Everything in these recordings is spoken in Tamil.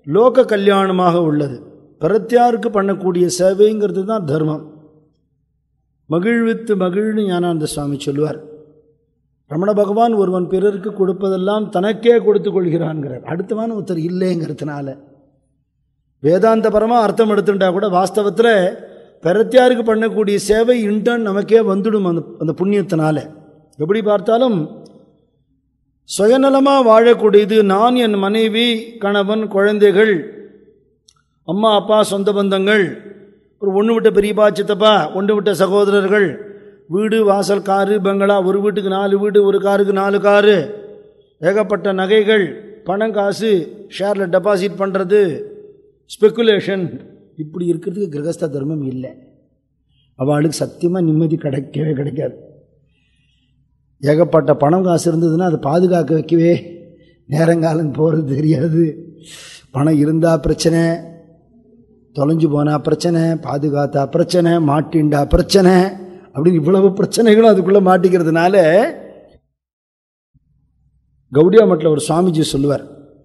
லோக கல்யாணமாக உள்ளது பிரத்தியாருக்கு பண்ணக்கூடிய சேவைங்கிறது தான் தர்மம் மகிழ்வித்து மகிழ்னு ஞானானந்த சுவாமி சொல்லுவார் ரமண பகவான் ஒருவன் பிறருக்கு கொடுப்பதெல்லாம் தனக்கே கொடுத்து கொள்கிறான்ங்கிறார் அடுத்தவன் ஒருத்தர் இல்லைங்கிறதுனால வேதாந்தபரமாக அர்த்தம் எடுத்துட்டா கூட வாஸ்தவத்தில் பிரத்தியாருக்கு பண்ணக்கூடிய சேவை இன்டர்ன் நமக்கே வந்துடும் அந்த அந்த புண்ணியத்தினால எப்படி பார்த்தாலும் சுயநலமாக வாழக்கூடியது நான் என் மனைவி கணவன் குழந்தைகள் அம்மா அப்பா சொந்த பந்தங்கள் ஒரு ஒன்று விட்ட பெரியப்பா சித்தப்பா ஒன்று விட்ட சகோதரர்கள் வீடு வாசல் காரு பங்களா ஒரு வீட்டுக்கு நாலு வீடு ஒரு காருக்கு நாலு காரு ஏகப்பட்ட நகைகள் பணம் காசு ஷேரில் டெபாசிட் பண்ணுறது ஸ்பெக்குலேஷன் இப்படி இருக்கிறதுக்கு கிரகஸ்த தர்மம் இல்லை அவளுக்கு சத்தியமாக நிம்மதி கிடைக்கவே கிடைக்காது ஏகப்பட்ட பணம் காசு இருந்ததுன்னா அதை பாதுகாக்க வைக்கவே நேரங்காலம் போகிறது தெரியாது பணம் இருந்தால் பிரச்சனை தொலைஞ்சு போனால் பிரச்சனை பாதுகாத்தா பிரச்சனை மாட்டின்டா பிரச்சனை அப்படின்னு இவ்வளவு பிரச்சனைகளும் அதுக்குள்ளே மாட்டிக்கிறதுனால கௌடியா மட்டில் ஒரு சுவாமிஜி சொல்லுவார்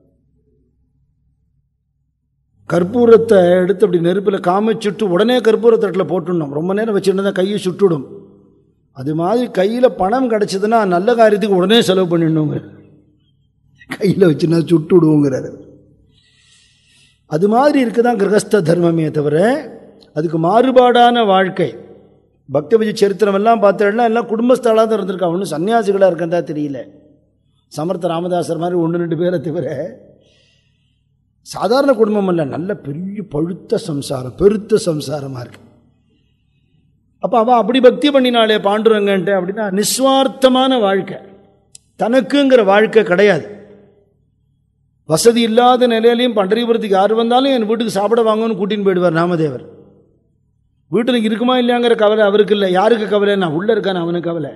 கற்பூரத்தை எடுத்து அப்படி நெருப்பில் காம சுட்டு உடனே கற்பூர தட்டில் போட்டுடணும் ரொம்ப நேரம் வச்சுருந்தா கையை சுட்டுடும் அது மாதிரி கையில் பணம் கிடச்சதுன்னா நல்ல காரியத்துக்கு உடனே செலவு பண்ணிடணுங்க கையில் வச்சுன்னா சுட்டு விடுவோங்கிறாரு அது மாதிரி இருக்குதான் கிரகஸ்த தர்மமே தவிர அதுக்கு மாறுபாடான வாழ்க்கை பக்தவிஜய சரித்திரம் எல்லாம் பார்த்தோம்னா எல்லாம் குடும்பஸ்தலாக தான் இருந்திருக்கா ஒன்றும் சன்னியாசிகளாக இருக்கந்தா தெரியல சமர்த்த ராமதாசர் மாதிரி ஒன்று ரெண்டு பேரை தவிர சாதாரண குடும்பம் அல்ல நல்ல பெரிய பழுத்த சம்சாரம் பெருத்த சம்சாரமாக இருக்கு அப்போ அவள் அப்படி பக்தி பண்ணினாலே பாண்டுரங்கன்ட்டு அப்படின்னா நிஸ்வார்த்தமான வாழ்க்கை தனக்குங்கிற வாழ்க்கை கிடையாது வசதி இல்லாத நிலையிலையும் பண்டரிபுரத்துக்கு யார் வந்தாலும் என் வீட்டுக்கு சாப்பிட வாங்கன்னு கூட்டின்னு போயிடுவார் நாமதேவர் வீட்டில் இருக்குமா இல்லையாங்கிற கவலை அவருக்கு இல்லை யாருக்கு கவலை நான் உள்ள இருக்கான அவனுக்கு கவலை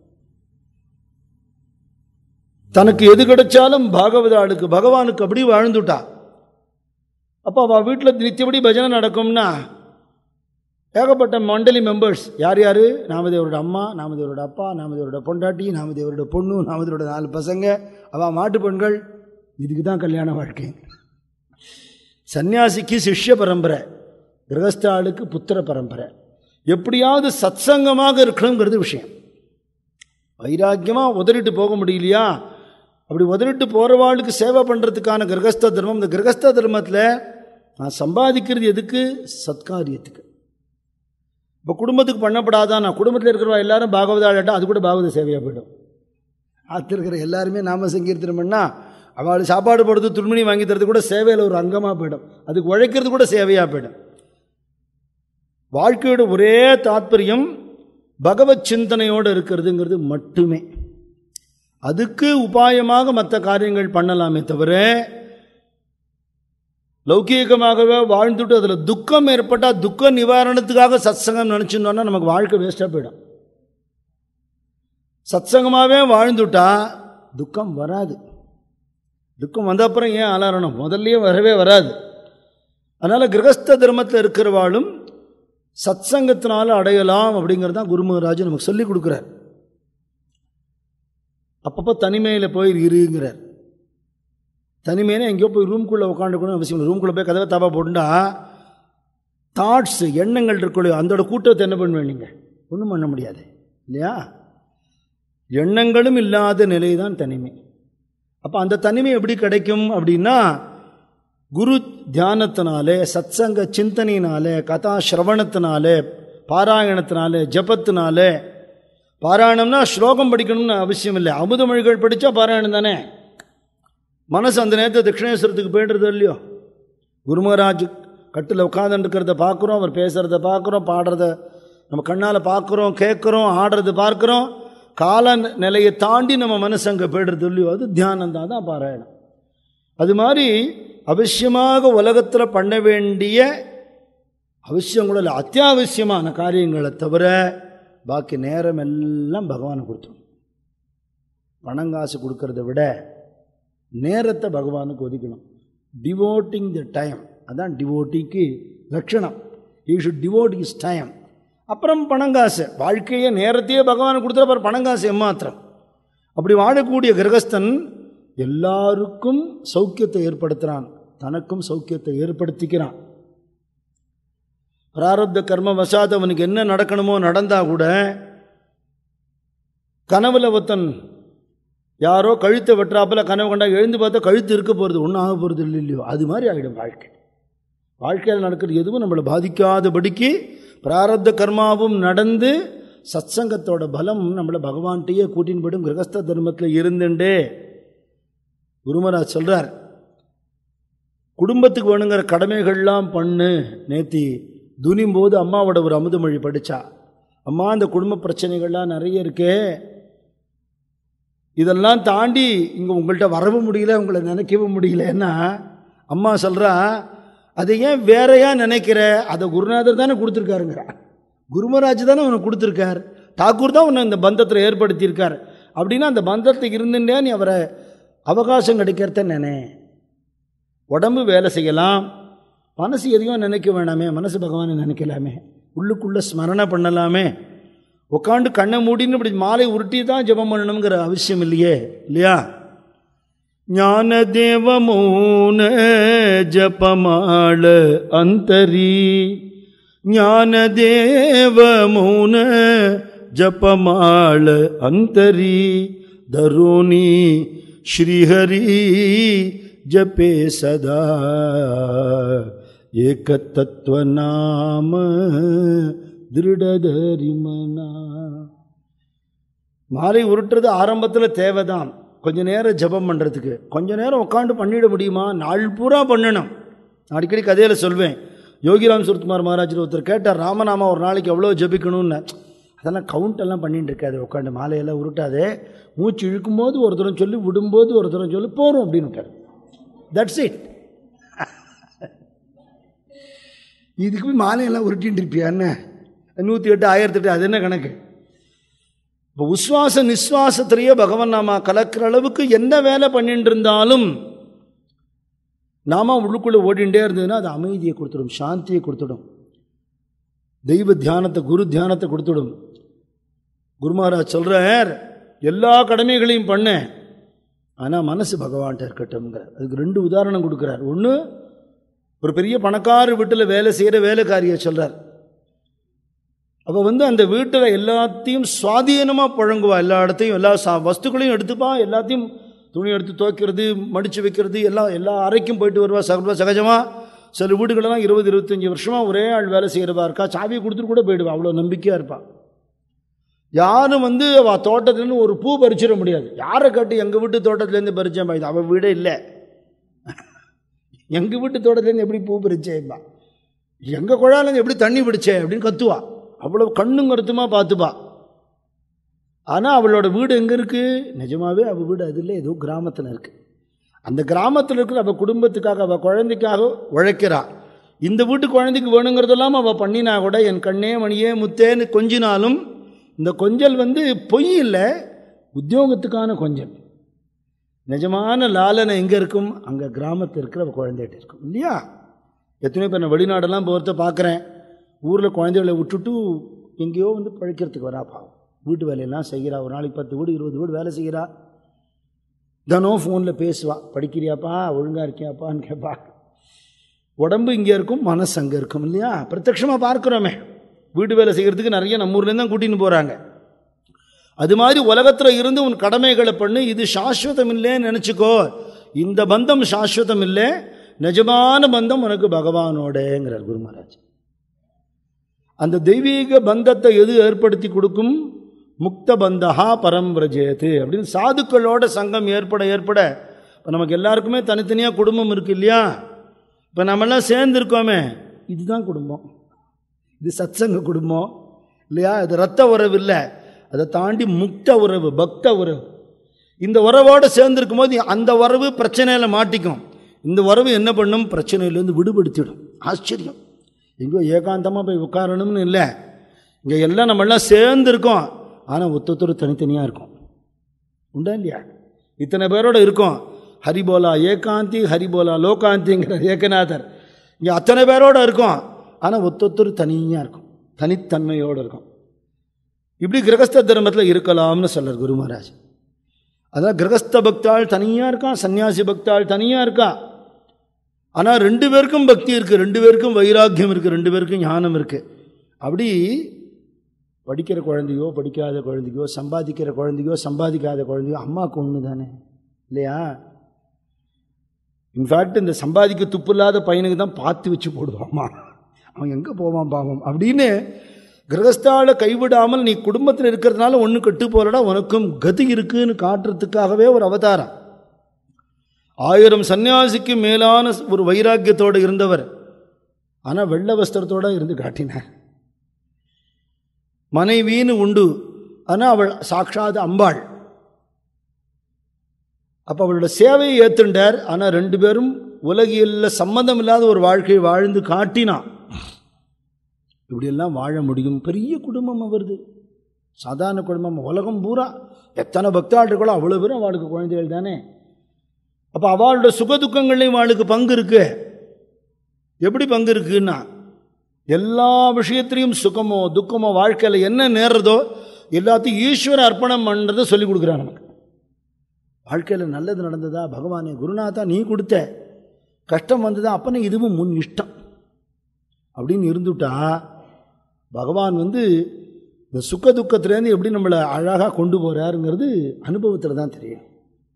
தனக்கு எது கிடைச்சாலும் பாகவத ஆளுக்கு பகவானுக்கு அப்படி வாழ்ந்துட்டா அப்போ அவள் வீட்டில் நித்தியபடி பஜனை நடக்கும்னா ஏகப்பட்ட மண்டலி மெம்பர்ஸ் யார் யார் நாமதேவரோட அம்மா நாமதேவரோட அப்பா நாமதேவரோட பொண்டாட்டி நாமதேவரோட பொண்ணு நாமதேவரோட நாலு பசங்க அவள் மாட்டு பெண்கள் இதுக்கு தான் கல்யாண வாழ்க்கை சன்னியாசிக்கு சிஷ்ய பரம்பரை கிரகஸ்த ஆளுக்கு புத்திர பரம்பரை எப்படியாவது சத்சங்கமாக இருக்கணுங்கிறது விஷயம் வைராக்கியமாக உதறிட்டு போக முடியலையா அப்படி உதறிட்டு போகிறவாளுக்கு சேவை பண்ணுறதுக்கான கிரகஸ்த தர்மம் இந்த கிரகஸ்த தர்மத்தில் நான் சம்பாதிக்கிறது எதுக்கு சத்காரியத்துக்கு இப்போ குடும்பத்துக்கு பண்ணப்படாதான் நான் குடும்பத்தில் இருக்கிறவா எல்லாரும் பாகவத ஆளாட்டா அது கூட பாகவத சேவையாக போயிடும் ஆற்று இருக்கிற எல்லாருமே நாம சங்கீர்த்தனம் பண்ணால் அவள் சாப்பாடு போடுறது துணிமணி வாங்கி தரது கூட சேவையில் ஒரு அங்கமாக போயிடும் அதுக்கு உழைக்கிறது கூட சேவையாக போயிடும் வாழ்க்கையோட ஒரே தாத்பரியம் பகவத் சிந்தனையோடு இருக்கிறதுங்கிறது மட்டுமே அதுக்கு உபாயமாக மற்ற காரியங்கள் பண்ணலாமே தவிர லௌகீகமாகவே வாழ்ந்துட்டு அதில் துக்கம் ஏற்பட்டால் துக்க நிவாரணத்துக்காக சத்சங்கம் நினச்சிருந்தோன்னா நமக்கு வாழ்க்கை வேஸ்ட்டாக போயிடும் சத்சங்கமாகவே வாழ்ந்துட்டா துக்கம் வராது துக்கம் வந்த அப்புறம் ஏன் அலறணும் முதல்லயே வரவே வராது அதனால் கிரகஸ்த தர்மத்தில் இருக்கிறவாளும் சத்சங்கத்தினால அடையலாம் அப்படிங்கிறது தான் குருமகராஜ் நமக்கு சொல்லி கொடுக்குறார் அப்பப்போ தனிமையில் போய் இருங்கிறார் தனிமையில எங்கேயோ போய் ரூம்குள்ளே உட்காந்துக்கணும் அவசியம் இல்லை ரூம்குள்ளே போய் கதவை தப்பா போட்டுண்டா தாட்ஸ் எண்ணங்கள் இருக்கலையோ அதோட கூட்டத்தை என்ன பண்ணுவேன் நீங்கள் ஒன்றும் பண்ண முடியாது இல்லையா எண்ணங்களும் இல்லாத நிலை தான் தனிமை அப்போ அந்த தனிமை எப்படி கிடைக்கும் அப்படின்னா குரு தியானத்தினாலே சத்சங்க சிந்தனையினாலே கதா சிரவணத்தினாலே பாராயணத்தினாலே ஜபத்தினாலே பாராயணம்னா ஸ்லோகம் படிக்கணும்னு அவசியம் இல்லை அமுத மொழிகள் படித்தா பாராயணம் தானே மனசு அந்த நேரத்தை தட்சிணேஸ்வரத்துக்கு போய்டுறது இல்லையோ குருமராஜ் கட்டில் உட்காந்துருக்கிறத பார்க்குறோம் அவர் பேசுகிறத பார்க்குறோம் பாடுறத நம்ம கண்ணால் பார்க்குறோம் கேட்குறோம் ஆடுறது பார்க்குறோம் கால நிலையை தாண்டி நம்ம மனசு அங்கே போய்டுறது இல்லையோ அது தியானம் தான் தான் பாராயணம் அது மாதிரி அவசியமாக உலகத்தில் பண்ண வேண்டிய அவசியம் கூட இல்லை அத்தியாவசியமான காரியங்களை தவிர பாக்கி நேரம் எல்லாம் பகவானை கொடுத்துரும் பணங்காசு கொடுக்கறத விட நேரத்தை பகவானுக்கு ஒதுக்கணும் டிவோட்டிங் த டைம் அதான் டிவோட்டிக்கு லட்சணம் you should devote is time அப்புறம் பணங்காசு வாழ்க்கையே நேரத்தையே பகவானுக்கு கொடுத்துற அப்புறம் பணங்காசு எம்மாத்திரம் அப்படி வாழக்கூடிய கிரகஸ்தன் எல்லாருக்கும் சௌக்கியத்தை ஏற்படுத்துகிறான் தனக்கும் சௌக்கியத்தை ஏற்படுத்திக்கிறான் பிராரப்த கர்ம வசாத் அவனுக்கு என்ன நடக்கணுமோ நடந்தா கூட கனவுல ஒருத்தன் யாரோ கழுத்தை வெட்டுறாப்புல கனவு கண்டா எழுந்து பார்த்தா கழுத்து இருக்க போகிறது ஒன்றும் ஆக போகிறது இல்லை இல்லையோ அது மாதிரி ஆகிடும் வாழ்க்கை வாழ்க்கையில் நடக்கிறது எதுவும் நம்மளை பாதிக்காதபடிக்கு பிராரப்த கர்மாவும் நடந்து சத்சங்கத்தோட பலம் நம்மளை பகவான்கிட்டயே கூட்டின்னு போய்டும் கிரகஸ்த தர்மத்தில் இருந்துண்டே குருமராஜ் சொல்கிறார் குடும்பத்துக்கு வேணுங்கிற கடமைகள்லாம் பண்ணு நேத்தி துனியும் போது அம்மாவோட ஒரு அமுதமொழி படித்தா அம்மா இந்த குடும்ப பிரச்சனைகள்லாம் நிறைய இருக்கே இதெல்லாம் தாண்டி இங்கே உங்கள்கிட்ட வரவும் முடியல உங்களை நினைக்கவும் முடியலன்னா அம்மா சொல்கிறா அதை ஏன் வேறையா நினைக்கிற அதை குருநாதர் தானே கொடுத்துருக்காருங்கிறா குருமராஜ் தானே உனக்கு கொடுத்துருக்கார் தாக்கூர் தான் உன்னை இந்த பந்தத்தில் ஏற்படுத்தியிருக்கார் அப்படின்னா அந்த பந்தத்தில் இருந்துட்டே நீ அவரை அவகாசம் கிடைக்கிறத நினை உடம்பு வேலை செய்யலாம் மனசு எதையும் நினைக்க வேணாமே மனசு பகவானை நினைக்கலாமே உள்ளுக்குள்ளே ஸ்மரணை பண்ணலாமே உட்காந்து கண்ணை மூடின்னு இப்படி மாலை உருட்டி தான் ஜெபம் பண்ணணுங்கிற அவசியம் இல்லையே இல்லையா ஞான தேவமூன ஜபமாள அந்தரி ஞான தேவமூன ஜபமாள அந்தரி தருணி ஸ்ரீஹரி ಜಪೆ ಸದಾ ಏಕತತ್ವ ನಾಮ திருடதரிமன மாலை உருட்டுறது ஆரம்பத்தில் தேவைதான் கொஞ்ச நேரம் ஜபம் பண்ணுறதுக்கு கொஞ்ச நேரம் உட்காந்து பண்ணிட முடியுமா நாள் பூரா பண்ணணும் நான் அடிக்கடி கதையில் சொல்வேன் யோகிராம் சுரத்குமார் மகாராஜர் ஒருத்தர் கேட்டார் ராமநாமா ஒரு நாளைக்கு எவ்வளோ ஜபிக்கணும்னு அதெல்லாம் கவுண்ட் எல்லாம் பண்ணிட்டு இருக்காது உட்காந்து மாலையெல்லாம் உருட்டாதே மூச்சு இழுக்கும்போது ஒரு தரம் சொல்லி விடும்போது ஒரு தரம் சொல்லி போகிறோம் அப்படின்னு விட்டார் தட்ஸ் இட் இதுக்கு போய் மாலையெல்லாம் உருட்டின்னு இருப்பியா என்ன நூற்றி எட்டு ஆயிரத்தி எட்டு அது என்ன கணக்கு இப்போ உஸ்வாச நிஸ்வாசத்திலேயே பகவான் நாம கலக்கிற அளவுக்கு என்ன வேலை பண்ணிட்டு இருந்தாலும் நாம உள்ளுக்குள்ளே ஓடிண்டே இருந்ததுன்னா அது அமைதியை கொடுத்துடும் சாந்தியை கொடுத்துடும் தெய்வ தியானத்தை குரு தியானத்தை கொடுத்துடும் குருமகாராஜ் சொல்கிறார் எல்லா கடமைகளையும் பண்ணேன் ஆனால் மனசு பகவான்கிட்ட இருக்கட்டும்ங்கிற அதுக்கு ரெண்டு உதாரணம் கொடுக்குறார் ஒன்று ஒரு பெரிய பணக்கார வீட்டில் வேலை செய்கிற வேலைக்காரியை சொல்கிறார் அப்போ வந்து அந்த வீட்டில் எல்லாத்தையும் சுவாதீனமாக பழங்குவா எல்லா இடத்தையும் எல்லா சா வஸ்துக்களையும் எடுத்துப்பா எல்லாத்தையும் துணி எடுத்து துவைக்கிறது மடித்து வைக்கிறது எல்லாம் எல்லா அறைக்கும் போயிட்டு வருவா சர்வ சகஜமாக சில வீடுகளெல்லாம் இருபது இருபத்தஞ்சி வருஷமாக ஒரே ஆள் வேலை செய்கிறவா இருக்கா சாவியை கொடுத்துட்டு கூட போயிடுவா அவ்வளோ நம்பிக்கையாக இருப்பாள் யாரும் வந்து அவள் தோட்டத்துலேருந்து ஒரு பூ பறிச்சிட முடியாது யாரை காட்டி எங்கள் வீட்டு தோட்டத்துலேருந்து பறிச்சேன்பா இது அவள் வீடே இல்லை எங்கள் வீட்டு தோட்டத்துலேருந்து எப்படி பூ பறிச்சேன்பா எங்கள் குழாலேருந்து எப்படி தண்ணி பிடிச்சே அப்படின்னு கத்துவா அவ்வளோ கண்ணும் கருத்துமாக பார்த்துப்பா ஆனால் அவளோட வீடு எங்கே இருக்குது நிஜமாகவே அவள் வீடு அது இல்லை ஏதோ கிராமத்தில் இருக்குது அந்த கிராமத்தில் இருக்கிற அவள் குடும்பத்துக்காக அவள் குழந்தைக்காக உழைக்கிறா இந்த வீட்டு குழந்தைக்கு வேணுங்கிறதெல்லாம் அவள் பண்ணினா கூட என் கண்ணே மணியே முத்தேன்னு கொஞ்சினாலும் இந்த கொஞ்சல் வந்து பொய் இல்லை உத்தியோகத்துக்கான கொஞ்சல் நிஜமான லாலனை எங்கே இருக்கும் அங்கே கிராமத்தில் இருக்கிற குழந்தைகிட்ட இருக்கும் இல்லையா எத்தனையோ பேர் நான் வெளிநாடெல்லாம் போகிறத பார்க்குறேன் ஊரில் குழந்தைகளை விட்டுட்டு எங்கேயோ வந்து பழைக்கிறதுக்கு வரா பாவம் வீட்டு வேலையெல்லாம் செய்கிறா ஒரு நாளைக்கு பத்து வீடு இருபது வீடு வேலை செய்கிறா தினம் ஃபோனில் பேசுவா படிக்கிறியாப்பா ஒழுங்காக இருக்கியாப்பான்னு கேட்பா உடம்பு இங்கே இருக்கும் மனசு அங்கே இருக்கும் இல்லையா பிரத்யட்சமாக பார்க்குறோமே வீட்டு வேலை செய்கிறதுக்கு நிறைய நம்ம ஊர்லேருந்து தான் கூட்டின்னு போகிறாங்க அது மாதிரி உலகத்தில் இருந்து உன் கடமைகளை பண்ணு இது சாஸ்வதம் இல்லைன்னு நினச்சிக்கோ இந்த பந்தம் சாஸ்வதம் இல்லை நிஜமான பந்தம் உனக்கு பகவானோடங்கிறார் குரு மகாராஜ் அந்த தெய்வீக பந்தத்தை எது ஏற்படுத்தி கொடுக்கும் முக்த பந்தஹா பரம் விரஜேது அப்படின்னு சாதுக்களோட சங்கம் ஏற்பட ஏற்பட இப்போ நமக்கு எல்லாருக்குமே தனித்தனியாக குடும்பம் இருக்கு இல்லையா இப்போ நம்மெல்லாம் சேர்ந்துருக்கோமே இதுதான் குடும்பம் இது சத்சங்க குடும்பம் இல்லையா இது ரத்த உறவு இல்லை அதை தாண்டி முக்த உறவு பக்த உறவு இந்த உறவோடு சேர்ந்துருக்கும் போது அந்த உறவு பிரச்சனையில் மாட்டிக்கும் இந்த உறவு என்ன பண்ணும் பிரச்சனையிலேருந்து விடுபடுத்திடும் ஆச்சரியம் எங்கேயோ ஏகாந்தமாக போய் உட்காரணும்னு இல்லை இங்கே எல்லாம் நம்மெல்லாம் சேர்ந்துருக்கோம் ஆனால் ஒத்தொத்தர் தனித்தனியாக இருக்கும் உண்டா இல்லையா இத்தனை பேரோட இருக்கும் ஹரிபோலா ஏகாந்தி ஹரிபோலா லோகாந்திங்கிற ஏகநாதர் இங்கே அத்தனை பேரோட இருக்கும் ஆனால் ஒத்தொத்தர் தனியாக இருக்கும் தனித்தன்மையோடு இருக்கும் இப்படி கிரகஸ்த தர்மத்தில் இருக்கலாம்னு சொல்கிறார் குரு மகாராஜ் அதான் கிரகஸ்த பக்தாள் தனியாக இருக்கான் சன்னியாசி பக்தாள் தனியாக இருக்கா ஆனால் ரெண்டு பேருக்கும் பக்தி இருக்குது ரெண்டு பேருக்கும் வைராக்கியம் இருக்குது ரெண்டு பேருக்கும் ஞானம் இருக்குது அப்படி படிக்கிற குழந்தையோ படிக்காத குழந்தையோ சம்பாதிக்கிற குழந்தையோ சம்பாதிக்காத குழந்தையோ அம்மாவுக்கு ஒன்று தானே இல்லையா இன்ஃபேக்ட் இந்த சம்பாதிக்க துப்பு இல்லாத பையனுக்கு தான் பார்த்து வச்சு போடுவான் அம்மா அவன் எங்கே போவான் பாவம் அப்படின்னு கிரகஸ்தால கைவிடாமல் நீ குடும்பத்தில் இருக்கிறதுனால ஒன்று கெட்டு போலடா உனக்கும் கதி இருக்குன்னு காட்டுறதுக்காகவே ஒரு அவதாரம் ஆயிரம் சன்னியாசிக்கு மேலான ஒரு வைராக்கியத்தோடு இருந்தவர் ஆனால் வெள்ள வஸ்திரத்தோட இருந்து காட்டினார் மனைவின்னு உண்டு ஆனால் அவள் சாட்சாத் அம்பாள் அப்போ அவளோட சேவையை ஏற்றுண்டார் ஆனால் ரெண்டு பேரும் உலகியலில் சம்மந்தம் இல்லாத ஒரு வாழ்க்கையை வாழ்ந்து காட்டினான் இப்படியெல்லாம் வாழ முடியும் பெரிய குடும்பம் அவருது சாதாரண குடும்பம் உலகம் பூரா எத்தனை பக்தாளர்களோ அவ்வளோ பேரும் அவளுக்கு குழந்தைகள் தானே அப்போ அவளோட சுகதுக்கங்கள்லையும் அவளுக்கு பங்கு இருக்கு எப்படி பங்கு இருக்குன்னா எல்லா விஷயத்திலையும் சுகமோ துக்கமோ வாழ்க்கையில் என்ன நேர்றதோ எல்லாத்தையும் ஈஸ்வர அர்ப்பணம் பண்ணுறதை சொல்லி கொடுக்குறான் நமக்கு வாழ்க்கையில் நல்லது நடந்ததா பகவானே குருநாதா நீ கொடுத்த கஷ்டம் வந்ததா அப்பனே இதுவும் முன் இஷ்டம் அப்படின்னு இருந்துட்டா பகவான் வந்து இந்த சுக்க துக்கத்துலேருந்து எப்படி நம்மளை அழகாக கொண்டு போகிறாருங்கிறது அனுபவத்தில் தான் தெரியும்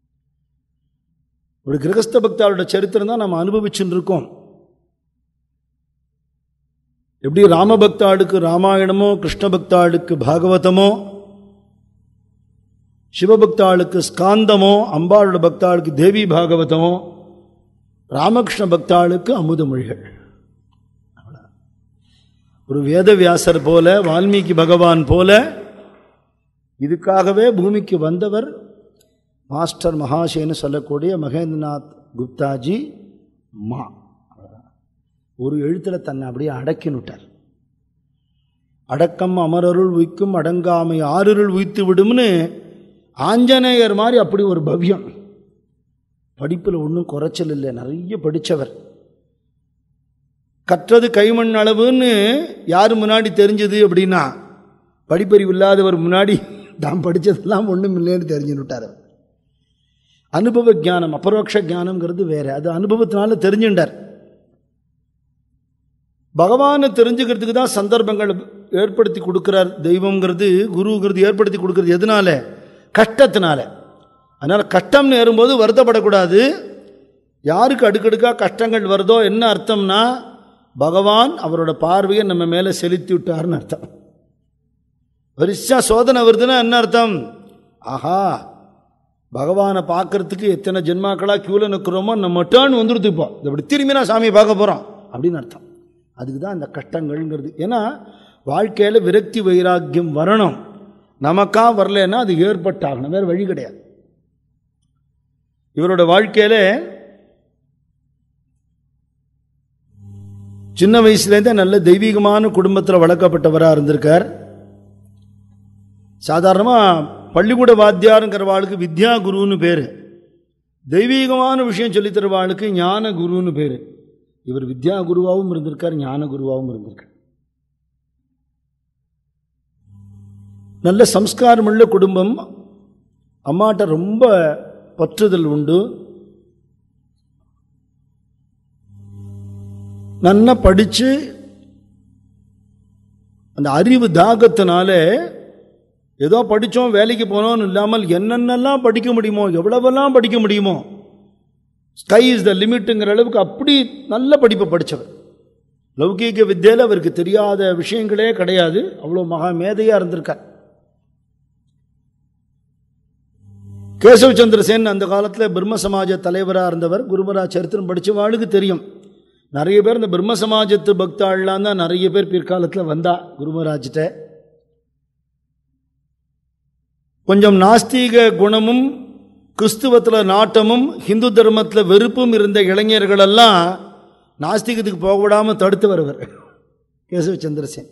ஒரு கிரகஸ்த பக்தாவோட சரித்திரம் தான் நம்ம அனுபவிச்சுன்னு இருக்கோம் எப்படி ராமபக்தாளுக்கு ராமாயணமோ கிருஷ்ண பக்தாளுக்கு பாகவதமோ சிவபக்தாளுக்கு ஸ்காந்தமோ அம்பாளோட பக்தாளுக்கு தேவி பாகவதமோ ராமகிருஷ்ண பக்தாளுக்கு அமுத மொழிகள் ஒரு வேதவியாசர் போல வால்மீகி பகவான் போல இதுக்காகவே பூமிக்கு வந்தவர் மாஸ்டர் மகாஷேன்னு சொல்லக்கூடிய மகேந்திரநாத் குப்தாஜி மா ஒரு எழுத்தில் தன்னை அப்படியே அடக்கினுட்டார் அடக்கம் அமரருள் உய்க்கும் அடங்காமை ஆறுருள் உய்த்து விடும்னு ஆஞ்சநேயர் மாதிரி அப்படி ஒரு பவ்யம் படிப்பில் ஒன்றும் குறைச்சல் இல்லை நிறைய படித்தவர் கற்றது கைமண் அளவுன்னு யார் முன்னாடி தெரிஞ்சது அப்படின்னா படிப்பறிவு இல்லாதவர் முன்னாடி தான் படித்ததெல்லாம் ஒன்றும் இல்லைன்னு தெரிஞ்சுன்னுட்டார் அவர் அனுபவ ஜானம் அபரோக்ஷ ஜானம்ங்கிறது வேற அது அனுபவத்தினால தெரிஞ்சுட்டார் பகவானை தெரிஞ்சுக்கிறதுக்கு தான் சந்தர்ப்பங்கள் ஏற்படுத்தி கொடுக்குறார் தெய்வங்கிறது குருங்கிறது ஏற்படுத்தி கொடுக்கறது எதனால கஷ்டத்தினால அதனால் கஷ்டம் நேரும்போது வருத்தப்படக்கூடாது யாருக்கு அடுக்கடுக்காக கஷ்டங்கள் வருதோ என்ன அர்த்தம்னா பகவான் அவரோட பார்வையை நம்ம மேலே செலுத்தி விட்டார்னு அர்த்தம் வரிசா சோதனை வருதுன்னா என்ன அர்த்தம் ஆஹா பகவானை பார்க்கறதுக்கு எத்தனை ஜென்மாக்களாக க்யூவில் நிற்கிறோமோ நம்ம டேர்ன் வந்துடுது இப்போ இப்படி திரும்பி நான் சாமியை பார்க்க போகிறோம் அப்படின்னு அர்த்தம் அதுக்கு தான் அந்த கஷ்டங்கள்ங்கிறது ஏன்னா வாழ்க்கையில் விரக்தி வைராக்கியம் வரணும் நமக்கா வரலன்னா அது ஏற்பட்டாகணும் வேறு வழி கிடையாது இவரோட வாழ்க்கையில் சின்ன வயசுலேருந்தே நல்ல தெய்வீகமான குடும்பத்தில் வளர்க்கப்பட்டவராக இருந்திருக்கார் சாதாரணமாக பள்ளிக்கூட வாத்தியாருங்கிறவாளுக்கு வித்யா குருன்னு பேர் தெய்வீகமான விஷயம் சொல்லித்தரவாளுக்கு ஞான குருன்னு பேர் இவர் வித்யா குருவாகவும் இருந்திருக்கார் ஞான குருவாகவும் இருந்திருக்கார் நல்ல சம்ஸ்காரமுள்ள குடும்பம் அம்மாட்ட ரொம்ப பற்றுதல் உண்டு நல்லா படித்து அந்த அறிவு தாகத்தினால ஏதோ படித்தோம் வேலைக்கு போனோம்னு இல்லாமல் என்னென்னலாம் படிக்க முடியுமோ எவ்வளவெல்லாம் படிக்க முடியுமோ ஸ்கை இஸ் த லிமிட்டுங்கிற அளவுக்கு அப்படி நல்ல படிப்பை படித்தவர் லௌகீக வித்தியில் அவருக்கு தெரியாத விஷயங்களே கிடையாது அவ்வளோ மகா மேதையாக இருந்திருக்கார் கேசவ சந்திரசேன் அந்த காலத்தில் பிரம்ம சமாஜ தலைவராக இருந்தவர் குருமரா சரித்திரம் படித்தவாளுக்கு தெரியும் நிறைய பேர் இந்த பிரம்ம சமாஜத்து பக்தாள்லாம் தான் நிறைய பேர் பிற்காலத்தில் வந்தா குருமராஜ்கிட்ட கொஞ்சம் நாஸ்தீக குணமும் கிறிஸ்துவத்தில் நாட்டமும் ஹிந்து தர்மத்தில் வெறுப்பும் இருந்த இளைஞர்களெல்லாம் நாஸ்திகத்துக்கு போக விடாமல் தடுத்து வருவர் கேசவ சந்திரசேன்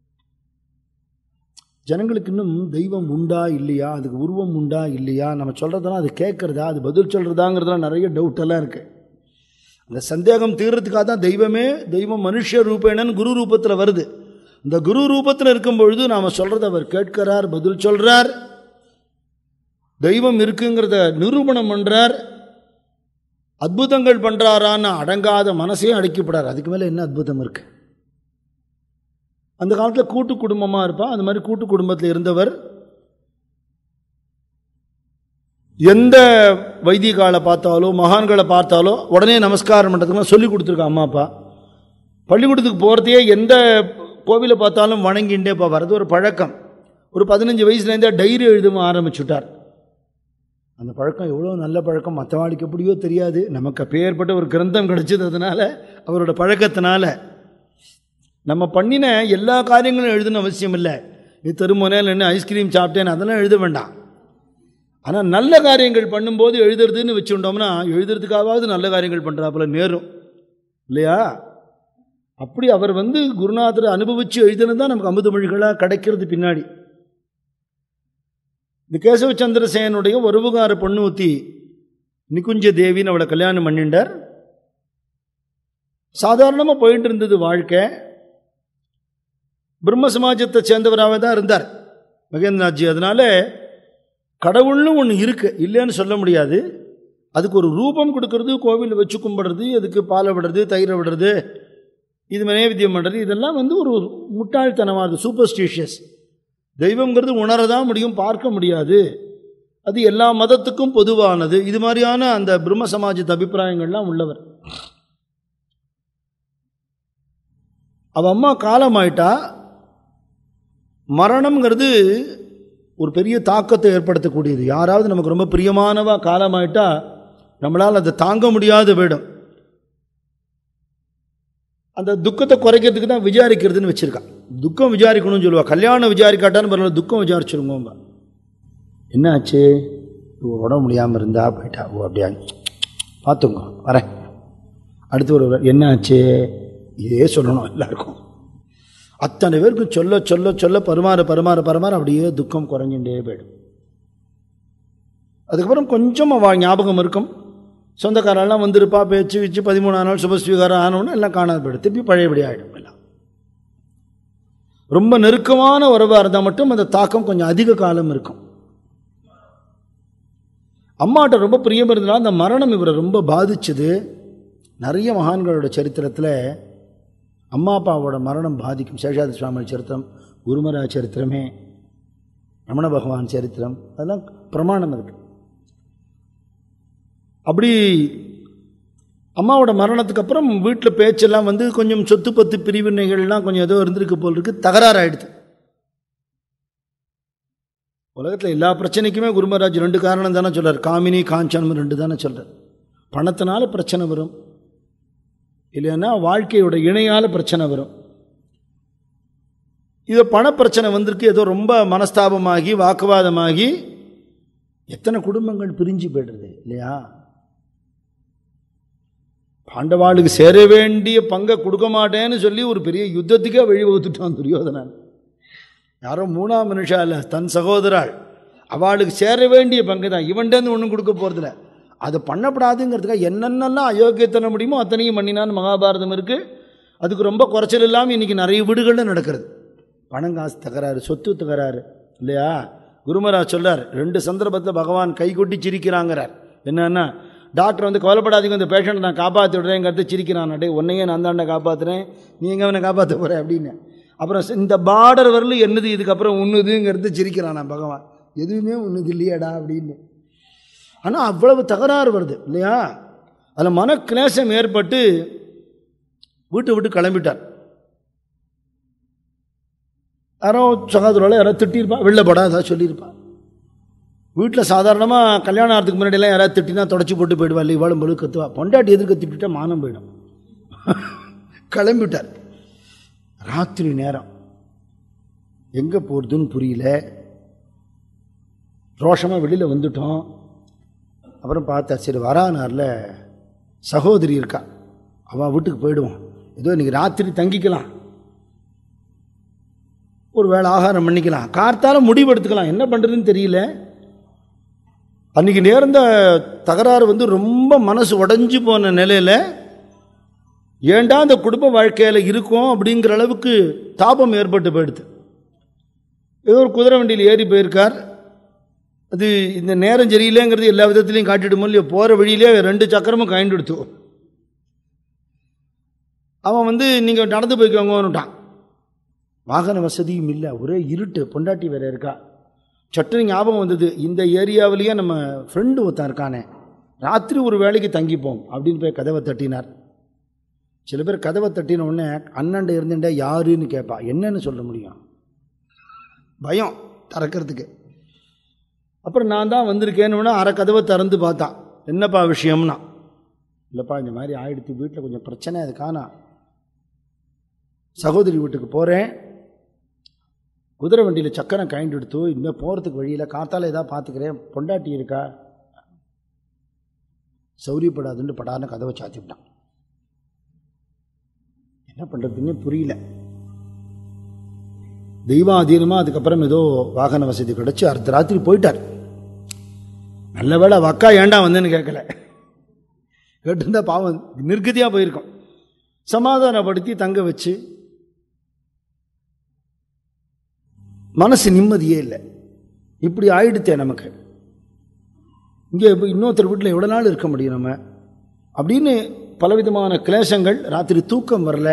ஜனங்களுக்கு இன்னும் தெய்வம் உண்டா இல்லையா அதுக்கு உருவம் உண்டா இல்லையா நம்ம சொல்கிறதெல்லாம் அது கேட்குறதா அது பதில் சொல்கிறதாங்கிறதுலாம் நிறைய டவுட்டெல்லாம் இருக்குது அந்த சந்தேகம் தீர்றதுக்காக தான் தெய்வமே தெய்வம் மனுஷ ரூபேனன் குரு ரூபத்தில் வருது இந்த குரு ரூபத்தில் இருக்கும் பொழுது நாம் சொல்கிறத அவர் கேட்கிறார் பதில் சொல்கிறார் தெய்வம் இருக்குங்கிறத நிரூபணம் பண்ணுறார் அற்புதங்கள் பண்ணுறாரான்னு அடங்காத மனசையும் அடக்கிவிடார் அதுக்கு மேலே என்ன அற்புதம் இருக்கு அந்த காலத்தில் கூட்டு குடும்பமாக இருப்பான் அந்த மாதிரி கூட்டு குடும்பத்தில் இருந்தவர் எந்த வைதிகாலை பார்த்தாலோ மகான்களை பார்த்தாலோ உடனே நமஸ்காரம் பண்ணுறதுக்குலாம் சொல்லி கொடுத்துருக்கா அம்மா அப்பா பள்ளிக்கூடத்துக்கு போகிறதையே எந்த கோவிலை பார்த்தாலும் வணங்கிண்டே போவார் அது ஒரு பழக்கம் ஒரு பதினஞ்சு வயசுலேருந்தே டைரி எழுதவும் ஆரம்பிச்சுட்டார் அந்த பழக்கம் எவ்வளோ நல்ல பழக்கம் மற்றவாளுக்கு எப்படியோ தெரியாது நமக்கு அப்பேற்பட்ட ஒரு கிரந்தம் கிடைச்சது அதனால அவரோட பழக்கத்தினால நம்ம பண்ணின எல்லா காரியங்களும் எழுதணும் அவசியம் இல்லை நீ தெருமுனையில் நின்று ஐஸ்கிரீம் சாப்பிட்டேன்னு அதெல்லாம் எழுத வேண்டாம் ஆனால் நல்ல காரியங்கள் பண்ணும்போது எழுதுறதுன்னு வச்சுட்டோம்னா எழுதுறதுக்காவது நல்ல காரியங்கள் பண்ணுறாப்புல நேரும் இல்லையா அப்படி அவர் வந்து குருநாதரை அனுபவித்து எழுதுனது தான் நமக்கு அமுதமொழிகளாக கிடைக்கிறது பின்னாடி இந்த கேசவ சந்திரசேனுடைய உறவுகார பொண்ணு ஊத்தி நிகுஞ்ச தேவின்னு அவளை கல்யாணம் பண்ணிண்டார் சாதாரணமாக போயிட்டு இருந்தது வாழ்க்கை பிரம்ம சமாஜத்தை சேர்ந்தவராகவே தான் இருந்தார் மகேந்திரநாத்ஜி அதனால கடவுள்னு ஒன்று இருக்கு இல்லைன்னு சொல்ல முடியாது அதுக்கு ஒரு ரூபம் கொடுக்கறது கோவில் வச்சு கும்பிடுறது அதுக்கு பாலை விடுறது தயிரை விடுறது இது நைவேத்தியம் பண்ணுறது இதெல்லாம் வந்து ஒரு முட்டாள்தனமானது சூப்பர்ஸ்டிஷியஸ் தெய்வங்கிறது உணரதான் முடியும் பார்க்க முடியாது அது எல்லா மதத்துக்கும் பொதுவானது இது மாதிரியான அந்த பிரம்ம சமாஜத்து அபிப்பிராயங்கள்லாம் உள்ளவர் அவ அம்மா காலமாயிட்டா மரணம்ங்கிறது ஒரு பெரிய தாக்கத்தை ஏற்படுத்தக்கூடியது யாராவது நமக்கு ரொம்ப பிரியமானவா காலமாயிட்டா நம்மளால் அதை தாங்க முடியாத போயிடும் அந்த துக்கத்தை குறைக்கிறதுக்கு தான் விசாரிக்கிறதுன்னு வச்சுருக்கான் துக்கம் விசாரிக்கணும்னு சொல்லுவா கல்யாணம் விசாரிக்காட்டான்னு பரவாயில்ல துக்கம் விசாரிச்சிருங்கோம்பா என்ன ஆச்சு இவ உடம்பு முடியாமல் இருந்தா போயிட்டா ஓ அப்படியா பார்த்துங்க வரேன் அடுத்து ஒரு என்ன ஆச்சு இதே சொல்லணும் எல்லாருக்கும் அத்தனை பேருக்கும் சொல்ல சொல்ல சொல்ல பருமாற பருமாற பருமாற அப்படியே துக்கம் குறைஞ்சுட்டே போயிடும் அதுக்கப்புறம் கொஞ்சம் அவள் ஞாபகம் இருக்கும் சொந்தக்காரெல்லாம் வந்திருப்பா பேச்சு வச்சு பதிமூணாம் நாள் சுபஸ்வீகாரம் ஆனவுடனே எல்லாம் காணாது போயிடும் திருப்பி பழையபடி ஆகிடும் எல்லாம் ரொம்ப நெருக்கமான உறவாக இருந்தால் மட்டும் அந்த தாக்கம் கொஞ்சம் அதிக காலம் இருக்கும் அம்மாட்ட ரொம்ப பிரியம் இருந்தனால அந்த மரணம் இவரை ரொம்ப பாதிச்சது நிறைய மகான்களோட சரித்திரத்தில் அம்மா அப்பாவோட மரணம் பாதிக்கும் சேஷாதி சுவாமி சரித்திரம் குருமரா சரித்திரமே ரமண பகவான் சரித்திரம் அதெல்லாம் பிரமாணம் இருக்கு அப்படி அம்மாவோட மரணத்துக்கு அப்புறம் வீட்டில் பேச்செல்லாம் வந்து கொஞ்சம் சொத்து பத்து பிரிவினைகள்லாம் கொஞ்சம் ஏதோ இருந்திருக்கு போல் இருக்கு தகராறு ஆயிடுது உலகத்தில் எல்லா பிரச்சனைக்குமே குருமராஜ் ரெண்டு காரணம் தானே சொல்றார் காமினி காஞ்சனம் ரெண்டு தானே சொல்றார் பணத்தினால பிரச்சனை வரும் இல்லைன்னா வாழ்க்கையோட இணையால பிரச்சனை வரும் இது பணப்பிரச்சனை வந்திருக்கு ஏதோ ரொம்ப மனஸ்தாபமாகி வாக்குவாதமாகி எத்தனை குடும்பங்கள் பிரிஞ்சு போயிடுறது இல்லையா பாண்டவாளுக்கு சேர வேண்டிய பங்கை கொடுக்க மாட்டேன்னு சொல்லி ஒரு பெரிய யுத்தத்துக்கே வழிவகுத்துட்டான் துரியோதனன் யாரோ மூணாம் மனுஷா இல்லை தன் சகோதராள் அவளுக்கு சேர வேண்டிய பங்கு தான் இவன்டேருந்து ஒன்றும் கொடுக்க போகிறதில்ல அது பண்ணப்படாதுங்கிறதுக்காக என்னென்னலாம் அயோக்கியத்தன முடியுமோ அத்தனையும் பண்ணினான்னு மகாபாரதம் இருக்குது அதுக்கு ரொம்ப குறைச்சல் இல்லாமல் இன்றைக்கி நிறைய வீடுகளில் நடக்கிறது பணம் காசு தகராறு சொத்து தகராறு இல்லையா குருமராஜ் சொல்றார் ரெண்டு சந்தர்ப்பத்தில் பகவான் கை கொட்டி சிரிக்கிறாங்கிறார் என்னன்னா டாக்டர் வந்து கவலைப்படாதீங்க இந்த பேஷண்ட் நான் காப்பாற்றி விடுறேங்கிறது சிரிக்கிறான் டே உன்னையே நான் தாண்டா காப்பாற்றுறேன் நீ எங்கே அவனை காப்பாற்ற போகிற அப்படின்னு அப்புறம் இந்த பார்டர் வரலும் என்னது இதுக்கப்புறம் உண்ணுதுங்கிறது சிரிக்கிறான் நான் பகவான் எதுவுமே உண்ணுது இல்லையாடா அப்படின்னு ஆனால் அவ்வளவு தகராறு வருது இல்லையா அதில் மன கிளேசம் ஏற்பட்டு வீட்டை விட்டு கிளம்பிட்டார் யாரோ சகாதுரால யாராவது திட்டியிருப்பா வெளில போடா ஏதாவது சொல்லியிருப்பா வீட்டில் சாதாரணமாக கல்யாணம் ஆகிறதுக்கு முன்னாடியெல்லாம் யாராவது திட்டினா தொடச்சி போட்டு போயிடுவா இல்லை இவாளும் பொழுது கத்துவா பொண்டாட்டி எதிர்க்க திட்டா மானம் போயிடும் கிளம்பிட்டார் ராத்திரி நேரம் எங்கே போகிறதுன்னு புரியல ரோஷமாக வெளியில் வந்துட்டோம் அப்புறம் பார்த்தா சரி வரானாரில் சகோதரி இருக்கா அவன் வீட்டுக்கு போயிடுவான் ஏதோ இன்றைக்கி ராத்திரி தங்கிக்கலாம் ஒரு வேளை ஆகாரம் பண்ணிக்கலாம் கார்த்தால முடிவு எடுத்துக்கலாம் என்ன பண்ணுறதுன்னு தெரியல அன்றைக்கி நேர்ந்த தகராறு வந்து ரொம்ப மனசு உடஞ்சி போன நிலையில் ஏண்டா அந்த குடும்ப வாழ்க்கையில் இருக்கும் அப்படிங்கிற அளவுக்கு தாபம் ஏற்பட்டு போயிடுது ஏதோ ஒரு குதிரை வண்டியில் ஏறி போயிருக்கார் அது இந்த நேரம் சரியில்லைங்கிறது எல்லா விதத்துலையும் காட்டிடுமோ இல்லையோ போகிற வழியிலே ரெண்டு சக்கரமும் காயிண்டு எடுத்து அவன் வந்து நீங்கள் நடந்து போய்க்கோங்கன்னுட்டான் வாகன வசதியும் இல்லை ஒரே இருட்டு பொண்டாட்டி வேற இருக்கா சட்டுன்னு ஞாபகம் வந்தது இந்த ஏரியாவிலேயே நம்ம ஃப்ரெண்டு ஒருத்தன் இருக்கானே ராத்திரி ஒரு வேலைக்கு தங்கிப்போம் அப்படின்னு போய் கதவை தட்டினார் சில பேர் கதவை தட்டின உடனே அண்ணன்ட இருந்துட்டா யாருன்னு கேட்பா என்னன்னு சொல்ல முடியும் பயம் திறக்கிறதுக்கு அப்புறம் நான் தான் வந்திருக்கேன்னு அரை கதவை திறந்து பார்த்தான் என்னப்பா விஷயம்னா இல்லைப்பா இந்த மாதிரி ஆயிடுத்து வீட்டில் கொஞ்சம் பிரச்சனை அது காணா சகோதரி வீட்டுக்கு போகிறேன் குதிரை வண்டியில் சக்கரம் கைண்டு எடுத்து இனிமேல் போகிறதுக்கு வழியில் காத்தால ஏதாவது பார்த்துக்கிறேன் பொண்டாட்டி இருக்கா சௌரியப்படாதுன்னு படான கதவை சாத்திவிட்டான் என்ன பண்ணுறதுன்னு புரியல தெய்வாதீனமாக அதுக்கப்புறம் ஏதோ வாகன வசதி கிடச்சி அடுத்த ராத்திரி போயிட்டார் நல்ல வேளை அவ அக்கா ஏண்டா வந்தேன்னு கேட்கல கேட்டிருந்தா பாவம் நிர்கதியாக போயிருக்கோம் சமாதானப்படுத்தி தங்க வச்சு மனசு நிம்மதியே இல்லை இப்படி ஆயிடுத்தே நமக்கு இங்கே இப்போ இன்னொருத்தர் வீட்டில் எவ்வளோ நாள் இருக்க முடியும் நம்ம அப்படின்னு பலவிதமான கிளேசங்கள் ராத்திரி தூக்கம் வரல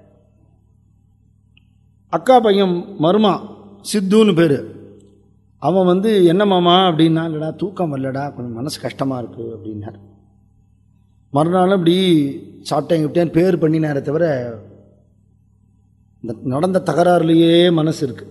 அக்கா பையன் மருமா சித்துன்னு பேர் அவன் வந்து என்ன மாமா அப்படின்னா இல்லைடா தூக்கம் வரலடா கொஞ்சம் மனசு கஷ்டமாக இருக்குது அப்படின்னார் மறுநாள் அப்படி சாப்பிட்டேன் கிட்டேன்னு பேர் பண்ணினாரே தவிர இந்த நடந்த தகராறுலையே மனசு இருக்கு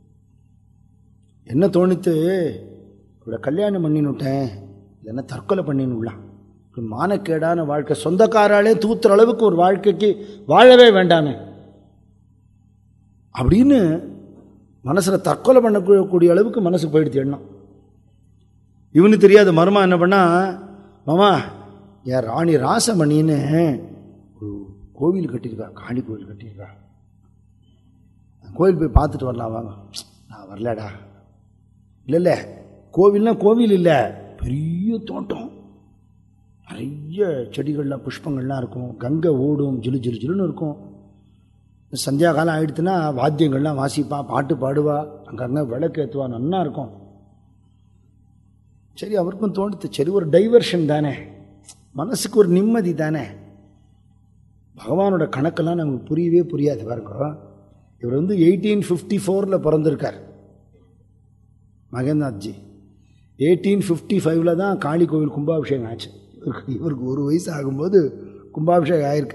என்ன தோணித்து இவரை கல்யாணம் பண்ணினுட்டேன் இல்லைன்னா தற்கொலை பண்ணினுலாம் இப்படி மானக்கேடான வாழ்க்கை சொந்தக்காராலே தூத்துற அளவுக்கு ஒரு வாழ்க்கைக்கு வாழவே வேண்டாமே அப்படின்னு மனசில் தற்கொலை பண்ணக்கூடிய அளவுக்கு மனசு போயிடுத்து எண்ணம் இவனுக்கு தெரியாது மருமா என்ன பண்ணா மாமா என் ராணி ராசமணின்னு ஒரு கோவில் கட்டியிருக்கா காளி கோவில் கட்டியிருக்கா கோவில் போய் பார்த்துட்டு வரலாம் வாங்க நான் வரலடா இல்லை இல்லை கோவில்னா கோவில் இல்லை பெரிய தோட்டம் நிறைய செடிகள்லாம் புஷ்பங்கள்லாம் இருக்கும் கங்கை ஓடும் ஜிலு ஜிலு ஜிலுன்னு இருக்கும் சந்தியா காலம் ஆயிடுத்துன்னா வாத்தியங்கள்லாம் வாசிப்பா பாட்டு பாடுவா அங்கங்கே விளக்கு ஏற்றுவா நன்னா இருக்கும் சரி அவருக்கும் தோணுது சரி ஒரு டைவர்ஷன் தானே மனசுக்கு ஒரு நிம்மதி தானே பகவானோட கணக்கெல்லாம் நமக்கு புரியவே புரியாது பாருங்க இவர் வந்து எயிட்டீன் ஃபிஃப்டி ஃபோரில் பிறந்திருக்கார் மகேந்திரநாத்ஜி எயிட்டீன் ஃபிஃப்டி ஃபைவ்ல தான் காளி கோவில் கும்பாபிஷேகம் ஆச்சு இவருக்கு இவருக்கு ஒரு வயசு ஆகும்போது கும்பாபிஷேகம் ஆயிருக்கு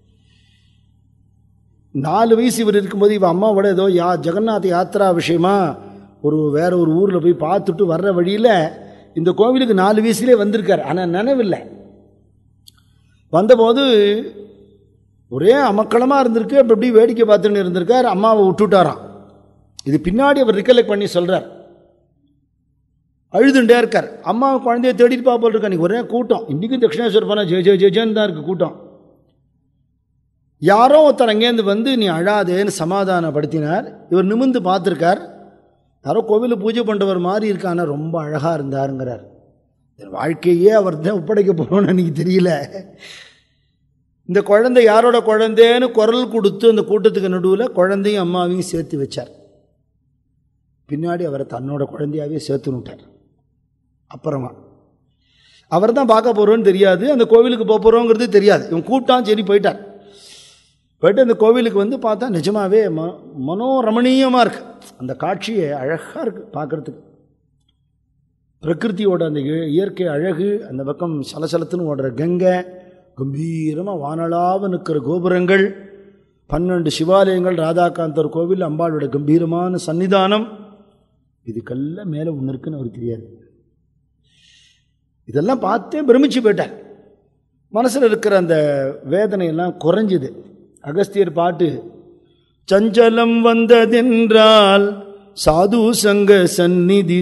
நாலு வயசு இவர் இருக்கும்போது இவன் அம்மாவோட ஏதோ யா ஜெகநாத் யாத்ரா விஷயமா ஒரு வேற ஒரு ஊரில் போய் பார்த்துட்டு வர்ற வழியில் இந்த கோவிலுக்கு நாலு வயசுலேயே வந்திருக்கார் ஆனால் நினைவில்லை வந்தபோது ஒரே அமக்களமாக இருந்திருக்கு அப்படி இப்படி வேடிக்கை பார்த்துன்னு இருந்திருக்கார் அம்மாவை விட்டுட்டாராம் இது பின்னாடி அவர் ரிகலெக்ட் பண்ணி சொல்கிறார் அழுதுண்டே இருக்கார் அம்மா குழந்தைய தேடிட்டு பார்ப்போல் இருக்கா நீ ஒரே கூட்டம் இன்றைக்கும் தட்சிணேஸ்வர் போனால் ஜெய ஜெய ஜெயஜன் தான் இருக்குது கூட்டம் யாரோ ஒருத்தர் அங்கேருந்து வந்து நீ அழாதேன்னு சமாதானப்படுத்தினார் இவர் நிமிந்து பார்த்துருக்கார் யாரோ கோவிலில் பூஜை பண்ணுறவர் மாதிரி இருக்கான ரொம்ப அழகாக இருந்தாருங்கிறார் என் வாழ்க்கையே அவர் தான் ஒப்படைக்க போகிறோன்னு எனக்கு தெரியல இந்த குழந்தை யாரோட குழந்தைன்னு குரல் கொடுத்து அந்த கூட்டத்துக்கு நடுவில் குழந்தையும் அம்மாவையும் சேர்த்து வச்சார் பின்னாடி அவரை தன்னோட குழந்தையாவே சேர்த்து விட்டார் அப்புறமா அவர் தான் பார்க்க போகிறோன்னு தெரியாது அந்த கோவிலுக்கு போக போகிறோங்கிறது தெரியாது இவன் கூட்டான் சரி போயிட்டார் போயிட்டு அந்த கோவிலுக்கு வந்து பார்த்தா நிஜமாவே ம மனோரமணீயமாக இருக்கு அந்த காட்சியை அழகாக இருக்குது பார்க்குறதுக்கு பிரகிருதியோட அந்த இய- இயற்கை அழகு அந்த பக்கம் சலசலத்துன்னு ஓடுற கங்கை கம்பீரமாக வானளாவ நிற்கிற கோபுரங்கள் பன்னெண்டு சிவாலயங்கள் ராதாகாந்தர் கோவில் அம்பாளோட கம்பீரமான சன்னிதானம் இதுக்கெல்லாம் மேலே ஒன்று இருக்குன்னு அவருக்கு தெரியாது இதெல்லாம் பார்த்தே பிரமிச்சு போயிட்டார் மனசில் இருக்கிற அந்த வேதனையெல்லாம் குறைஞ்சுது அகஸ்தியர் பாட்டு சஞ்சலம் வந்ததென்றால் சாது சங்க சந்நிதி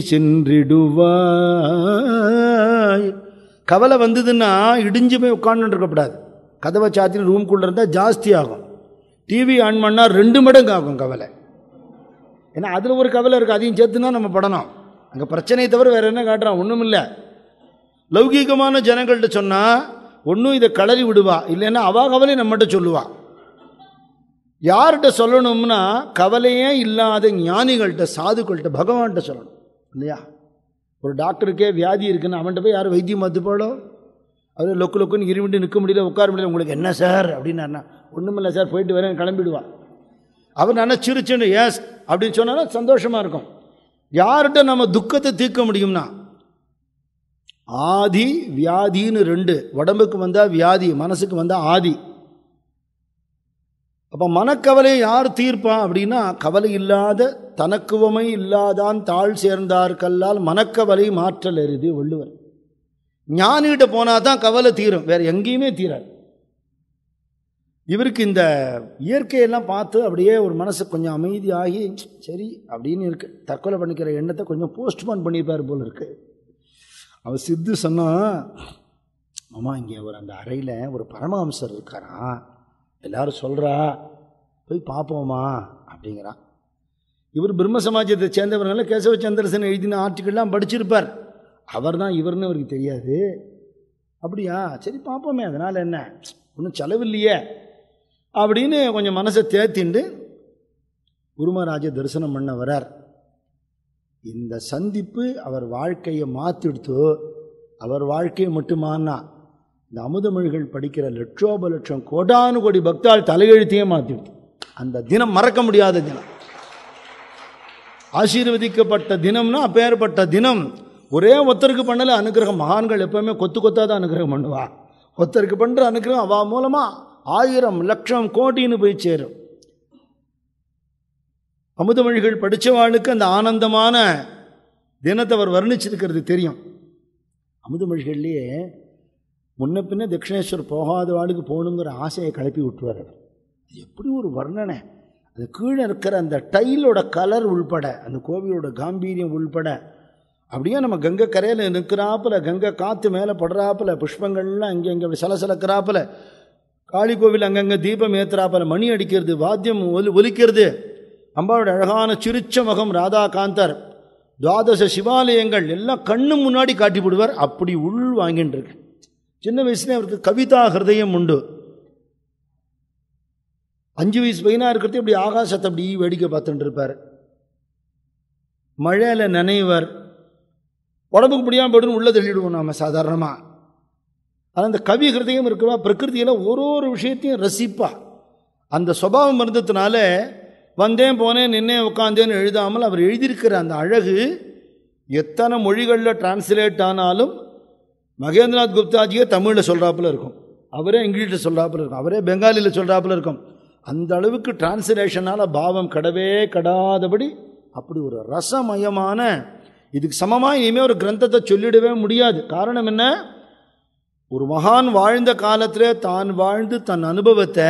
சென்றிடுவாய் கவலை வந்ததுன்னா இடிஞ்சு போய் உட்கார்ந்துட்டு இருக்கக்கூடாது கதவை சாத்தின்னு ரூம்குள்ளே இருந்தால் ஜாஸ்தி ஆகும் டிவி ஆன் பண்ணால் ரெண்டு மடங்கு ஆகும் கவலை ஏன்னா அதில் ஒரு கவலை இருக்குது அதையும் சேர்த்துனா நம்ம படணும் அங்கே பிரச்சனையை தவிர வேறு என்ன காட்டுறான் ஒன்றும் இல்லை லௌகீகமான ஜனங்கள்கிட்ட சொன்னால் ஒன்றும் இதை கலறி விடுவா இல்லைன்னா அவா கவலை நம்மகிட்ட சொல்லுவா யார்கிட்ட சொல்லணும்னா கவலையே இல்லாத ஞானிகள்கிட்ட சாதுக்கள்கிட்ட பகவான்கிட்ட சொல்லணும் இல்லையா ஒரு டாக்டருக்கே வியாதி இருக்குன்னு அவன்கிட்ட போய் யாரும் வைத்தியம் பார்த்துப்பாளோ அவர் லொக்கு லொக்குன்னு இருமிட்டு நிற்க முடியல உட்கார முடியல உங்களுக்கு என்ன சார் அப்படின்னாருனா ஒன்றுமில்ல சார் போயிட்டு வரேன் கிளம்பிடுவான் அவர் நல்லா சிரிச்சுன்னு ஏஸ் அப்படின்னு சொன்னாலும் சந்தோஷமாக இருக்கும் யார்கிட்ட நம்ம துக்கத்தை தீர்க்க முடியும்னா ஆதி வியாதின்னு ரெண்டு உடம்புக்கு வந்தால் வியாதி மனசுக்கு வந்தால் ஆதி அப்போ மனக்கவலையை யார் தீர்ப்பா அப்படின்னா கவலை இல்லாத தனக்குவமை இல்லாதான் தாழ் சேர்ந்தார்கல்லால் மனக்கவலை மாற்றல் எருது வள்ளுவர் ஞானிகிட்ட போனால் தான் கவலை தீரும் வேற எங்கேயுமே தீராது இவருக்கு இந்த இயற்கையெல்லாம் பார்த்து அப்படியே ஒரு மனசு கொஞ்சம் அமைதியாகி சரி அப்படின்னு இருக்கு தற்கொலை பண்ணிக்கிற எண்ணத்தை கொஞ்சம் போஸ்ட்போன் பண்ணியிருப்பார் போல இருக்கு அவர் சித்து சொன்னான் அம்மா இங்கே ஒரு அந்த அறையில் ஒரு பரமஹம்சர் இருக்காராம் எல்லாரும் சொல்கிறா போய் பார்ப்போமா அப்படிங்கிறான் இவர் பிரம்ம சமாஜத்தை சேர்ந்தவர்னால கேசவ சந்திரசன் எழுதின ஆர்டிக்கல்லாம் படிச்சிருப்பார் அவர் தான் இவர்னு அவருக்கு தெரியாது அப்படியா சரி பார்ப்போமே அதனால் என்ன ஒன்றும் செலவில்லையே அப்படின்னு கொஞ்சம் மனசை தேத்திண்டு குருமராஜ தரிசனம் பண்ண வரார் இந்த சந்திப்பு அவர் வாழ்க்கையை மாற்றிடுத்து அவர் வாழ்க்கையை மட்டுமானா இந்த அமுதமொழிகள் படிக்கிற லட்சோப லட்சம் கோடானு கோடி பக்தாள் தலையெழுத்தையே மாற்றிடுது அந்த தினம் மறக்க முடியாத தினம் ஆசீர்வதிக்கப்பட்ட தினம்னா அப்பேற்பட்ட தினம் ஒரே ஒருத்தருக்கு பண்ணல அனுகிரகம் மகான்கள் எப்பவுமே கொத்து கொத்தா தான் அனுகிரகம் பண்ணுவா ஒருத்தருக்கு பண்ணுற அனுகிரகம் அவா மூலமாக ஆயிரம் லட்சம் கோட்டின்னு போய் சேரும் அமுதமொழிகள் படித்தவாளுக்கு அந்த ஆனந்தமான தினத்தை அவர் வர்ணிச்சிருக்கிறது தெரியும் அமுதமொழிகள்லேயே முன்ன பின்ன தட்சிணேஸ்வர் போகாத வாளுக்கு போகணுங்கிற ஆசையை கிளப்பி விட்டுவார் அவர் அது எப்படி ஒரு வர்ணனை அது கீழே இருக்கிற அந்த டைலோட கலர் உள்பட அந்த கோவிலோட காம்பீரியம் உள்பட அப்படியே நம்ம கங்கை கரையில் நிற்கிறாப்புல கங்கை காற்று மேலே படுறாப்புல புஷ்பங்கள்லாம் அங்கே அங்கே சலசலக்கிறாப்புல காளி கோவில் அங்கங்கே தீபம் ஏத்துறாப்புல மணி அடிக்கிறது வாத்தியம் ஒலி ஒலிக்கிறது அம்பாவோட அழகான சிரிச்ச முகம் ராதாகாந்தர் துவாதச சிவாலயங்கள் எல்லாம் கண்ணு முன்னாடி காட்டி விடுவார் அப்படி உள் வாங்கிட்டு இருக்கு சின்ன வயசுலேயே அவருக்கு கவிதா ஹிருதயம் உண்டு அஞ்சு வயசு பையனாக இருக்கிறது இப்படி ஆகாசத்தை அப்படி வேடிக்கை பார்த்துட்டு இருப்பார் மழையில் நினைவர் உடம்புக்கு முடியாமல் போய்டுன்னு உள்ளே தள்ளிடுவோம் நாம் சாதாரணமாக ஆனால் அந்த கவி ஹிருதயம் இருக்குவா பிரகிருதியில் ஒரு ஒரு விஷயத்தையும் ரசிப்பா அந்த சுபாவம் இருந்ததுனால வந்தேன் போனேன் நின்னே உட்காந்தேன்னு எழுதாமல் அவர் எழுதியிருக்கிற அந்த அழகு எத்தனை மொழிகளில் டிரான்ஸ்லேட் ஆனாலும் மகேந்திரநாத் குப்தாஜியே தமிழில் சொல்கிறாப்புல இருக்கும் அவரே இங்கிலீஷில் சொல்கிறாப்புல இருக்கும் அவரே பெங்காலியில் சொல்கிறாப்புல இருக்கும் அந்த அளவுக்கு டிரான்ஸ்லேஷனால் பாவம் கடவே கடாதபடி அப்படி ஒரு ரசமயமான இதுக்கு சமமாக இனிமேல் ஒரு கிரந்தத்தை சொல்லிடவே முடியாது காரணம் என்ன ஒரு மகான் வாழ்ந்த காலத்தில் தான் வாழ்ந்து தன் அனுபவத்தை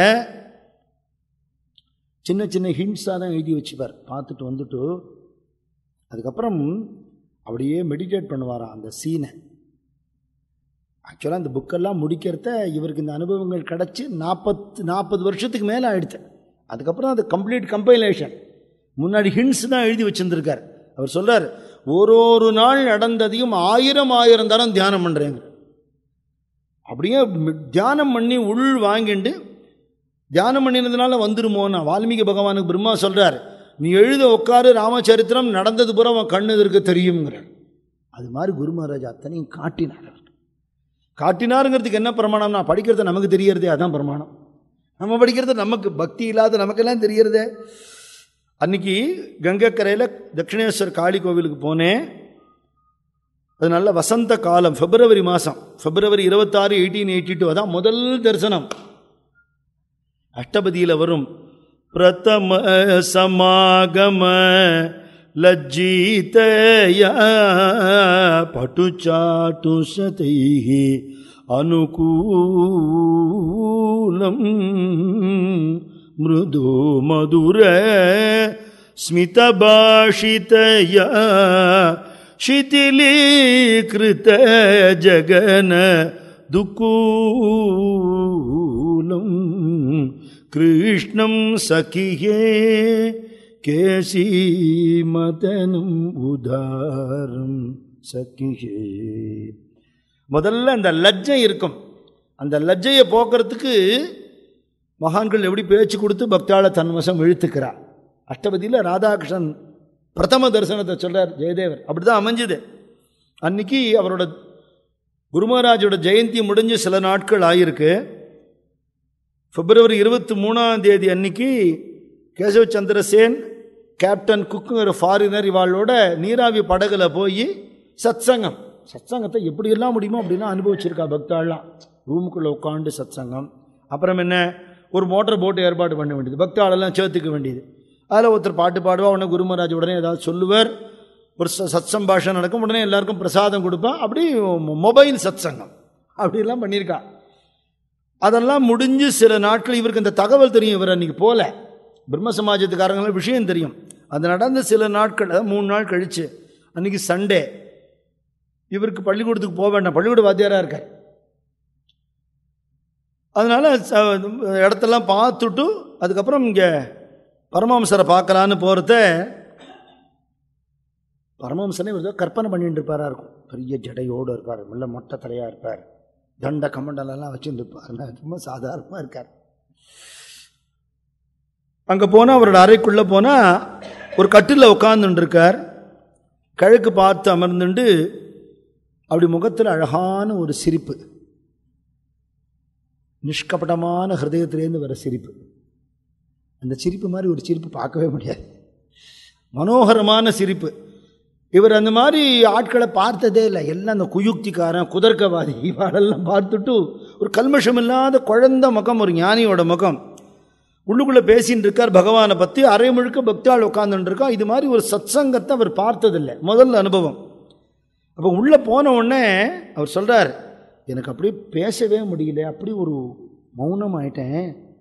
சின்ன சின்ன ஹிண்ட்ஸாக தான் எழுதி வச்சுப்பார் பார்த்துட்டு வந்துட்டு அதுக்கப்புறம் அப்படியே மெடிடேட் பண்ணுவாராம் அந்த சீனை ஆக்சுவலாக அந்த புக்கெல்லாம் முடிக்கிறத இவருக்கு இந்த அனுபவங்கள் கிடச்சி நாற்பத்து நாற்பது வருஷத்துக்கு மேலே ஆயிடுச்சு அதுக்கப்புறம் அது கம்ப்ளீட் கம்பைலேஷன் முன்னாடி ஹிண்ட்ஸ் தான் எழுதி வச்சுருந்துருக்கார் அவர் சொல்கிறார் ஒரு ஒரு நாள் நடந்ததையும் ஆயிரம் ஆயிரம் தரம் தியானம் பண்ணுறேங்க அப்படியே தியானம் பண்ணி உள் வாங்கிண்டு தியானம் பண்ணினதுனால வந்துருமோன்னா வால்மீகி பகவானுக்கு பிரம்மா சொல்கிறார் நீ எழுத உட்காரு ராமச்சரித்திரம் நடந்தது பூரா அவன் கண்ணு இருக்க தெரியுங்கிறார் அது மாதிரி குரு மகாராஜ் அத்தனையும் காட்டினார் காட்டினாருங்கிறதுக்கு என்ன பிரமாணம் நான் படிக்கிறது நமக்கு தெரியறதே அதான் பிரமாணம் நம்ம படிக்கிறது நமக்கு பக்தி இல்லாத நமக்கெல்லாம் தெரியறதே அன்னைக்கு கங்கைக்கரையில் தட்சிணேஸ்வர் காளி கோவிலுக்கு போனேன் அது நல்ல வசந்த காலம் பிப்ரவரி மாதம் பிப்ரவரி இருபத்தாறு எயிட்டீன் எயிட்டி டூ அதான் முதல் தரிசனம் அஷ்டபதியில் வரும் பிரதம சமாகம லஜ்ஜீதயா பட்டுச்சாட்டு சதை அனுகூலம் மிருது மதுர ஸ்மிதபாஷிதயா शिथिलीकृत जगन दुकूलं कृष्णं सखिये கேசிமதனும் உதாரம் சக்கியே முதல்ல அந்த லஜ்ஜை இருக்கும் அந்த லஜ்ஜையை போக்குறதுக்கு மகான்கள் எப்படி பேச்சு கொடுத்து பக்தாள தன்வசம் இழுத்துக்கிறா அஷ்டபதியில் ராதாகிருஷ்ணன் பிரதம தரிசனத்தை சொல்கிறார் ஜெயதேவர் அப்படி தான் அமைஞ்சுது அன்னைக்கு அவரோட குருமராஜோட ஜெயந்தி முடிஞ்சு சில நாட்கள் ஆயிருக்கு பிப்ரவரி இருபத்தி மூணாம் தேதி அன்னைக்கு கேசவ சந்திரசேன் கேப்டன் குக்குங்கிற ஃபாரினர் இவாளோட நீராவி படகுல போய் சத்சங்கம் சத்சங்கத்தை எப்படியெல்லாம் முடியுமோ அப்படின்னா அனுபவிச்சிருக்கா பக்தாள்லாம் ரூமுக்குள்ளே உட்காந்து சத்சங்கம் அப்புறம் என்ன ஒரு மோட்டர் போட்டு ஏற்பாடு பண்ண வேண்டியது பக்தாளெல்லாம் சேர்த்துக்க வேண்டியது அதில் ஒருத்தர் பாட்டு பாடுவா உடனே குருமராஜ் உடனே ஏதாவது சொல்லுவார் ஒரு ச- சத் சம்பாஷணம் நடக்கும் உடனே எல்லாருக்கும் பிரசாதம் கொடுப்பா அப்படி மொபைல் சத்சங்கம் அப்படிலாம் பண்ணியிருக்கா அதெல்லாம் முடிஞ்சு சில நாட்கள் இவருக்கு இந்த தகவல் தெரியும் இவர் அன்னைக்கு போல பிரம்ம சமாஜத்துக்காரங்களுக்கு விஷயம் தெரியும் அது நடந்த சில நாட்கள் அதாவது மூணு நாள் கழிச்சு அன்னைக்கு சண்டே இவருக்கு பள்ளிக்கூடத்துக்கு போக வேண்டாம் பள்ளிக்கூட வாத்தியாராக இருக்கார் அதனால ச- இடத்தெல்லாம் பார்த்துட்டு அதுக்கப்புறம் இங்கே பரமஹம்சரை பார்க்கலான்னு போகிறத பரமஹம்சனே ஒரு தடவை கற்பனை பண்ணிட்டு இருப்பாரா இருக்கும் பெரிய ஜடையோடு இருப்பார் நல்ல மொட்டை தலையாக இருப்பார் தண்ட கமண்டலெல்லாம் வச்சுட்டு இருப்பார் ரொம்ப சாதாரணமாக இருக்கார் அங்கே போனால் அவரோட அறைக்குள்ளே போனால் ஒரு கட்டிலில் உட்காந்துட்டு இருக்கார் கிழக்கு பார்த்து அமர்ந்துண்டு அப்படி முகத்தில் அழகான ஒரு சிரிப்பு நிஷ்கபடமான ஹிருதயத்திலேருந்து வர சிரிப்பு அந்த சிரிப்பு மாதிரி ஒரு சிரிப்பு பார்க்கவே முடியாது மனோகரமான சிரிப்பு இவர் அந்த மாதிரி ஆட்களை பார்த்ததே இல்லை எல்லாம் அந்த குயுக்திக்காரன் குதர்க்கவாதி இவாளெல்லாம் பார்த்துட்டு ஒரு கல்மஷம் இல்லாத குழந்த முகம் ஒரு ஞானியோட முகம் உள்ளுக்குள்ளே பேசின்னு இருக்கார் பகவானை பற்றி அரை முழுக்க பக்தாள் உட்காந்துட்டு இருக்கா இது மாதிரி ஒரு சத்சங்கத்தை அவர் பார்த்ததில்லை முதல் அனுபவம் அப்போ உள்ளே போன உடனே அவர் சொல்கிறார் எனக்கு அப்படியே பேசவே முடியல அப்படி ஒரு மௌனம் ஆயிட்டேன்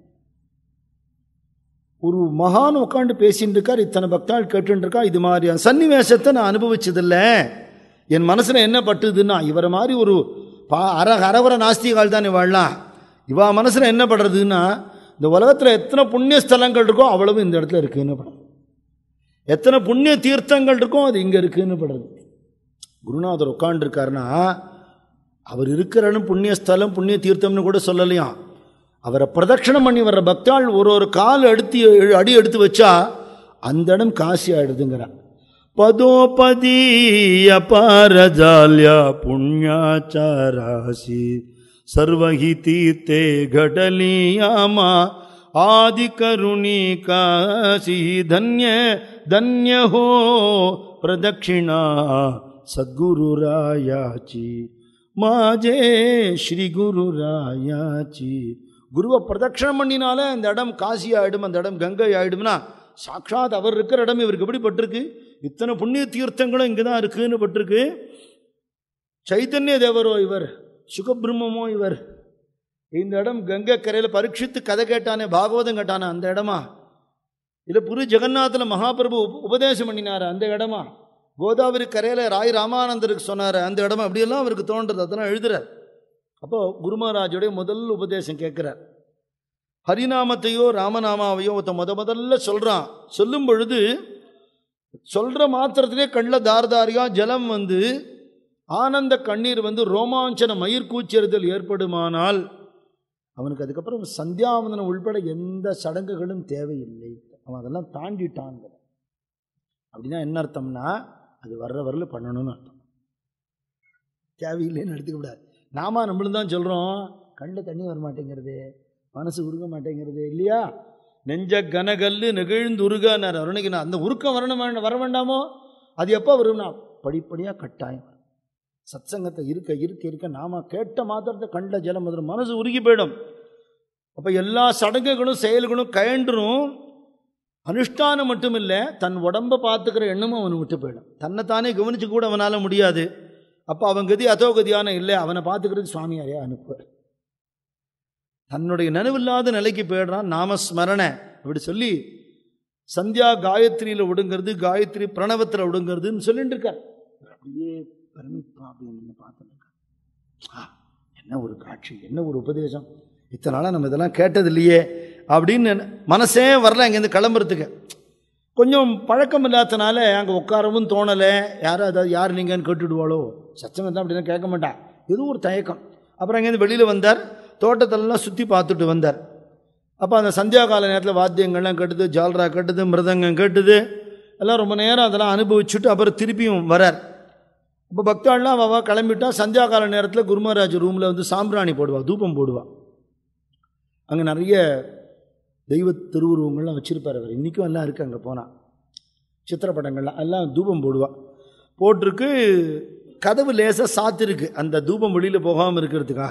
ஒரு மகான் உட்காந்து பேசிட்டு இருக்கார் இத்தனை பக்தாள் கேட்டுட்டு இருக்கா இது மாதிரியான சன்னிவேசத்தை நான் அனுபவிச்சதில்லை என் மனசில் என்ன பட்டுதுன்னா இவரை மாதிரி ஒரு பா அர அரவர நாஸ்திகால் தான் இவாள்லாம் இவா மனசில் என்ன படுறதுன்னா இந்த உலகத்தில் எத்தனை புண்ணிய ஸ்தலங்கள் இருக்கோ அவ்வளவு இந்த இடத்துல இருக்குன்னு படுறது எத்தனை புண்ணிய தீர்த்தங்கள் இருக்கோ அது இங்கே இருக்குன்னு படுறது குருநாதர் உட்காண்டிருக்காருன்னா அவர் இருக்கிறன்னு புண்ணிய ஸ்தலம் புண்ணிய தீர்த்தம்னு கூட சொல்லலையாம் அவரை பிரதட்சணம் பண்ணி வர்ற பக்தாள் ஒரு ஒரு கால் எடுத்து அடி எடுத்து வச்சா அந்த இடம் காசி ஆயிடுதுங்கிறான் பதோபதி அபாரஜால்ய புண்ணியாச்சாராசி சர்வஹி தீர்த்தே கடலியாமா ஆதி கருணி காசி தன்ய தன்ய ஹோ பிரதட்சிணா சத்குருராயாச்சி மாஜே ஸ்ரீ குருராயாச்சி குருவை பிரதட்சணம் பண்ணினாலே அந்த இடம் காசி ஆயிடும் அந்த இடம் கங்கை ஆயிடும்னா சாட்சாத் அவர் இருக்கிற இடம் இவருக்கு எப்படி பட்டிருக்கு இத்தனை புண்ணிய தீர்த்தங்களும் இங்கே தான் இருக்குன்னு பட்டிருக்கு சைத்தன்ய தேவரோ இவர் சுகபிரம்மமோ இவர் இந்த இடம் கங்கை கரையில் பரீட்சித்து கதை கேட்டானே பாகவதம் கேட்டானே அந்த இடமா இல்லை புரி ஜெகநாத்தில் மகாபிரபு உப- உபதேசம் பண்ணினார் அந்த இடமா கோதாவரி கரையில் ராய் ராமானந்தருக்கு சொன்னார் அந்த இடமா அப்படியெல்லாம் அவருக்கு தோன்றது அதெல்லாம் எழுதுறார் அப்போ குருமராஜுடைய முதல் உபதேசம் கேட்குறார் ஹரிநாமத்தையோ ராமநாமாவையோ ஒருத்த முத முதல்ல சொல்கிறான் சொல்லும் பொழுது சொல்கிற மாத்திரத்திலே கண்ணில் தார்தாரியா ஜலம் வந்து ஆனந்த கண்ணீர் வந்து ரோமாஞ்சன மயிர் கூச்செறுதல் ஏற்படுமானால் அவனுக்கு அதுக்கப்புறம் சந்தியாவந்தனம் உள்பட எந்த சடங்குகளும் தேவையில்லை அவன் அதெல்லாம் தாண்டிட்டாங்க அப்படின்னா என்ன அர்த்தம்னா அது வர்ற வரல பண்ணணும்னு அர்த்தம் தேவையில்லைன்னு எடுத்துக்கூடாது நாம நம்மளும் தான் சொல்கிறோம் கண்ணில் தண்ணி வர மாட்டேங்கிறது மனசு உருக மாட்டேங்கிறது இல்லையா நெஞ்ச கனகல்லு நெகிழ்ந்து உருகானார் அருணைக்கு நான் அந்த உருக்கம் வரணும் வேண்ட- வர வேண்டாமோ அது எப்போ வரும்னா படிப்படியாக கட்டாயம் வரும். சத்சங்கத்தை இருக்க இருக்க இருக்க நாம கேட்ட மாத்திரத்தை கண்ட ஜலம் வந்துடும் மனசு உருகி போயிடும் அப்போ எல்லா சடங்குகளும் செயல்களும் கயன்றும் அனுஷ்டானம் மட்டும் இல்லை தன் உடம்பை பார்த்துக்கிற எண்ணமும் அவனுக்கு விட்டு போயிடும் தன்னைத்தானே கவனிச்சு கூட அவனால் முடியாது அப்போ அவன் கதி அதோ கதியான இல்லை அவனை பார்த்துக்கிறதுக்கு சுவாமியாரே அனுப்புவார் தன்னுடைய நினைவில்லாத நிலைக்கு போயிடுறான் நாமஸ்மரண அப்படி சொல்லி சந்தியா காயத்ரியில் விடுங்கிறது காயத்ரி பிரணவத்தில் விடுங்கிறதுன்னு சொல்லிட்டு இருக்கார் அப்படியே பிரமிப்பா அப்படின்னு பார்த்துட்டு இருக்கார். ஆ, என்ன ஒரு காட்சி என்ன ஒரு உபதேசம் இத்தனை நாளாக நம்ம இதெல்லாம் கேட்டது இல்லையே அப்படின்னு மனசே வரல அங்கேருந்து கிளம்புறதுக்கு கொஞ்சம் பழக்கம் இல்லாதனால அங்கே உட்காரவும் தோணலை யாரும் அதாவது யார் நீங்கன்னு கேட்டுடுவாளோ சச்சங்கம் தான் அப்படிலாம் கேட்க மாட்டான் ஏதோ ஒரு தயக்கம் அப்புறம் அங்கேருந்து வெளியில் வந்தார் தோட்டத்திலலாம் சுற்றி பார்த்துட்டு வந்தார் அப்போ அந்த சந்தியா கால நேரத்தில் வாத்தியங்கள்லாம் கேட்டுது ஜால்ரா கேட்டுது மிருதங்கம் கேட்டுது எல்லாம் ரொம்ப நேரம் அதெல்லாம் அனுபவிச்சுட்டு அப்புறம் திருப்பியும் வரார் இப்போ பக்தாள்லாம் அவ கிளம்பிட்டா சந்தியா கால நேரத்தில் குருமராஜ் ரூமில் வந்து சாம்பிராணி போடுவா தூபம் போடுவா அங்கே நிறைய தெய்வ திருவுருவங்கள்லாம் வச்சுருப்பார் அவர் இன்றைக்கும் எல்லாம் இருக்குது அங்கே போனால் சித்திரப்படங்கள்லாம் எல்லாம் தூபம் போடுவா போட்டிருக்கு கதவு லேசாக சாத்திருக்கு அந்த தூபம் வெளியில் போகாமல் இருக்கிறதுக்காக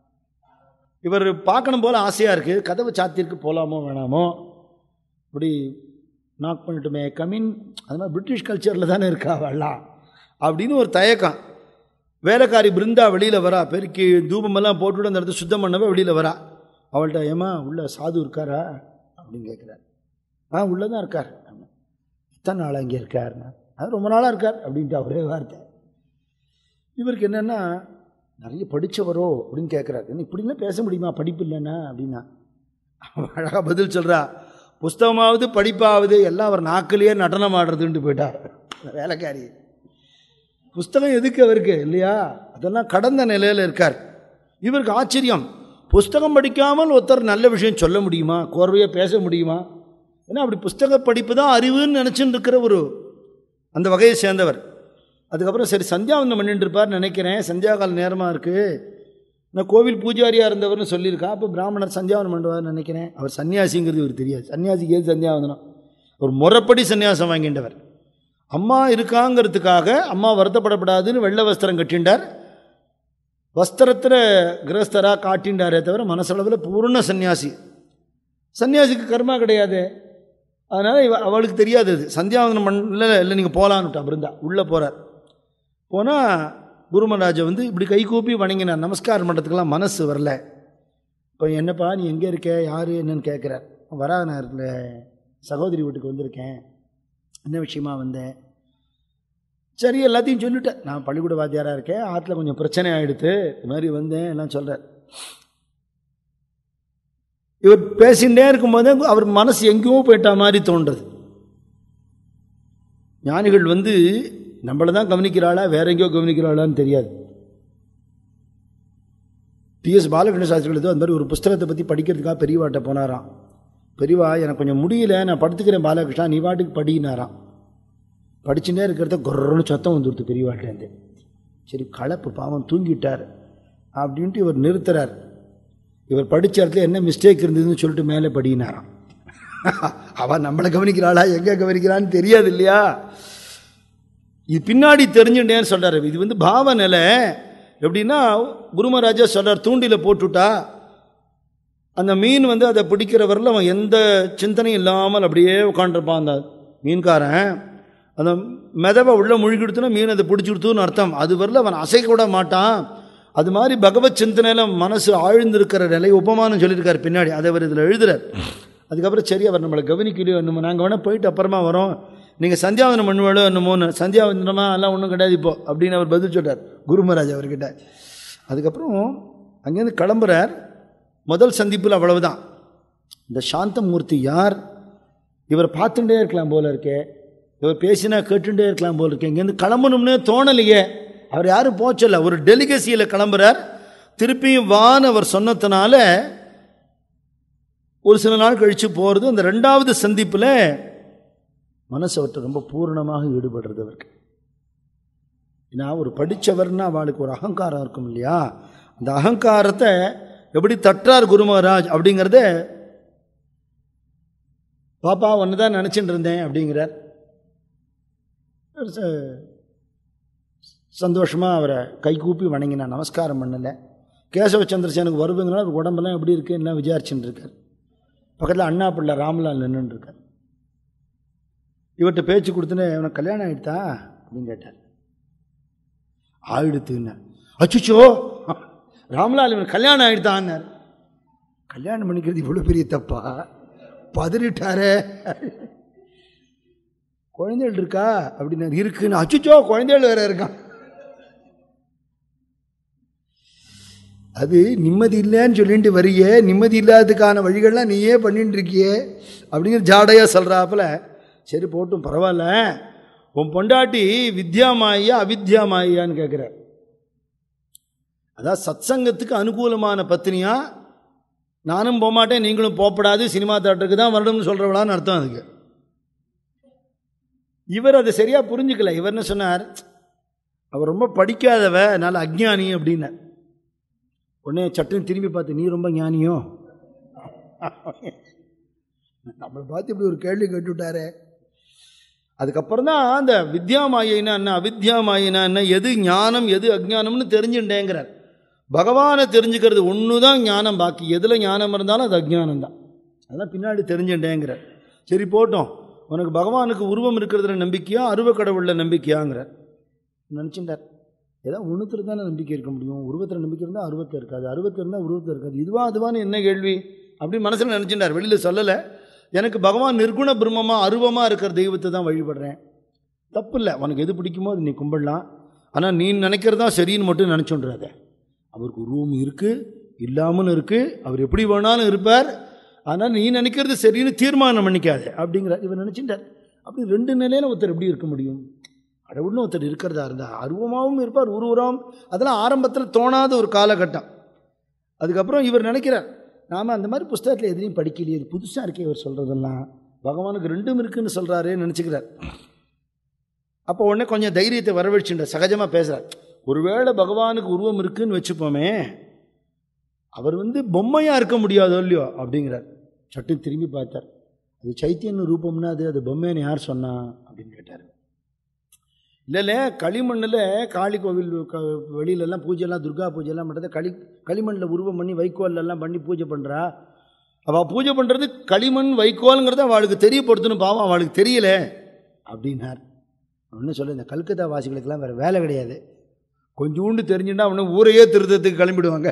இவர் பார்க்கணும் போல் ஆசையாக இருக்குது கதவு சாத்திருக்கு போகலாமோ வேணாமோ இப்படி நாக் பண்ணிட்டுமே கமின் அது மாதிரி பிரிட்டிஷ் கல்ச்சரில் தானே இருக்கா அவள்லாம் அப்படின்னு ஒரு தயக்கம் வேலைக்காரி பிருந்தா வெளியில் வரா பெருக்கி தூபமெல்லாம் போட்டுவிட்டு அந்த இடத்த சுத்தம் பண்ணவே வெளியில் வரா அவள்கிட்ட ஏமா உள்ள சாது இருக்காரா அப்படின்னு கேட்குறாரு ஆ உள்ளே தான் இருக்கார் எத்தனை நாளாக இங்கே இருக்காருன்னா அது ரொம்ப நாளாக இருக்கார் அப்படின்ட்டு அவரே வார்த்தை இவருக்கு என்னென்னா நிறைய படித்தவரோ அப்படின்னு கேட்குறாரு என்ன இப்படிலாம் பேச முடியுமா படிப்பு இல்லைன்னா அப்படின்னா அழகாக பதில் சொல்கிறா புஸ்தகமாவது படிப்பாவது எல்லாம் அவர் நாக்கிலேயே நடனம் ஆடுறதுன்ட்டு போயிட்டார் வேலைக்காரி புஸ்தகம் எதுக்கு அவருக்கு இல்லையா அதெல்லாம் கடந்த நிலையில் இருக்கார் இவருக்கு ஆச்சரியம் புஸ்தகம் படிக்காமல் ஒருத்தர் நல்ல விஷயம் சொல்ல முடியுமா கோர்வையாக பேச முடியுமா ஏன்னா அப்படி புஸ்தக படிப்பு தான் அறிவுன்னு நினச்சின்னு இருக்கிற ஒரு அந்த வகையை சேர்ந்தவர் அதுக்கப்புறம் சரி சந்தியாவந்தம் பண்ணிட்டு இருப்பார் நினைக்கிறேன் சந்தியாகால நேரமாக இருக்குது நான் கோவில் பூஜாரியாக இருந்தவர்னு சொல்லியிருக்கா அப்போ பிராமணர் சந்தியாவனம் பண்ணுவார்னு நினைக்கிறேன் அவர் சன்னியாசிங்கிறது இவர் தெரியாது சன்னியாசிக்கு ஏது சந்தியாவந்தனம் ஒரு முறைப்படி சன்னியாசம் வாங்கின்றவர் அம்மா இருக்காங்கிறதுக்காக அம்மா வருத்தப்படப்படாதுன்னு வெள்ளை வஸ்திரம் கட்டிண்டார் வஸ்திரத்தில் கிரகஸ்தராக காட்டின்றாரே தவிர மனசளவில் பூர்ண சன்னியாசி சன்னியாசிக்கு கர்மா கிடையாது அதனால் இவ அவளுக்கு தெரியாது அது சந்தியாவந்தனம் பண்ணல இல்லை நீங்கள் போகலான்னுட்டா பிருந்தா உள்ளே போகிறார் போனால் குருமராஜை வந்து இப்படி கை கூப்பி வணங்கினார் நமஸ்காரம் பண்ணுறதுக்கெல்லாம் மனசு வரல இப்போ என்னப்பா நீ எங்கே இருக்க யார் என்னன்னு கேட்குறார் வரா நான் இருக்கல சகோதரி வீட்டுக்கு வந்திருக்கேன் என்ன விஷயமா வந்தேன் சரி எல்லாத்தையும் சொல்லிட்டேன் நான் பள்ளிக்கூட வாத்தியாராக இருக்கேன் ஆற்றுல கொஞ்சம் பிரச்சனை ஆகிடுது இது மாதிரி வந்தேன் எல்லாம் சொல்கிறார் இவர் பேசிகிட்டே இருக்கும்போது அவர் மனசு எங்கேயோ போயிட்டா மாதிரி தோன்றது ஞானிகள் வந்து நம்மளை தான் கவனிக்கிறாளா வேற எங்கேயோ கவனிக்கிறாளான்னு தெரியாது டிஎஸ் பாலகிருஷ்ண சாஸ்திரிகள் ஏதோ அந்த மாதிரி ஒரு புஸ்தகத்தை பற்றி படிக்கிறதுக்காக பெரியவாட்ட போனாராம் பெரியவா எனக்கு கொஞ்சம் முடியல நான் படுத்துக்கிறேன் பாலகிருஷ்ணா நீ பாட்டுக்கு படினாராம் படிச்சுட்டே இருக்கிறத குரன்னு சத்தம் வந்துடுது பெரியவாட்டேருந்து சரி களைப்பு பாவம் தூங்கிட்டார் அப்படின்ட்டு இவர் நிறுத்துறார் இவர் படித்த இடத்துல என்ன மிஸ்டேக் இருந்ததுன்னு சொல்லிட்டு மேலே படினாராம் அவன் நம்மளை கவனிக்கிறாளா எங்கே கவனிக்கிறான்னு தெரியாது இல்லையா இது பின்னாடி தெரிஞ்சுட்டேன்னு சொல்கிறார் இது வந்து பாவ நிலை எப்படின்னா குருமராஜா சொல்கிறார் தூண்டில் போட்டுட்டா அந்த மீன் வந்து அதை பிடிக்கிறவரில் அவன் எந்த சிந்தனையும் இல்லாமல் அப்படியே உட்காண்டிருப்பான் அந்த மீன்காரன் அந்த மெதவை உள்ள முழுகி கொடுத்தனா மீன் அதை பிடிச்சி கொடுத்துன்னு அர்த்தம் அது வரல அவன் அசைக்க கூட மாட்டான் அது மாதிரி பகவத் சிந்தனையில் மனசு ஆழ்ந்திருக்கிற நிலை உபமானம் சொல்லியிருக்காரு பின்னாடி அதை அவர் இதில் எழுதுறார் அதுக்கப்புறம் சரி அவர் நம்மளை கவனிக்கலையோ என்னமோ நாங்கள் வேணால் போயிட்டு அப்புறமா வரோம் நீங்கள் சந்தியாவந்தனம் பண்ணுவாளோ என்னமோன்னு சந்தியாவந்தனமா எல்லாம் ஒன்றும் கிடையாது இப்போ அப்படின்னு அவர் பதில் சொல்கிறார் குருமராஜ் அவர்கிட்ட அதுக்கப்புறம் அங்கேருந்து கிளம்புறார் முதல் சந்திப்பில் அவ்வளவுதான் இந்த சாந்தமூர்த்தி யார் இவரை பார்த்துட்டே இருக்கலாம் போல இருக்கே இவர் பேசினா கேட்டுட்டே இருக்கலாம் போல இருக்கே இங்கேருந்து கிளம்பணும்னே தோணலையே அவர் யாரும் போச்சல ஒரு டெலிகசியில் கிளம்புறார் திருப்பியும் வான்னு அவர் சொன்னதுனால ஒரு சில நாள் கழித்து போகிறது அந்த ரெண்டாவது சந்திப்பில் மனசு அவர்கிட்ட ரொம்ப பூரணமாக ஈடுபடுறது அவருக்கு ஏன்னா ஒரு படித்தவர்னா அவளுக்கு ஒரு அகங்காரம் இருக்கும் இல்லையா அந்த அகங்காரத்தை எப்படி தட்டுறார் குருமராஜ் அப்படிங்கிறத பாப்பா ஒன்று தான் நினச்சிட்டு இருந்தேன் அப்படிங்கிறார் சந்தோஷமாக அவரை கை கூப்பி வணங்கினான் நமஸ்காரம் பண்ணலை கேசவ சந்திரசேனுக்கு வருவதுனால அவர் உடம்பெல்லாம் எப்படி இருக்கு என்ன விசாரிச்சுட்டு இருக்கார் பக்கத்தில் அண்ணா பிள்ளை ராம்லால் நின்றுட்டு இருக்கார் இவர்கிட்ட பேச்சு கொடுத்துன்னு இவனுக்கு கல்யாணம் ஆகிடுதா அப்படின்னு கேட்டார் ஆயிடுத்துன்னு அச்சுச்சோ ராம்லால் இவன் கல்யாணம் ஆகிடுதான்னார் கல்யாணம் பண்ணிக்கிறது இவ்வளோ பெரிய தப்பா பதறிட்டாரே குழந்தைகள் இருக்கா அப்படின்னு இருக்குன்னு அச்சுச்சோ குழந்தைகள் வேற இருக்கான் அது நிம்மதி இல்லைன்னு சொல்லிட்டு வரியே நிம்மதி இல்லாததுக்கான வழிகள்லாம் நீயே பண்ணிட்டு இருக்கியே அப்படிங்கிற ஜாடையாக சொல்கிறாப்புல சரி போட்டும் பரவாயில்ல உன் பொண்டாட்டி வித்யாமாயா அவித்யாமாயான்னு கேட்குறார் அதான் சத்சங்கத்துக்கு அனுகூலமான பத்தினியா நானும் போகமாட்டேன் நீங்களும் போகப்படாது சினிமா தேட்டருக்கு தான் வரணும்னு சொல்கிறவளான்னு அர்த்தம் அதுக்கு இவர் அதை சரியாக புரிஞ்சுக்கல இவர் என்ன சொன்னார் அவர் ரொம்ப படிக்காதவ நல்ல அஜ்ஞானி அப்படின்னு உடனே சட்டுன்னு திரும்பி பார்த்து நீ ரொம்ப ஞானியோ நம்மளை பார்த்து இப்படி ஒரு கேள்வி கேட்டுவிட்டாரே அதுக்கப்புறம் தான் அந்த வித்யா மாயினா என்ன அவித்யா மாயினா என்ன எது ஞானம் எது அஜ்ஞானம்னு தெரிஞ்சுட்டேங்கிறார் பகவானை தெரிஞ்சுக்கிறது ஒன்று தான் ஞானம் பாக்கி எதில் ஞானம் இருந்தாலும் அது அஜ்ஞானம் தான் அதான் பின்னாடி தெரிஞ்சுட்டேங்கிறார் சரி போட்டோம் உனக்கு பகவானுக்கு உருவம் இருக்கிறதுல நம்பிக்கையா அருவ கடவுளில் நம்பிக்கையாங்கிறார் நினச்சிட்டார் ஏதாவது ஒன்றுத்துல தானே நம்பிக்கை இருக்க முடியும் உருவத்தில் நம்பிக்கை இருந்தால் அருவத்தில் இருக்காது அருவத்தில் இருந்தால் உருவத்தில் இருக்காது இதுவா அதுவான்னு என்ன கேள்வி அப்படின்னு மனசில் நினச்சிட்டார் வெளியில் சொல்லலை எனக்கு பகவான் நிர்குண பிரம்மமாக அருவமாக இருக்கிற தெய்வத்தை தான் வழிபடுறேன் தப்பு இல்லை உனக்கு எது பிடிக்குமோ அது நீ கும்பிடலாம் ஆனால் நீ நினைக்கிறதா சரின்னு மட்டும் நினச்சோன்றாத அவருக்கு உருவம் இருக்குது இல்லாமல் இருக்குது அவர் எப்படி வேணாலும் இருப்பார் ஆனால் நீ நினைக்கிறது சரின்னு தீர்மானம் பண்ணிக்காத அப்படிங்கிறார் இவர் நினச்சிட்டார் அப்படி ரெண்டு நிலையில் ஒருத்தர் எப்படி இருக்க முடியும் கடவுள்னு ஒருத்தர் இருக்கிறதா இருந்தால் அருவமாகவும் இருப்பார் உருவரம் அதெல்லாம் ஆரம்பத்தில் தோணாத ஒரு காலகட்டம் அதுக்கப்புறம் இவர் நினைக்கிறார் நாம் அந்த மாதிரி புஸ்தகத்தில் எதுலையும் படிக்கலையே இது புதுசாக இருக்கே இவர் சொல்கிறதெல்லாம் பகவானுக்கு ரெண்டும் இருக்குன்னு சொல்கிறாரே நினச்சிக்கிறார் அப்போ உடனே கொஞ்சம் தைரியத்தை வரவழைச்சுட்ட சகஜமாக பேசுகிறார் ஒருவேளை பகவானுக்கு உருவம் இருக்குன்னு வச்சுப்போமே அவர் வந்து பொம்மையாக இருக்க முடியாதோ இல்லையோ அப்படிங்கிறார் சட்டு திரும்பி பார்த்தார் அது சைத்தியன்னு ரூபம்னா அது அது பொம்மைன்னு யார் சொன்னா அப்படின்னு கேட்டார் இல்லை இல்லை களிமண்ணில் காளி கோவில் க வெளியிலலாம் பூஜைலாம் துர்கா பூஜைலாம் பண்ணுறது களி களிமண்ணில் உருவம் பண்ணி வைக்கோல்லாம் பண்ணி பூஜை பண்ணுறா அவள் பூஜை பண்ணுறது களிமண் வைக்கோலுங்கிறத அவளுக்கு தெரியப்படுத்தணும் பாவம் அவளுக்கு தெரியல அப்படின்னார் ஒன்று சொல்ல இந்த கல்கத்தா வாசிகளுக்கெல்லாம் வேறு வேலை கிடையாது கொஞ்சோண்டு தெரிஞ்சுட்டா அவனை ஊரையே திருத்தத்துக்கு கிளம்பிடுவாங்க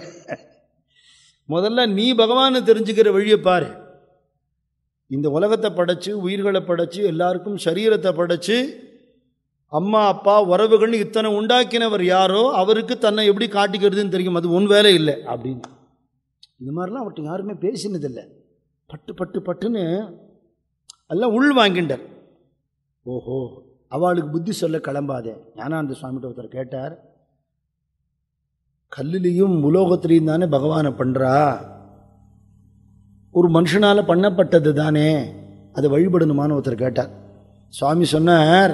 முதல்ல நீ பகவானை தெரிஞ்சுக்கிற வழியை பாரு இந்த உலகத்தை படைச்சு உயிர்களை படைச்சு எல்லாருக்கும் சரீரத்தை படைச்சு அம்மா அப்பா உறவுகள் இத்தனை உண்டாக்கினவர் யாரோ அவருக்கு தன்னை எப்படி காட்டிக்கிறதுன்னு தெரியும் அது உன் வேலை இல்லை அப்படின்னு இந்த மாதிரிலாம் அவர்கிட்ட யாருமே பேசினதில்லை பட்டு பட்டு பட்டுன்னு எல்லாம் உள் வாங்கிண்டார் ஓஹோ அவளுக்கு புத்தி சொல்ல கிளம்பாதே ஞானானந்த சுவாமிகிட்ட ஒருத்தர் கேட்டார் கல்லுலேயும் உலோகத்திலையும் தானே பகவானை பண்ணுறா ஒரு மனுஷனால் பண்ணப்பட்டது தானே அதை வழிபடணுமான்னு ஒருத்தர் கேட்டார் சுவாமி சொன்னார்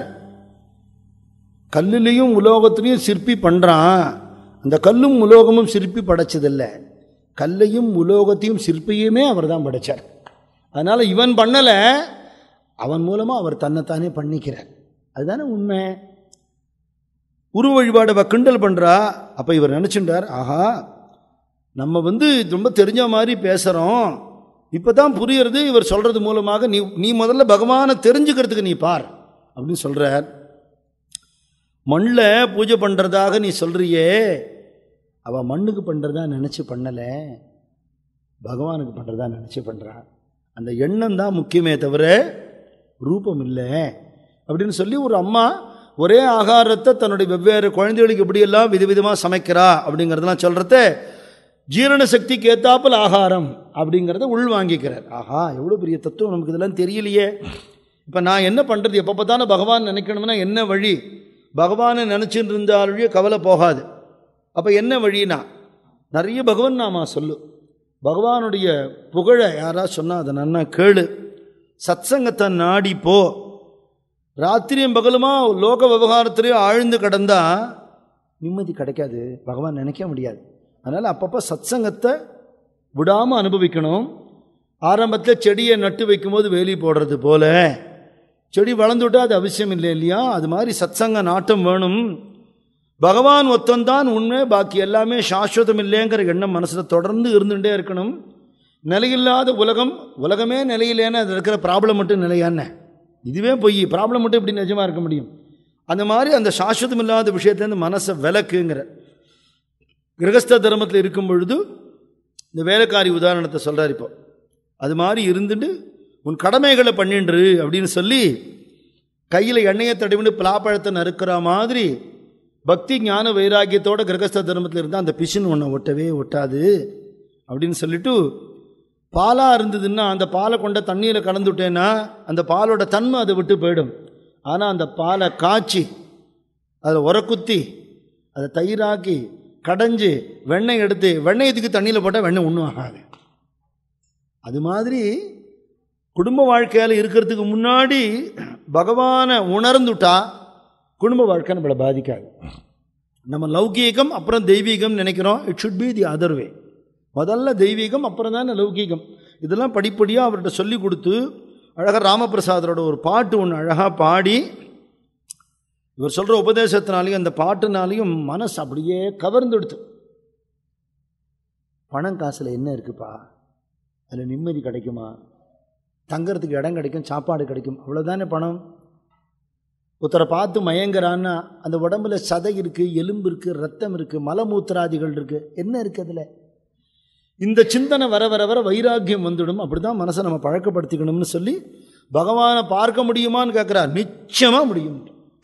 கல்லுலேயும் உலோகத்திலையும் சிற்பி பண்ணுறான் அந்த கல்லும் உலோகமும் சிற்பி படைச்சதில்லை கல்லையும் உலோகத்தையும் சிற்பியுமே அவர் தான் படைச்சார் அதனால் இவன் பண்ணலை அவன் மூலமாக அவர் தன்னைத்தானே பண்ணிக்கிறார் அதுதானே உண்மை உருவ வழிபாடு அவ கிண்டல் பண்ணுறா அப்போ இவர் நினச்சிட்டார் ஆஹா நம்ம வந்து ரொம்ப தெரிஞ்ச மாதிரி பேசுகிறோம் இப்போ தான் புரியறது இவர் சொல்கிறது மூலமாக நீ நீ முதல்ல பகவானை தெரிஞ்சுக்கிறதுக்கு நீ பார் அப்படின்னு சொல்கிறார் மண்ணில் பூஜை பண்ணுறதாக நீ சொல்கிறியே அவள் மண்ணுக்கு பண்ணுறதா நினச்சி பண்ணலை பகவானுக்கு பண்ணுறதா நினச்சி பண்ணுறான் அந்த எண்ணம் தான் முக்கியமே தவிர ரூபம் இல்லை அப்படின்னு சொல்லி ஒரு அம்மா ஒரே ஆகாரத்தை தன்னுடைய வெவ்வேறு குழந்தைகளுக்கு எப்படியெல்லாம் விதவிதமாக சமைக்கிறா அப்படிங்கிறதெல்லாம் சொல்கிறத ஜீரண சக்திக்கு ஏத்தாப்பில் ஆகாரம் அப்படிங்கிறத உள் வாங்கிக்கிறார் ஆஹா எவ்வளோ பெரிய தத்துவம் நமக்கு இதெல்லாம் தெரியலையே இப்போ நான் என்ன பண்ணுறது எப்போ பார்த்தாலும் பகவான் நினைக்கணும்னா என்ன வழி பகவானை நினச்சிட்டு இருந்தாலே கவலை போகாது அப்போ என்ன வழினா நிறைய பகவான் நாமா சொல்லு பகவானுடைய புகழை யாராவது சொன்னால் அதை நன்னா கேளு சத்சங்கத்தை நாடி போ ராத்திரியும் பகலுமா லோக விவகாரத்திலேயும் ஆழ்ந்து கிடந்தா நிம்மதி கிடைக்காது பகவான் நினைக்க முடியாது அதனால் அப்பப்போ சத்சங்கத்தை விடாமல் அனுபவிக்கணும் ஆரம்பத்தில் செடியை நட்டு வைக்கும்போது வேலி போடுறது போல செடி வளர்ந்துவிட்டா அது அவசியம் இல்லை இல்லையா அது மாதிரி சத்சங்க நாட்டம் வேணும் பகவான் ஒத்தந்தான் உண்மை பாக்கி எல்லாமே சாஸ்வதம் இல்லைங்கிற எண்ணம் மனசில் தொடர்ந்து இருந்துகிட்டே இருக்கணும் நிலையில்லாத உலகம் உலகமே நிலையிலேன்னு அது இருக்கிற ப்ராப்ளம் மட்டும் நிலையான்னு இதுவே பொய் ப்ராப்ளம் மட்டும் எப்படி நிஜமாக இருக்க முடியும் அந்த மாதிரி அந்த சாஸ்வதம் இல்லாத விஷயத்துலேருந்து மனசை விளக்குங்கிற கிரகஸ்த தர்மத்தில் இருக்கும் பொழுது இந்த வேலைக்காரி உதாரணத்தை சொல்கிறார் இப்போ அது மாதிரி இருந்துட்டு உன் கடமைகளை பண்ணின்று அப்படின்னு சொல்லி கையில் எண்ணெயை தடவின்னு பலாப்பழத்தை நறுக்கிற மாதிரி பக்தி ஞான வைராக்கியத்தோட கிரகஸ்த தர்மத்தில் இருந்தால் அந்த பிசின் ஒன்றை ஒட்டவே ஒட்டாது அப்படின்னு சொல்லிட்டு பாலாக இருந்ததுன்னா அந்த பாலை கொண்ட தண்ணீரை கலந்துட்டேன்னா அந்த பாலோட தன்மை அதை விட்டு போயிடும் ஆனால் அந்த பாலை காய்ச்சி அதில் உரக்குத்தி அதை தயிராக்கி கடைஞ்சு வெண்ணெய் எடுத்து வெண்ணெய் இதுக்கு தண்ணியில் போட்டால் வெண்ணெய் ஒன்றும் ஆகாது அது மாதிரி குடும்ப வாழ்க்கையில் இருக்கிறதுக்கு முன்னாடி பகவானை உணர்ந்துட்டா குடும்ப வாழ்க்கை நம்மளை பாதிக்காது நம்ம லௌகீகம் அப்புறம் தெய்வீகம் நினைக்கிறோம் it should be the other way முதல்ல தெய்வீகம் அப்புறம் தானே லௌகீகம் இதெல்லாம் படிப்படியாக அவர்கிட்ட சொல்லி கொடுத்து அழகாக ராமபிரசாதரோட ஒரு பாட்டு ஒன்று அழகாக பாடி இவர் சொல்கிற உபதேசத்தினாலையும் அந்த பாட்டுனாலையும் மனசு அப்படியே கவர்ந்துடுத்து பணம் காசில் என்ன இருக்குப்பா அதில் நிம்மதி கிடைக்குமா தங்கறதுக்கு இடம் கிடைக்கும் சாப்பாடு கிடைக்கும் அவ்வளோதானே பணம் ஒருத்தரை பார்த்து மயங்குறான்னா அந்த உடம்புல சதை இருக்குது எலும்பு இருக்குது ரத்தம் இருக்குது மலமூத்திராதிகள் இருக்குது என்ன இருக்குது அதில் இந்த சிந்தனை வர வர வர வைராக்கியம் வந்துடும் அப்படி தான் மனசை நம்ம பழக்கப்படுத்திக்கணும்னு சொல்லி பகவானை பார்க்க முடியுமான்னு கேட்குறார் நிச்சயமாக முடியும்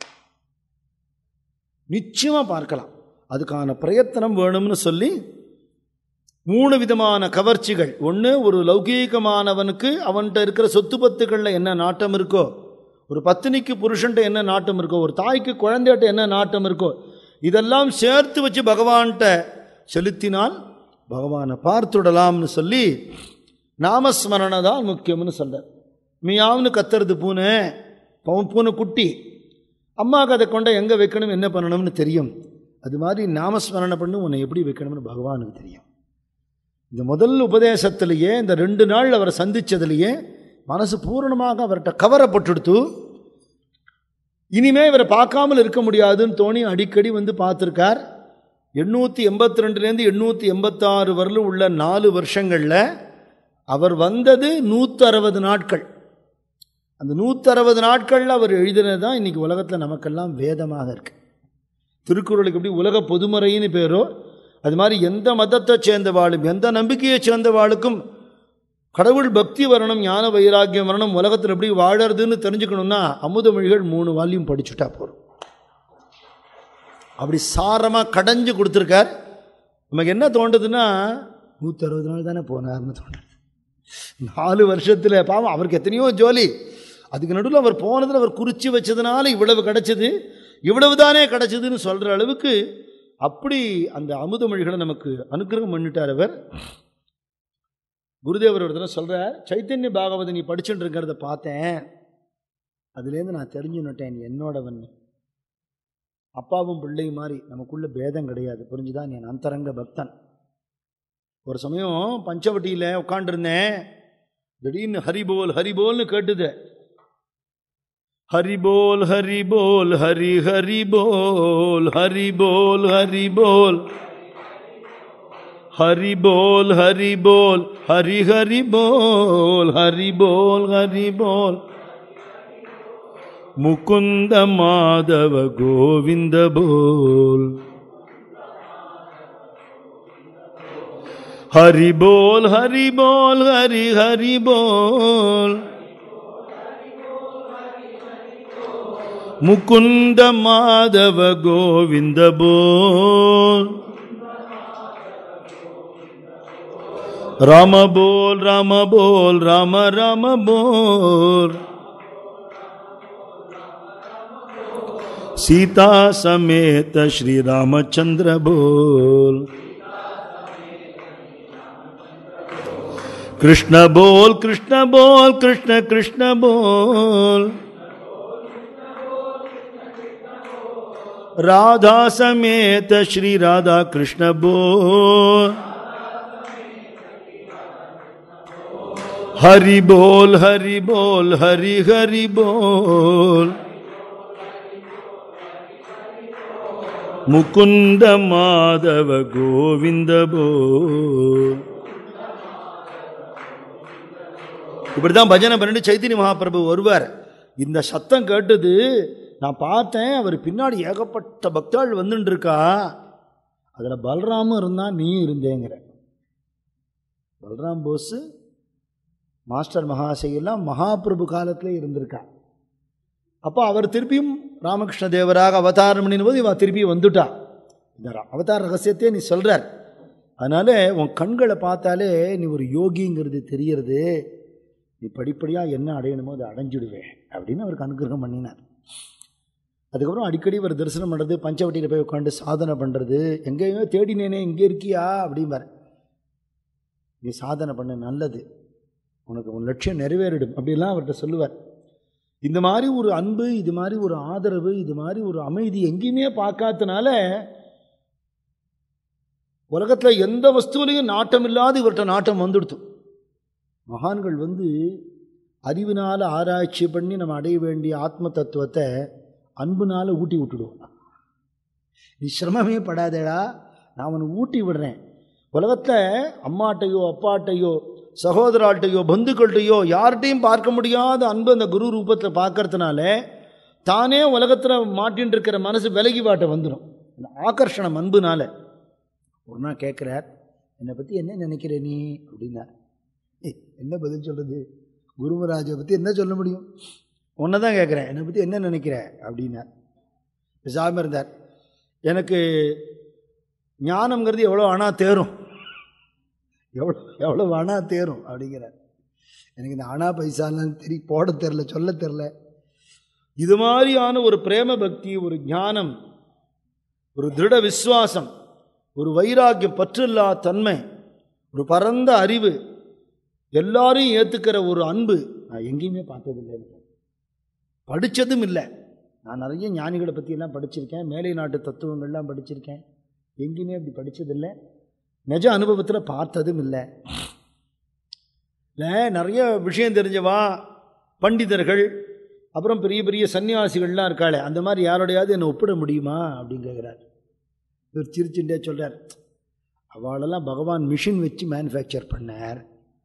நிச்சயமாக பார்க்கலாம் அதுக்கான பிரயத்தனம் வேணும்னு சொல்லி மூணு விதமான கவர்ச்சிகள் ஒன்று ஒரு லௌகீகமானவனுக்கு அவன்கிட்ட இருக்கிற சொத்து பத்துக்களில் என்ன நாட்டம் இருக்கோ ஒரு பத்தினிக்கு புருஷன்ட்ட என்ன நாட்டம் இருக்கோ ஒரு தாய்க்கு குழந்தைகிட்ட என்ன நாட்டம் இருக்கோ இதெல்லாம் சேர்த்து வச்சு பகவான்கிட்ட செலுத்தினால் பகவானை பார்த்துடலாம்னு சொல்லி நாமஸ்மரணை தான் முக்கியம்னு சொல்கிறார் மியாவுன்னு கத்துறது பூனை பவன் பூனை குட்டி அம்மாவுக்கு அதை கொண்ட எங்கே வைக்கணும் என்ன பண்ணணும்னு தெரியும் அது மாதிரி நாமஸ்மரணை பண்ணி உன்னை எப்படி வைக்கணும்னு பகவானுக்கு தெரியும் இந்த முதல் உபதேசத்திலேயே இந்த ரெண்டு நாள் அவரை சந்தித்ததுலேயே மனசு பூரணமாக அவர்கிட்ட கவரப்பட்டுடுத்து இனிமே இவரை பார்க்காமல் இருக்க முடியாதுன்னு தோணி அடிக்கடி வந்து பார்த்துருக்கார் எண்ணூற்றி எண்பத்தி ரெண்டுலேருந்து எண்ணூற்றி எண்பத்தாறு வரலும் உள்ள நாலு வருஷங்களில் அவர் வந்தது நூற்றி அறுபது நாட்கள் அந்த நூற்றறுபது நாட்களில் அவர் எழுதினது தான் இன்றைக்கி உலகத்தில் நமக்கெல்லாம் வேதமாக இருக்குது திருக்குறளுக்கு எப்படி உலக பொதுமறைன்னு பேரோ அது மாதிரி எந்த மதத்தை சேர்ந்தவாளும் எந்த நம்பிக்கையை சேர்ந்தவாளுக்கும் கடவுள் பக்தி வரணும் ஞான வைராக்கியம் வரணும் உலகத்தில் எப்படி வாழறதுன்னு தெரிஞ்சுக்கணும்னா அமுதமொழிகள் மூணு வால்யூம் படிச்சுட்டா போகிறோம் அப்படி சாரமாக கடைஞ்சு கொடுத்துருக்கார் நமக்கு என்ன தோண்டுதுன்னா நூற்றி அறுபது நாள் தானே போனார்னு தோணுது நாலு வருஷத்தில் பாவம் அவருக்கு எத்தனையோ ஜோலி அதுக்கு நடுவில் அவர் போனதில் அவர் குறித்து வச்சதுனால இவ்வளவு கிடச்சிது இவ்வளவு தானே கிடச்சிதுன்னு சொல்கிற அளவுக்கு அப்படி அந்த அமுதமொழிகளை நமக்கு அனுக்கிரகம் பண்ணிட்டார் அவர் குருதேவர் ஒரு தடவை சொல்கிறார் சைத்தன்ய பாகவத நீ படிச்சுட்டு இருக்கிறத பார்த்தேன் அதுலேருந்து நான் தெரிஞ்சுன்னுட்டேன் நீ என்னோடவன் அப்பாவும் பிள்ளை மாதிரி நமக்குள்ள பேதம் கிடையாது புரிஞ்சுதான் நீ அந்தரங்க பக்தன் ஒரு சமயம் பஞ்சவட்டியில் உட்காண்டிருந்தேன் திடீர்னு ஹரிபோல் ஹரிபோல்னு கேட்டுது ஹரிபோல் ஹரிபோல் ஹரி ஹரிபோல் ஹரிபோல் ஹரிபோல் ஹரிபோல் ஹரிபோல் ஹரி ஹரிபோல் ஹரிபோல் ஹரிபோல் முகுந்த மாதவ கோவிந்த போல் ஹரி போல் ஹரி போல் ஹரி ஹரி போல் முகுந்த மாதவ கோவிந்த போல் ராம போல் ராம போல் ராம ராம போல் सीता समेत श्री रामचंद्र बोल कृष्ण बोल कृष्ण बोल कृष्ण कृष्ण बोल राधा समेत श्री राधा कृष्ण बोल हरि बोल हरि बोल हरि हरि बोल முகுந்த மாதவ கோவிந்த போ இப்படிதான் பஜனை பண்ணிட்டு சைத்தன்ய மகாபிரபு வருவார் இந்த சத்தம் கேட்டது நான் பார்த்தேன் அவர் பின்னாடி ஏகப்பட்ட பக்தாள் வந்துட்டு இருக்கா அதில் பலராமும் இருந்தான் நீயும் இருந்தேங்கிற பலராம் போஸ் மாஸ்டர் மகாசையெல்லாம் மகாபிரபு காலத்தில் இருந்திருக்கா அப்போ அவர் திருப்பியும் ராமகிருஷ்ண தேவராக அவதாரம் பண்ணின போது இவன் திருப்பி வந்துட்டா இந்த ர- அவதார ரகசியத்தையே நீ சொல்கிறார் அதனால் உன் கண்களை பார்த்தாலே நீ ஒரு யோகிங்கிறது தெரியறது நீ படிப்படியாக என்ன அடையணுமோ அதை அடைஞ்சிடுவே அப்படின்னு அவருக்கு அனுகிரகம் பண்ணினார் அதுக்கப்புறம் அடிக்கடி ஒரு தரிசனம் பண்ணுறது பஞ்சவட்டியில் போய் உட்காந்து சாதனை பண்ணுறது எங்கேயுமே தேடினேனே இங்கே இருக்கியா அப்படிம்பார் நீ சாதனை பண்ண நல்லது உனக்கு உன் லட்சியம் நிறைவேறிடும் அப்படிலாம் அவர்கிட்ட சொல்லுவார் இந்த மாதிரி ஒரு அன்பு இது மாதிரி ஒரு ஆதரவு இது மாதிரி ஒரு அமைதி எங்கேயுமே பார்க்காதனால உலகத்தில் எந்த வஸ்துவிலையும் நாட்டம் இல்லாத இவர்கிட்ட நாட்டம் வந்துடுத்து மகான்கள் வந்து அறிவினால் ஆராய்ச்சி பண்ணி நம்ம அடைய வேண்டிய ஆத்ம தத்துவத்தை அன்புனால் ஊட்டி விட்டுடுவோம் நீ சிரமமே படாதேடா நான் அவனை ஊட்டி விடுறேன் உலகத்தில் அம்மாட்டையோ அப்பாட்டையோ சகோதராட்டையோ பந்துக்கள்கிட்டையோ யார்கிட்டையும் பார்க்க முடியாத அன்பு அந்த குரு ரூபத்தில் பார்க்கறதுனால தானே உலகத்தில் மாட்டின்னு இருக்கிற மனசு விலகி வாட்ட வந்துடும் அந்த ஆகர்ஷணம் அன்புனால ஒரு நாள் கேட்குறார் என்னை பற்றி என்ன நினைக்கிற நீ அப்படின்னார் ஏய், என்ன பதில் சொல்கிறது குருமராஜை பற்றி என்ன சொல்ல முடியும் உன்னை தான் கேட்குறேன் என்னை பற்றி என்ன நினைக்கிற அப்படின்னார் பேசாமல் இருந்தார் எனக்கு ஞானம்ங்கிறது எவ்வளோ ஆனா தேரும் எவ்வளோ எவ்வளோ ஆனா தேரும் அப்படிங்கிறார் எனக்கு இந்த அணா பைசாலாம் தெரி போட தெரில சொல்ல தெரில இது மாதிரியான ஒரு பிரேம பக்தி ஒரு ஞானம் ஒரு திருட விசுவாசம் ஒரு வைராக்கியம் பற்றில்லா தன்மை ஒரு பரந்த அறிவு எல்லாரையும் ஏற்றுக்கிற ஒரு அன்பு நான் எங்கேயுமே பார்த்ததில்லை படித்ததும் இல்லை நான் நிறைய ஞானிகளை பற்றியெல்லாம் படிச்சிருக்கேன் மேலை நாட்டு தத்துவங்கள்லாம் படிச்சிருக்கேன் எங்கேயுமே அப்படி படித்ததில்லை நிஜ அனுபவத்தில் பார்த்ததும் இல்லை இல்லை நிறைய விஷயம் தெரிஞ்சவா பண்டிதர்கள் அப்புறம் பெரிய பெரிய சன்னியாசிகள்லாம் இருக்காளே அந்த மாதிரி யாரோடையாவது என்னை ஒப்பிட முடியுமா அப்படின்னு கேட்குறார் இவர் சிரிச்சுட்டே சொல்கிறார் அவளெல்லாம் பகவான் மிஷின் வச்சு மேனுஃபேக்சர் பண்ணார்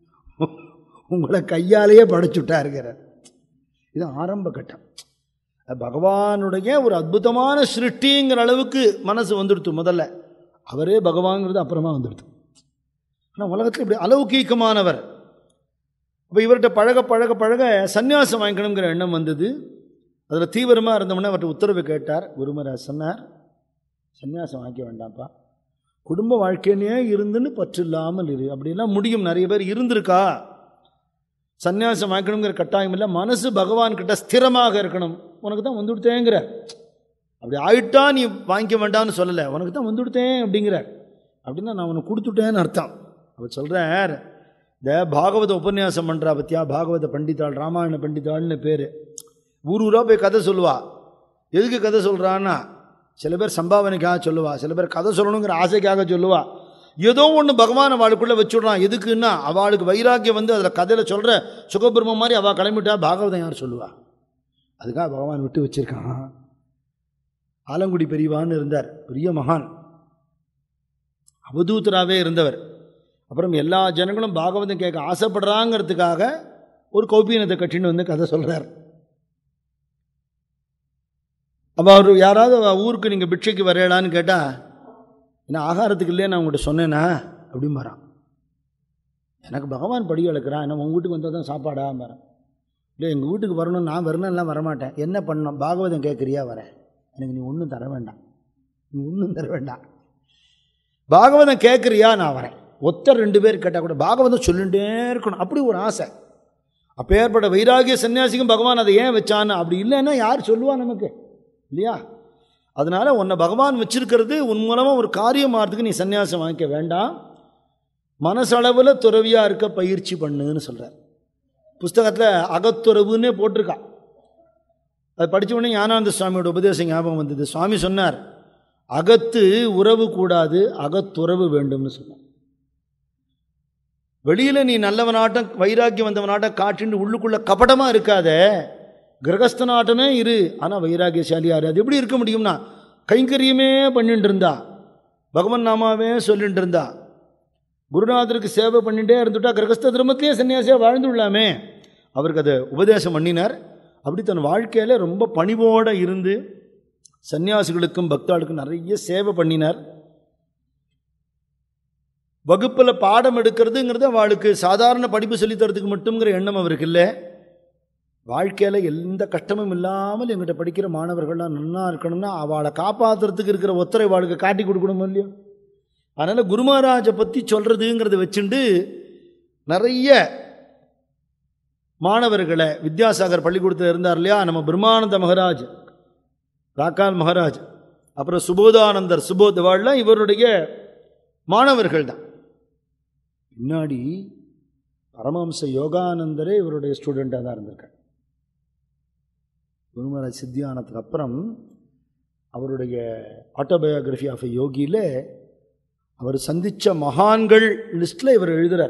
உங்களை கையாலேயே படைச்சுட்டாருங்கிறார் இது ஆரம்ப கட்டம் பகவானுடைய ஒரு அற்புதமான சிருஷ்டிங்கிற அளவுக்கு மனசு வந்துடுத்து முதல்ல அவரே பகவான்ங்கிறது அப்புறமா வந்துடுது ஆனால் உலகத்தில் இப்படி அலௌகீகமானவர் அப்போ இவர்கிட்ட பழக பழக பழக சந்நியாசம் வாங்கிக்கணுங்கிற எண்ணம் வந்தது அதில் தீவிரமாக இருந்தோம்னா அவர்கிட்ட உத்தரவு கேட்டார் குருமராஜ் சொன்னார் சந்நியாசம் வாங்கிக்க வேண்டாம்ப்பா குடும்ப வாழ்க்கையிலே இருந்துன்னு பற்று இல்லாமல் இரு அப்படிலாம் முடியும் நிறைய பேர் இருந்திருக்கா சந்நியாசம் வாங்கிக்கணுங்கிற கட்டாயம் இல்லை மனசு பகவான் கிட்ட ஸ்திரமாக இருக்கணும் உனக்கு தான் வந்துவிட்டேங்கிற அப்படி ஆயிட்டா நீ வாங்கிக்க வேண்டாம்னு சொல்லலை உனக்கு தான் வந்துவிட்டேன் அப்படிங்கிறார் அப்படின்னா நான் உனக்கு கொடுத்துட்டேன்னு அர்த்தம் அவர் சொல்கிறார் இந்த பாகவத உபன்யாசம் பண்ணுறா பத்தியா பாகவத பண்டிதாள் ராமாயண பண்டிதாள்னு பேர் ஊர் ஊராக போய் கதை சொல்லுவா எதுக்கு கதை சொல்கிறான்னா சில பேர் சம்பாவனைக்காக சொல்லுவா சில பேர் கதை சொல்லணுங்கிற ஆசைக்காக சொல்லுவா ஏதோ ஒன்று பகவான் அவளுக்குள்ளே வச்சுடுறான் எதுக்குன்னா அவளுக்கு வைராக்கியம் வந்து அதில் கதையில் சொல்கிற சுகபிரம்மம் மாதிரி அவள் கிளம்பிட்டா பாகவதம் யார் சொல்லுவா அதுக்காக பகவான் விட்டு வச்சிருக்கான் ஆலங்குடி பெரியவான்னு இருந்தார் பெரிய மகான் அவதூத்தராகவே இருந்தவர் அப்புறம் எல்லா ஜனங்களும் பாகவதம் கேட்க ஆசைப்படுறாங்கிறதுக்காக ஒரு கௌபீனத்தை கட்டின்னு வந்து கதை சொல்கிறார் அப்போ அவர் யாராவது அவ ஊருக்கு நீங்கள் பிட்சைக்கு வரையலான்னு கேட்டால் என்ன ஆகாரத்துக்கு இல்லையே நான் உங்கள்கிட்ட சொன்னேனா அப்படிம்பாரான் எனக்கு பகவான் படி வளர்க்குறான் என்ன உங்கள் வீட்டுக்கு வந்தால் தான் சாப்பாடா வரேன் இல்லை எங்கள் வீட்டுக்கு வரணும் நான் வரணும்லாம் வரமாட்டேன் என்ன பண்ணணும் பாகவதம் கேட்குறியா வரேன் எனக்கு நீ ஒன்றும் தர வேண்டாம் நீ ஒன்றும் தர வேண்டாம் பாகவதம் கேட்குறியா நான் வரேன் ஒத்தர் ரெண்டு பேர் கேட்டால் கூட பாகவதம் சொல்லிகிட்டே இருக்கணும் அப்படி ஒரு ஆசை அப்போ ஏற்பட்ட வைராகிய சன்னியாசிக்கும் பகவான் அதை ஏன் வச்சான்னு அப்படி இல்லைன்னா யார் சொல்லுவா நமக்கு இல்லையா அதனால் உன்னை பகவான் வச்சிருக்கிறது உன் மூலமாக ஒரு காரியம் ஆகிறதுக்கு நீ சன்னியாசம் வாங்கிக்க வேண்டாம் மனசளவில் துறவியாக இருக்க பயிற்சி பண்ணுன்னு சொல்கிறார் புஸ்தகத்தில் அகத்துறவுன்னே போட்டிருக்கா அது படித்த உடனே ஞானானந்த சுவாமியோட உபதேசம் ஞாபகம் வந்தது சுவாமி சொன்னார் அகத்து உறவு கூடாது அகத்துறவு வேண்டும்னு சொன்னார் வெளியில் நீ நல்லவனாட்டம் வைராக்கியம் வந்தவனாட்டம் காட்டின்னு உள்ளுக்குள்ளே கபடமாக இருக்காத கிரகஸ்தனாட்டமே இரு ஆனால் வைராகியசாலியார் அது எப்படி இருக்க முடியும்னா கைங்கரியமே பண்ணிட்டு இருந்தா பகவன் நாமாவே சொல்லிட்டு இருந்தா குருநாதருக்கு சேவை பண்ணிகிட்டே இருந்துட்டா கிரகஸ்த திருமத்திலே சன்னியாசியாக வாழ்ந்துடலாமே அவருக்கு அதை உபதேசம் பண்ணினார் அப்படி தன் வாழ்க்கையில் ரொம்ப பணிவோடு இருந்து சன்னியாசிகளுக்கும் பக்தாளுக்கும் நிறைய சேவை பண்ணினார் வகுப்பில் பாடம் எடுக்கிறதுங்கிறது அவளுக்கு சாதாரண படிப்பு சொல்லித்தரத்துக்கு மட்டுங்கிற எண்ணம் அவருக்கு இல்லை வாழ்க்கையில் எந்த கஷ்டமும் இல்லாமல் எங்கிட்ட படிக்கிற மாணவர்கள்லாம் நன்னா இருக்கணும்னா அவளை காப்பாற்றுறதுக்கு இருக்கிற ஒத்தரை வாழ்க்கை காட்டி கொடுக்கணும் இல்லையோ அதனால் குருமராஜை பற்றி சொல்கிறதுங்கிறத வச்சுண்டு நிறைய மாணவர்களை வித்யாசாகர் பள்ளிக்கூடத்தில் இருந்தார் இல்லையா நம்ம பிரம்மானந்த மகராஜ் ராக்கால் மகராஜ் அப்புறம் சுபோதானந்தர் சுபோத் வாழலாம் இவருடைய மாணவர்கள் தான் பின்னாடி பரமஹம்ச யோகானந்தரே இவருடைய ஸ்டூடெண்ட்டாக தான் இருந்திருக்கார் குருமராஜ் சித்தியானத்துக்கு அப்புறம் அவருடைய ஆட்டோபயோகிராஃபி ஆஃப் எ யோகியில் அவர் சந்திச்ச மகான்கள் லிஸ்ட்ல இவர் எழுதுறார்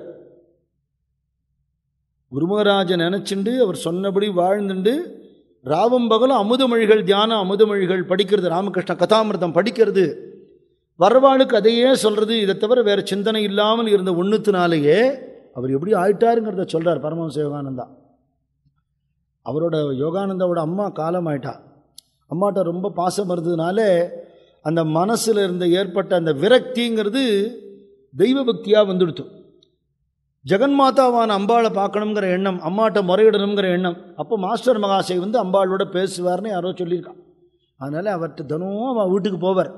குருமகராஜ நினைச்சுண்டு அவர் சொன்னபடி வாழ்ந்துண்டு ராவும் பகலும் அமுதமொழிகள் தியானம் அமுதமொழிகள் படிக்கிறது ராமகிருஷ்ண கதாமிர்தம் படிக்கிறது வரவாளுக்கு அதையே சொல்றது இதை தவிர வேற சிந்தனை இல்லாமல் இருந்த ஒன்றுத்தினாலேயே அவர் எப்படி ஆயிட்டாருங்கிறத சொல்றார் பரமஹம்ச யோகானந்தா அவரோட யோகானந்தாவோட அம்மா காலம் ஆயிட்டா அம்மாட்ட ரொம்ப பாசம் இருந்ததுனால அந்த மனசில் இருந்த ஏற்பட்ட அந்த விரக்திங்கிறது தெய்வ பக்தியாக வந்துடுத்து ஜெகன்மாதாவான அம்பாளை பார்க்கணுங்கிற எண்ணம் அம்மாட்ட முறையிடணுங்கிற எண்ணம் அப்போ மாஸ்டர் மகாசை வந்து அம்பாளோட பேசுவார்னு யாரோ சொல்லியிருக்கான் அதனால் அவர்கிட்ட தினமும் அவன் வீட்டுக்கு போவார்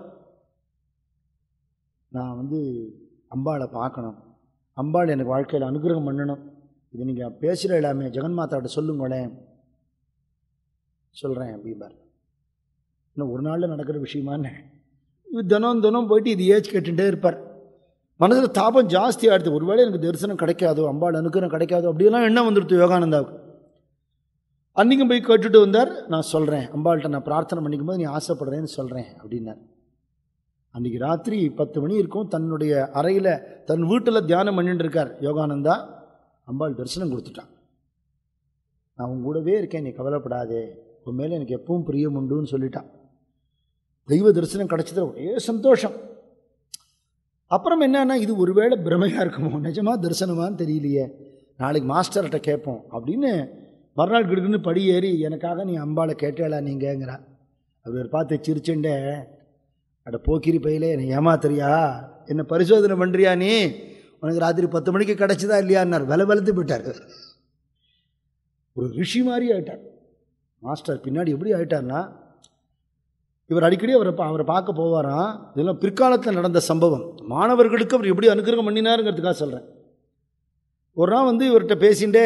நான் வந்து அம்பாளை பார்க்கணும் அம்பாள் எனக்கு வாழ்க்கையில் அனுகிரகம் பண்ணணும் இது நீங்கள் பேசுகிற எல்லாமே ஜெகன்மாதாட்ட சொல்லுங்களேன் சொல்கிறேன் அப்படிம்பார் இன்னும் ஒரு நாளில் நடக்கிற விஷயமான்னு இது தினம் தினம் போயிட்டு இது ஏஜ் கேட்டுட்டே இருப்பார் மனசில் தாபம் ஜாஸ்தி ஆகிடுது ஒருவேளை எனக்கு தரிசனம் கிடைக்காதோ அம்பாள் அனுக்கிறம் கிடைக்காதோ அப்படியெல்லாம் எண்ணம் வந்துடுது யோகானந்தாவுக்கு அன்றைக்கும் போய் கேட்டுட்டு வந்தார் நான் சொல்கிறேன் அம்பாள்கிட்ட நான் பிரார்த்தனை பண்ணிக்கும் போது நீ ஆசைப்படுறேன்னு சொல்கிறேன் அப்படின்னார் அன்றைக்கி ராத்திரி பத்து மணி இருக்கும் தன்னுடைய அறையில் தன் வீட்டில் தியானம் பண்ணிட்டு இருக்கார் யோகானந்தா அம்பாள் தரிசனம் கொடுத்துட்டான் நான் உன் கூடவே இருக்கேன் நீ கவலைப்படாதே உன் மேலே எனக்கு எப்பவும் பிரியம் உண்டுன்னு சொல்லிட்டான் தெய்வ தரிசனம் கிடைச்சது ஒரே சந்தோஷம் அப்புறம் என்னன்னா இது ஒருவேளை பிரமையாக இருக்குமோ நிஜமா தரிசனமான்னு தெரியலையே நாளைக்கு மாஸ்டர்கிட்ட கேட்போம் அப்படின்னு மறுநாள் கிடுக்குன்னு படி ஏறி எனக்காக நீ அம்பாளை கேட்டேளா நீங்கங்கிறா அவர் பார்த்து சிரிச்சுண்டே அட போக்கிரி பையிலே என்னை ஏமாத்துறியா என்ன பரிசோதனை பண்ணுறியா நீ உனக்கு ராத்திரி பத்து மணிக்கு கிடச்சிதா இல்லையான்னார் வில வெளுத்து போயிட்டார் ஒரு ரிஷி மாதிரி ஆயிட்டார் மாஸ்டர் பின்னாடி எப்படி ஆயிட்டார்னா இவர் அடிக்கடி அவரை பா- அவரை பார்க்க போவாராம் இதெல்லாம் பிற்காலத்தில் நடந்த சம்பவம் மாணவர்களுக்கு அவர் எப்படி அனுகிரகம் பண்ணினாருங்கிறதுக்காக சொல்கிறேன் ஒரு நாள் வந்து இவர்கிட்ட பேசிண்டே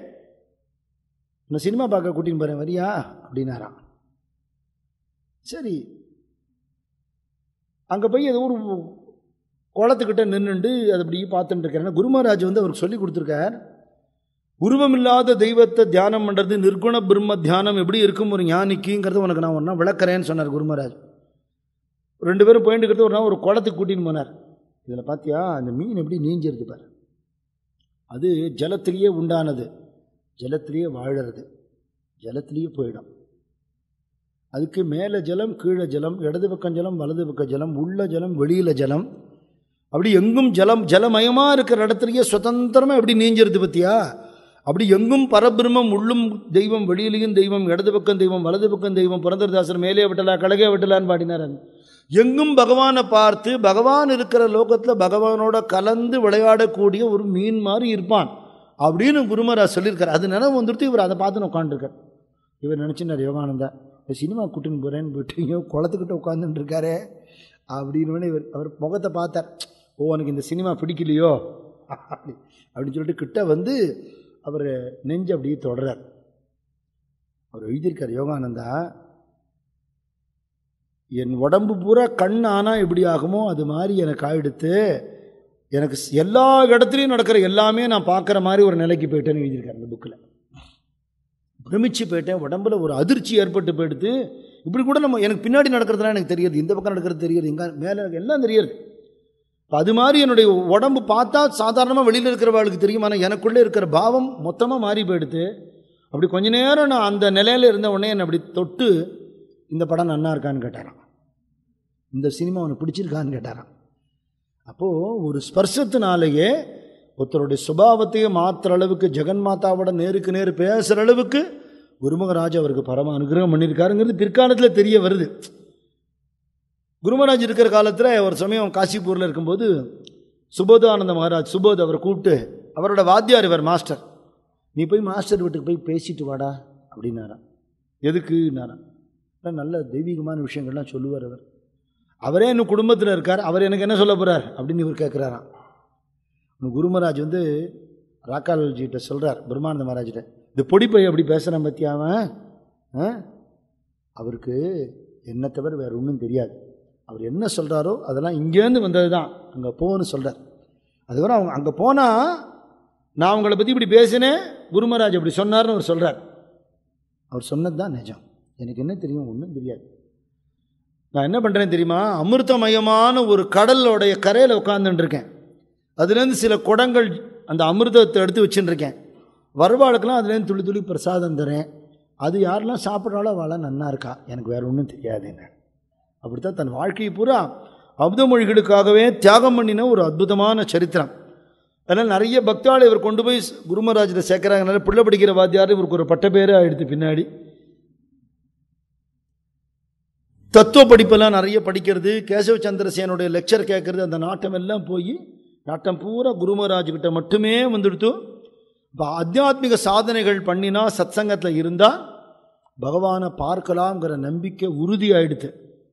நான் சினிமா பார்க்க கூட்டின்னு போகிறேன் வரியா அப்படின்னாராம் சரி அங்கே போய் ஏதோ ஒரு குளத்துக்கிட்ட நின்றுண்டு அதை அப்படி பார்த்துட்டு இருக்கிறேன் குருமராஜ் வந்து அவருக்கு சொல்லி கொடுத்துருக்கார் உருவமில்லாத தெய்வத்தை தியானம் பண்ணுறது நிர்குண பிரம்ம தியானம் எப்படி இருக்கும் ஒரு ஞானிக்குங்கிறத உனக்கு நான் ஒன்றா விளக்குறேன்னு சொன்னார் குருமராஜ் ரெண்டு பேரும் போயிட்டு இருக்கிறது ஒரு நாள் ஒரு குளத்துக்கு கூட்டின்னு போனார் இதில் பார்த்தியா அந்த மீன் எப்படி நீஞ்சிருது பாரு அது ஜலத்திலேயே உண்டானது ஜலத்திலேயே வாழறது ஜலத்திலேயே போயிடும் அதுக்கு மேலே ஜலம் கீழே ஜலம் இடது பக்கம் ஜலம் வலது பக்கம் ஜலம் உள்ள ஜலம் வெளியில் ஜலம் அப்படி எங்கும் ஜலம் ஜலமயமாக இருக்கிற இடத்துலையே சுதந்திரமாக எப்படி நீஞ்சிருது பத்தியா அப்படி எங்கும் பரபிரமம் உள்ளும் தெய்வம் வெளியிலையும் தெய்வம் இடது பக்கம் தெய்வம் வலது பக்கம் தெய்வம் புரந்தரதாசர் மேலே விட்டலா கழகே விட்டலான்னு பாடினார் எங்கும் பகவானை பார்த்து பகவான் இருக்கிற லோகத்தில் பகவானோட கலந்து விளையாடக்கூடிய ஒரு மீன் மாதிரி இருப்பான் அப்படின்னு குருமராஜ் சொல்லியிருக்கார் அது நினைவு வந்துடுத்து இவர் அதை பார்த்துன்னு உட்காந்துருக்கார் இவர் நினச்சினார் யோகானந்தா இந்த சினிமா கூட்டின்னு போகிறேன்னு போயிட்டு ஐயோ குளத்துக்கிட்ட உட்காந்துட்டு இருக்காரே அப்படின்னு உடனே இவர் அவர் முகத்தை பார்த்தார் ஓ உனக்கு இந்த சினிமா பிடிக்கலையோ அப்படி அப்படின்னு சொல்லிட்டு கிட்ட வந்து அவர் நெஞ்சு அப்படியே தொடரார் அவர் எழுதியிருக்கார் யோகானந்தா என் உடம்பு பூரா கண் ஆனால் எப்படி ஆகுமோ அது மாதிரி எனக்கு ஆயிடுத்து எனக்கு ஸ்- எல்லா இடத்துலையும் நடக்கிற எல்லாமே நான் பார்க்குற மாதிரி ஒரு நிலைக்கு போயிட்டேன்னு எழுதியிருக்கார் அந்த புக்கில் பிரமிச்சு போயிட்டேன் உடம்புல ஒரு அதிர்ச்சி ஏற்பட்டு போயிடுத்து இப்படி கூட நம்ம எனக்கு பின்னாடி நடக்கிறதுலாம் எனக்கு தெரியுது இந்த பக்கம் நடக்கிறது தெரியுது இங்கே மேலே எல்லாம் தெரியுது இப்ப அது மாதிரி என்னுடைய உடம்பு பார்த்தா சாதாரணமாக வெளியில் இருக்கிறவர்களுக்கு தெரியும் ஆனால் எனக்குள்ளே இருக்கிற பாவம் மொத்தமாக மாறி போயிடுத்து அப்படி கொஞ்ச நேரம் நான் அந்த நிலையில் இருந்த உடனே என்னை அப்படி தொட்டு இந்த படம் நன்னா இருக்கான்னு கேட்டாராம் இந்த சினிமா உனக்கு பிடிச்சிருக்கான்னு கேட்டாராம் அப்போது ஒரு ஸ்பர்சத்தினாலேயே ஒருத்தருடைய சுபாவத்தையே மாற்றுற அளவுக்கு ஜெகன்மாதாவோட நேருக்கு நேர் பேசுகிற அளவுக்கு குருமகராஜ் அவருக்கு பரம அனுகிரகம் பண்ணியிருக்காருங்கிறது பிற்காலத்தில் தெரிய வருது குருமராஜ் இருக்கிற காலத்தில் ஒரு சமயம் காசிப்பூரில் இருக்கும்போது சுபோதானந்த மகாராஜ் சுபோத் அவரை கூப்பிட்டு அவரோட வாத்தியார் இவர் மாஸ்டர் நீ போய் மாஸ்டர் வீட்டுக்கு போய் பேசிட்டு வாடா அப்படின்னாராம் எதுக்குன்னாராம் "இல்ல, நல்ல தெய்வீகமான விஷயங்கள்லாம் சொல்லுவார் அவர் அவரே இன்னும் குடும்பத்தில் இருக்கார் அவர் எனக்கு என்ன சொல்ல போகிறார் அப்படின்னு இவர் கேட்குறாராம் இன்னும் குருமராஜ் வந்து ராக்காலஜிகிட்ட சொல்கிறார் பிரம்மானந்த மகாராஜிட்ட இந்த பொடிப்பை அப்படி பேசுகிறான் பத்தியா அவன் ஆ? அவருக்கு என்ன தவிர வேறு ஒன்றும் தெரியாது அவர் என்ன சொல்கிறாரோ அதெல்லாம் இங்கேருந்து வந்தது தான் அங்கே போன்னு சொல்கிறார் அதுக்கப்புறம் அவங்க அங்கே போனால் நான் அவங்கள பற்றி இப்படி பேசினேன் குருமராஜ் அப்படி சொன்னார்னு அவர் சொல்கிறார் அவர் சொன்னது தான் நிஜம் எனக்கு என்ன தெரியும் ஒன்றும் தெரியாது நான் என்ன பண்ணுறேன் தெரியுமா அமிர்தமயமான ஒரு கடலோடைய கரையில் உட்காந்துட்டு இருக்கேன் அதுலேருந்து சில குடங்கள் அந்த அமிர்தத்தை எடுத்து வச்சுட்டு இருக்கேன் வருவாளுக்கெல்லாம் அதுலேருந்து துளி துளி பிரசாதம் தரேன் அது யாரெல்லாம் சாப்பிட்றாலோ அவளாம் நன்னா இருக்கா எனக்கு வேற ஒன்றும் தெரியாதுங்க அப்படித்தான் தன் வாழ்க்கையை பூரா அமுத மொழிகளுக்காகவே தியாகம் பண்ணின ஒரு அற்புதமான சரித்திரம் அதனால் நிறைய பக்தாள் இவர் கொண்டு போய் குருமராஜில் சேர்க்குறாங்கனால பிள்ளை படிக்கிற வாத்தியார் இவருக்கு ஒரு பட்ட பேரே ஆயிடுத்து பின்னாடி தத்துவ படிப்பெல்லாம் நிறைய படிக்கிறது கேசவ சந்திரசேனுடைய லெக்சர் கேட்கறது அந்த நாட்டம் எல்லாம் போய் நாட்டம் பூரா குருமராஜ் கிட்ட மட்டுமே வந்துடுத்து இப்போ ஆத்தியாத்மிக சாதனைகள் பண்ணினா சத்சங்கத்தில் இருந்தால் பகவானை பார்க்கலாம்ங்கிற நம்பிக்கை உறுதியாயிடுது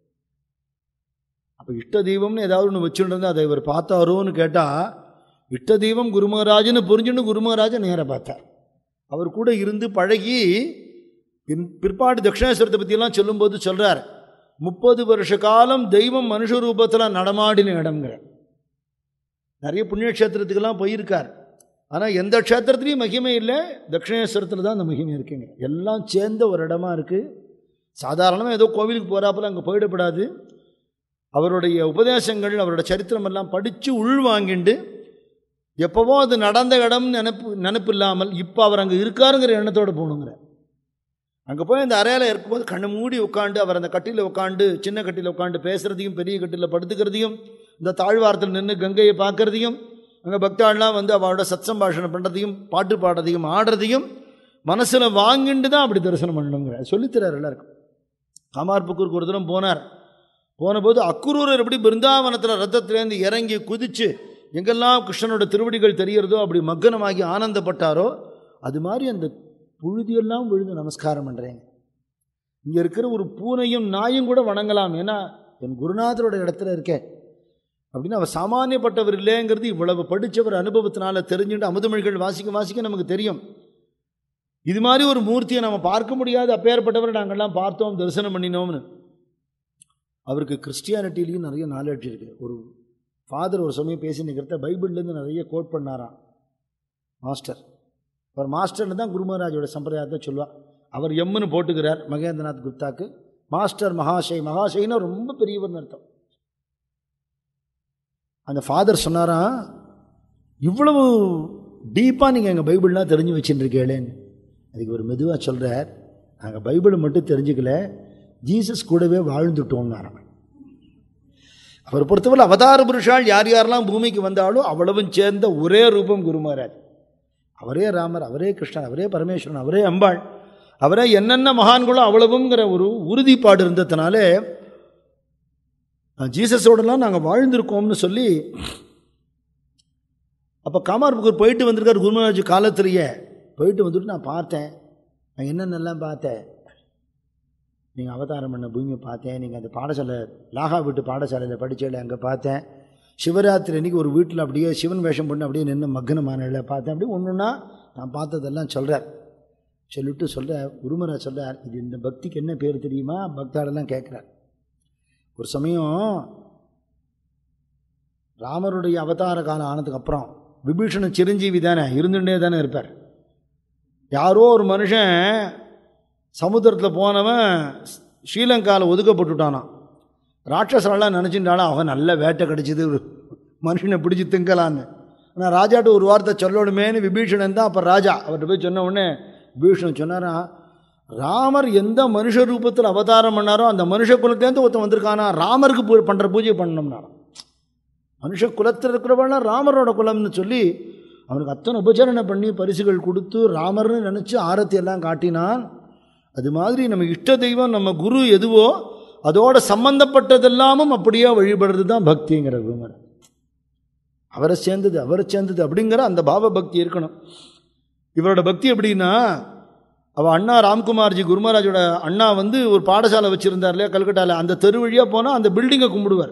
அப்போ இஷ்ட தெய்வம்னு ஏதாவது ஒன்று வச்சுட்டு இருந்தால் அதை இவர் பார்த்தாரோன்னு கேட்டால் இஷ்ட தெய்வம் குருமகராஜன்னு புரிஞ்சுன்னு குருமகராஜன் நேராக பார்த்தார் அவர் கூட இருந்து பழகி பின் பிற்பாடு தட்சிணேஸ்வரத்தை பற்றியெல்லாம் சொல்லும்போது சொல்கிறார் முப்பது வருஷ காலம் தெய்வம் மனுஷ ரூபத்தில் நடமாடின இடம்ங்கிற நிறைய புண்ணிய க்ஷேத்திரத்துக்கெல்லாம் போயிருக்கார் ஆனால் எந்த க்ஷேத்திரத்துலையும் மகிமை இல்லை தட்சிணேஸ்வரத்தில் தான் அந்த மகிமை இருக்குங்க எல்லாம் சேர்ந்த ஒரு இடமா இருக்குது சாதாரணமாக ஏதோ கோவிலுக்கு போகிறாப்புல அங்கே போயிடப்படாது அவருடைய உபதேசங்கள் அவரோட சரித்திரம் எல்லாம் படித்து உள் வாங்கிண்டு எப்போவோ அது நடந்த இடம் நினப்பு நினப்பு இல்லாமல் இப்போ அவர் அங்கே இருக்காருங்கிற எண்ணத்தோடு போகணுங்கிற அங்கே போய் அந்த அறையில் இருக்கும்போது கண்ணை மூடி உட்காந்து அவர் அந்த கட்டியில் உட்காந்து சின்ன கட்டியில் உட்காந்து பேசுகிறதையும் பெரிய கட்டியில் படுத்துக்கிறதையும் இந்த தாழ்வாரத்தில் நின்று கங்கையை பார்க்கறதையும் அங்கே பக்தாள்லாம் வந்து அவளோட சத் சம்பாஷணம் பண்ணுறதையும் பாட்டு பாடுறதையும் ஆடுறதையும் மனசில் வாங்கிட்டு தான் அப்படி தரிசனம் பண்ணணுங்கிற சொல்லித்தரார் எல்லாருக்கும் காமார்புக்கூருக்கு ஒரு தினம் போனார் போனபோது அக்குரூரர் எப்படி பிருந்தாவனத்தில் ரத்தத்திலேருந்து இறங்கி குதித்து எங்கெல்லாம் கிருஷ்ணனோட திருவடிகள் தெரியறதோ அப்படி மக்கனமாகி ஆனந்தப்பட்டாரோ அது மாதிரி அந்த புழுதியெல்லாம் விழுந்து நமஸ்காரம் பண்ணுறேங்க இங்கே இருக்கிற ஒரு பூனையும் நாயும் கூட வணங்கலாம் ஏன்னா என் குருநாதரோட இடத்துல இருக்கேன் அப்படின்னு அவர் சாமானியப்பட்டவர் இல்லைங்கிறது இவ்வளவு படித்தவர் அனுபவத்தினால தெரிஞ்சுட்டு அமுதமொழிகள் வாசிக்க வாசிக்க நமக்கு தெரியும் இது மாதிரி ஒரு மூர்த்தியை நம்ம பார்க்க முடியாது அப்பேற்பட்டவரை நாங்கள்லாம் பார்த்தோம் தரிசனம் பண்ணினோம்னு அவருக்கு கிறிஸ்டியானிட்டிலையும் நிறைய நாலேஜ் இருக்குது ஒரு ஃபாதர் ஒரு சமயம் பேசி நிற்கிறத பைபிள்லேருந்து நிறைய கோட் பண்ணாராம் மாஸ்டர் அவர் மாஸ்டர்னு தான் குருமராஜோட சம்பிரதாயத்தை சொல்லுவார் அவர் எம்முன்னு போட்டுக்கிறார் மகேந்திரநாத் குப்தாக்கு மாஸ்டர் மகாஷய் மகாஷைன்னா ரொம்ப பெரியவர்னு அர்த்தம் அந்த ஃபாதர் சொன்னாராம் இவ்வளவு டீப்பாக நீங்கள் எங்கள் பைபிள்லாம் தெரிஞ்சு வச்சுட்டுருக்கேளேன்னு அதுக்கு ஒரு மெதுவாக சொல்கிறார் நாங்கள் பைபிளை மட்டும் தெரிஞ்சுக்கல ஜீசஸ் கூடவே வாழ்ந்துட்டோம்னாராம் அவர் பொறுத்தவரை அவதார புருஷால் யார் யாரெல்லாம் பூமிக்கு வந்தாலும் அவ்வளவும் சேர்ந்த ஒரே ரூபம் குருமராஜ் அவரே ராமர் அவரே கிருஷ்ணன் அவரே பரமேஸ்வரன் அவரே அம்பாள் அவரே என்னென்ன மகான்களோ அவ்வளவுங்கிற ஒரு உறுதிப்பாடு இருந்ததுனாலே ஜீசஸோடலாம் நாங்கள் வாழ்ந்திருக்கோம்னு சொல்லி அப்போ காமார்புக்கூர் போயிட்டு வந்திருக்கார் குருமராஜ் காலத்திலேயே போயிட்டு வந்துட்டு நான் பார்த்தேன் நான் என்னென்னலாம் பார்த்தேன் நீங்கள் அவதாரம் பண்ண பூமியை பார்த்தேன் நீங்கள் அந்த பாடசாலை லாகா வீட்டு பாடசாலையில் படித்ததில் அங்கே பார்த்தேன் சிவராத்திரி அன்றைக்கி ஒரு வீட்டில் அப்படியே சிவன் வேஷம் பண்ணி அப்படியே நின்று மக்னமான பார்த்தேன் அப்படி ஒன்று ஒன்றா நான் பார்த்ததெல்லாம் சொல்கிறார் சொல்லிட்டு சொல்கிற குருமரா சொல்கிறார் இது இந்த பக்திக்கு என்ன பேர் தெரியுமா பக்தாடெல்லாம் கேட்குறார் ஒரு சமயம் ராமருடைய அவதார காலம் ஆனதுக்கப்புறம் விபீஷணன் சிரஞ்சீவி தானே இருந்துகிட்டே தானே இருப்பார் யாரோ ஒரு மனுஷன் சமுத்திரத்தில் போனவன் ஸ்ரீலங்காவில் ஒதுக்கப்பட்டுட்டானான் ராட்சசரெல்லாம் நினச்சிட்டாலும் அவன் நல்ல வேட்டை கிடச்சிது மனுஷனை பிடிச்சி திங்கலான்னு ஆனால் ராஜாட்ட ஒரு வார்த்தை சொல்லணுமேனு விபீஷணன் தான் அப்போ ராஜா அவர்கிட்ட போய் சொன்ன உடனே விபீஷணன் சொன்னாரா ராமர் எந்த மனுஷ ரூபத்தில் அவதாரம் பண்ணாரோ அந்த மனுஷ குலத்துலேருந்து ஒருத்தன் வந்திருக்கானா ராமருக்கு பூ பண்ணுற பூஜை பண்ணணும்னாராம் மனுஷ குலத்தில் இருக்கிறவெல்லாம் ராமரோட குலம்னு சொல்லி அவனுக்கு அத்தனை உபச்சரணை பண்ணி பரிசுகள் கொடுத்து ராமர்னு நினச்சி ஆரத்தி எல்லாம் காட்டினான் அது மாதிரி நம்ம இஷ்ட தெய்வம் நம்ம குரு எதுவோ அதோட சம்பந்தப்பட்டதெல்லாமும் அப்படியே வழிபடுறது தான் பக்திங்கிற விமர் அவரை சேர்ந்தது அவரை சேர்ந்தது அப்படிங்கிற அந்த பாவ பக்தி இருக்கணும் இவரோட பக்தி எப்படின்னா அவள் அண்ணா ராம்குமார்ஜி குருமராஜோட அண்ணா வந்து ஒரு பாடசாலை வச்சுருந்தார் இல்லையா கல்கட்டாவில் அந்த தெரு வழியாக போனால் அந்த பில்டிங்கை கும்பிடுவார்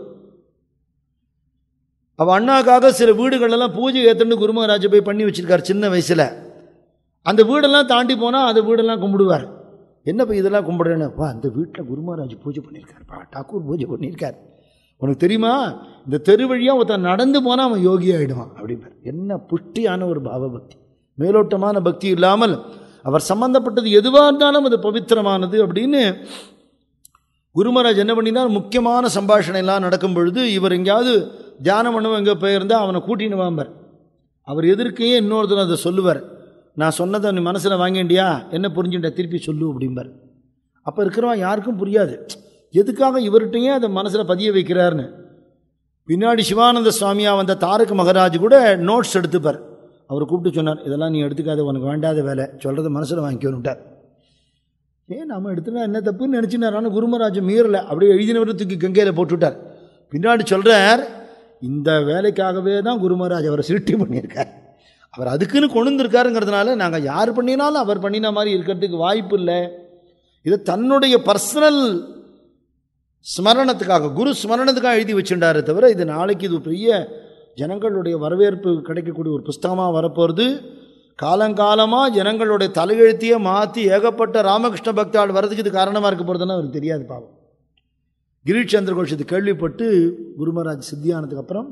அவள் அண்ணாக்காக சில வீடுகளெல்லாம் பூஜை ஏற்றுன்னு குருமராஜை போய் பண்ணி வச்சுருக்கார் சின்ன வயசில் அந்த வீடெல்லாம் தாண்டி போனால் அந்த வீடெல்லாம் கும்பிடுவார் என்னப்பா இதெல்லாம் கும்பிடுறேன்னு வா அந்த வீட்டில் குருமராஜ் பூஜை பண்ணியிருக்காருப்பா டாக்கூர் பூஜை பண்ணியிருக்கார் உனக்கு தெரியுமா இந்த தெரு வழியாக ஒருத்தன் நடந்து போனால் அவன் யோகி ஆகிடுவான் அப்படிம்பார் என்ன புஷ்டியான ஒரு பாவபக்தி மேலோட்டமான பக்தி இல்லாமல் அவர் சம்பந்தப்பட்டது எதுவாக இருந்தாலும் அது பவித்திரமானது அப்படின்னு குருமராஜ் என்ன பண்ணினார் முக்கியமான சம்பாஷணை எல்லாம் நடக்கும் பொழுது இவர் எங்கேயாவது தியானம் பண்ணுவோம் எங்கே போயிருந்தா அவனை கூட்டின்னு வாம்பார் அவர் எதிர்க்கையே இன்னொருத்தர் அதை சொல்லுவார் நான் சொன்னதை நீ மனசில் வாங்கிண்டியா என்ன புரிஞ்சுட்ட திருப்பி சொல்லு அப்படிம்பார் அப்போ இருக்கிறவன் யாருக்கும் புரியாது எதுக்காக இவர்கிட்டயே அதை மனசில் பதிய வைக்கிறாருன்னு பின்னாடி சிவானந்த சுவாமியா வந்த தாரக மகராஜ் கூட நோட்ஸ் எடுத்துப்பார் அவர் கூப்பிட்டு சொன்னார் இதெல்லாம் நீ எடுத்துக்காத உனக்கு வேண்டாத வேலை சொல்கிறத மனசில் வாங்கிக்கணுட்டார் ஏன் நம்ம எடுத்துனா என்ன தப்புன்னு நினச்சினார் ஆனால் குருமராஜ் மீறலை அப்படியே எழுதினவரை தூக்கி கங்கையில் போட்டுவிட்டார் பின்னாடி சொல்கிறார் இந்த வேலைக்காகவே தான் குருமராஜ் அவரை சிருஷ்டி பண்ணியிருக்கார் அவர் அதுக்குன்னு கொண்டு வந்திருக்காருங்கிறதுனால நாங்கள் யார் பண்ணினாலும் அவர் பண்ணின மாதிரி இருக்கிறதுக்கு வாய்ப்பு இல்லை இது தன்னுடைய பர்சனல் ஸ்மரணத்துக்காக குரு ஸ்மரணத்துக்காக எழுதி வச்சுட்டாரே தவிர இது நாளைக்கு இது பெரிய ஜனங்களுடைய வரவேற்பு கிடைக்கக்கூடிய ஒரு புஸ்தகமாக வரப்போகிறது காலங்காலமாக ஜனங்களுடைய தலையெழுத்தையே மாற்றி ஏகப்பட்ட ராமகிருஷ்ண பக்தாள் வரதுக்கு இது காரணமாக இருக்க போகிறதுன்னு அவருக்கு தெரியாது பாவம் கிரீஷ் சந்திர கோஷ் இது கேள்விப்பட்டு குருமராஜ் சித்தியானதுக்கு அப்புறம்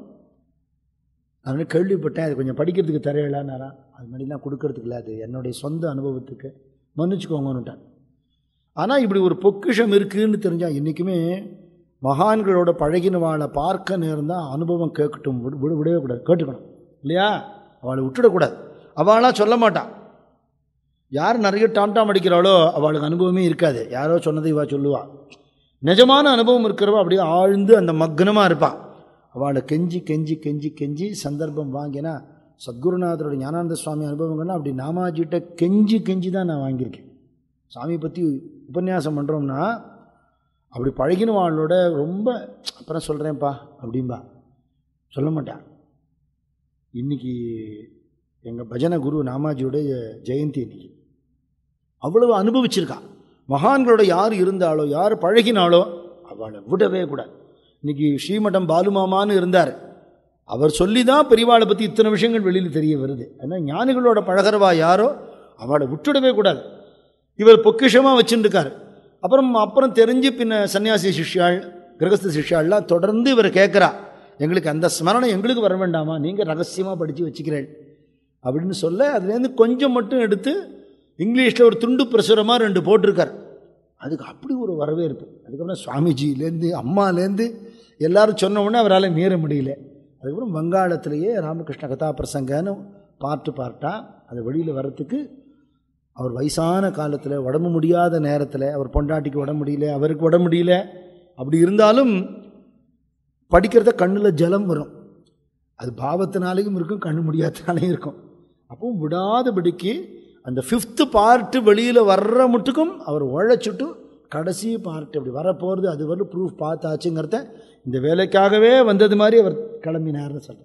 நான் கேள்விப்பட்டேன் அது கொஞ்சம் படிக்கிறதுக்கு தரையிலானாரா அது மாதிரிலாம் கொடுக்கறதுக்கு இல்லை அது என்னுடைய சொந்த அனுபவத்துக்கு மன்னிச்சுக்கோங்கன்னுட்டான் ஆனால் இப்படி ஒரு பொக்கிஷம் இருக்குன்னு தெரிஞ்சால் இன்றைக்குமே மகான்களோட பழகினவாளை பார்க்க நேர்ந்தால் அனுபவம் கேட்கட்டும் விட விட விடவே கூடாது கேட்டுக்கணும் இல்லையா அவளை விட்டுடக்கூடாது அவளாக சொல்ல மாட்டான் யார் நிறைய டாம்டாம் அடிக்கிறாளோ அவளுக்கு அனுபவமே இருக்காது யாரோ சொன்னதை இவா சொல்லுவா நிஜமான அனுபவம் இருக்கிறவ அப்படியே ஆழ்ந்து அந்த மக்னமாக இருப்பாள் அவளை கெஞ்சி கெஞ்சி கெஞ்சி கெஞ்சி சந்தர்ப்பம் வாங்கினா சத்குருநாதரோட ஞானானந்த சுவாமி அனுபவங்கள்லாம் அப்படி நாமாஜிட்ட கெஞ்சி கெஞ்சி தான் நான் வாங்கியிருக்கேன் சாமியை பற்றி உபன்யாசம் பண்ணுறோம்னா அப்படி பழகினவாளோட ரொம்ப அப்புறம் சொல்கிறேன்ப்பா அப்படிம்பா சொல்ல மாட்டான் இன்னைக்கு எங்கள் பஜனை குரு நாமாஜியோடைய ஜெயந்தி இன்னைக்கு அவ்வளவு அனுபவிச்சிருக்கான் மகான்களோட யார் இருந்தாலோ யார் பழகினாலோ அவளை விடவே கூடாது இன்னைக்கு ஸ்ரீமட்டம் பாலுமாமான்னு இருந்தார் அவர் சொல்லி தான் பெரியவாளை பற்றி இத்தனை விஷயங்கள் வெளியில் தெரிய வருது ஆனால் ஞானிகளோட பழகிறவா யாரோ அவளை விட்டுடவே கூடாது இவர் பொக்கிஷமாக வச்சுருக்கார் அப்புறம் அப்புறம் தெரிஞ்சு பின்ன சன்னியாசி சிஷ்யாள் கிரகஸ்த சிஷ்யாள்லாம் தொடர்ந்து இவர் கேட்குறா எங்களுக்கு அந்த ஸ்மரணை எங்களுக்கு வர வேண்டாமா நீங்கள் ரகசியமாக படித்து வச்சுக்கிறேன் அப்படின்னு சொல்ல அதுலேருந்து கொஞ்சம் மட்டும் எடுத்து இங்கிலீஷில் ஒரு துண்டு பிரசுரமாக ரெண்டு போட்டிருக்கார் அதுக்கு அப்படி ஒரு வரவேற்பு அதுக்கப்புறம் சுவாமிஜியிலேருந்து அம்மாலேருந்து எல்லாரும் சொன்ன உடனே அவரால் மீற முடியல அதுக்கப்புறம் வங்காளத்திலேயே ராமகிருஷ்ண கதா பிரசங்கன்னு பார்ட்டு பார்ட்டாக அது வெளியில் வர்றதுக்கு அவர் வயசான காலத்தில் உடம்பு முடியாத நேரத்தில் அவர் பொண்டாட்டிக்கு உடம்பு முடியல அவருக்கு உடம்பு முடியல அப்படி இருந்தாலும் படிக்கிறத கண்ணில் ஜலம் வரும் அது பாவத்தினாலேயும் இருக்கும் கண்ணு முடியாதனாலையும் இருக்கும் அப்பவும் விடாதபடிக்கு அந்த ஃபிஃப்த்து பார்ட்டு வெளியில் வர்ற மட்டுக்கும் அவர் உழைச்சிட்டு கடைசி பார்ட் அப்படி வரப்போகிறது அது வரலும் ப்ரூஃப் பார்த்தாச்சுங்கிறத இந்த வேலைக்காகவே வந்தது மாதிரி அவர் கிளம்பினார்னு சொல்கிறார்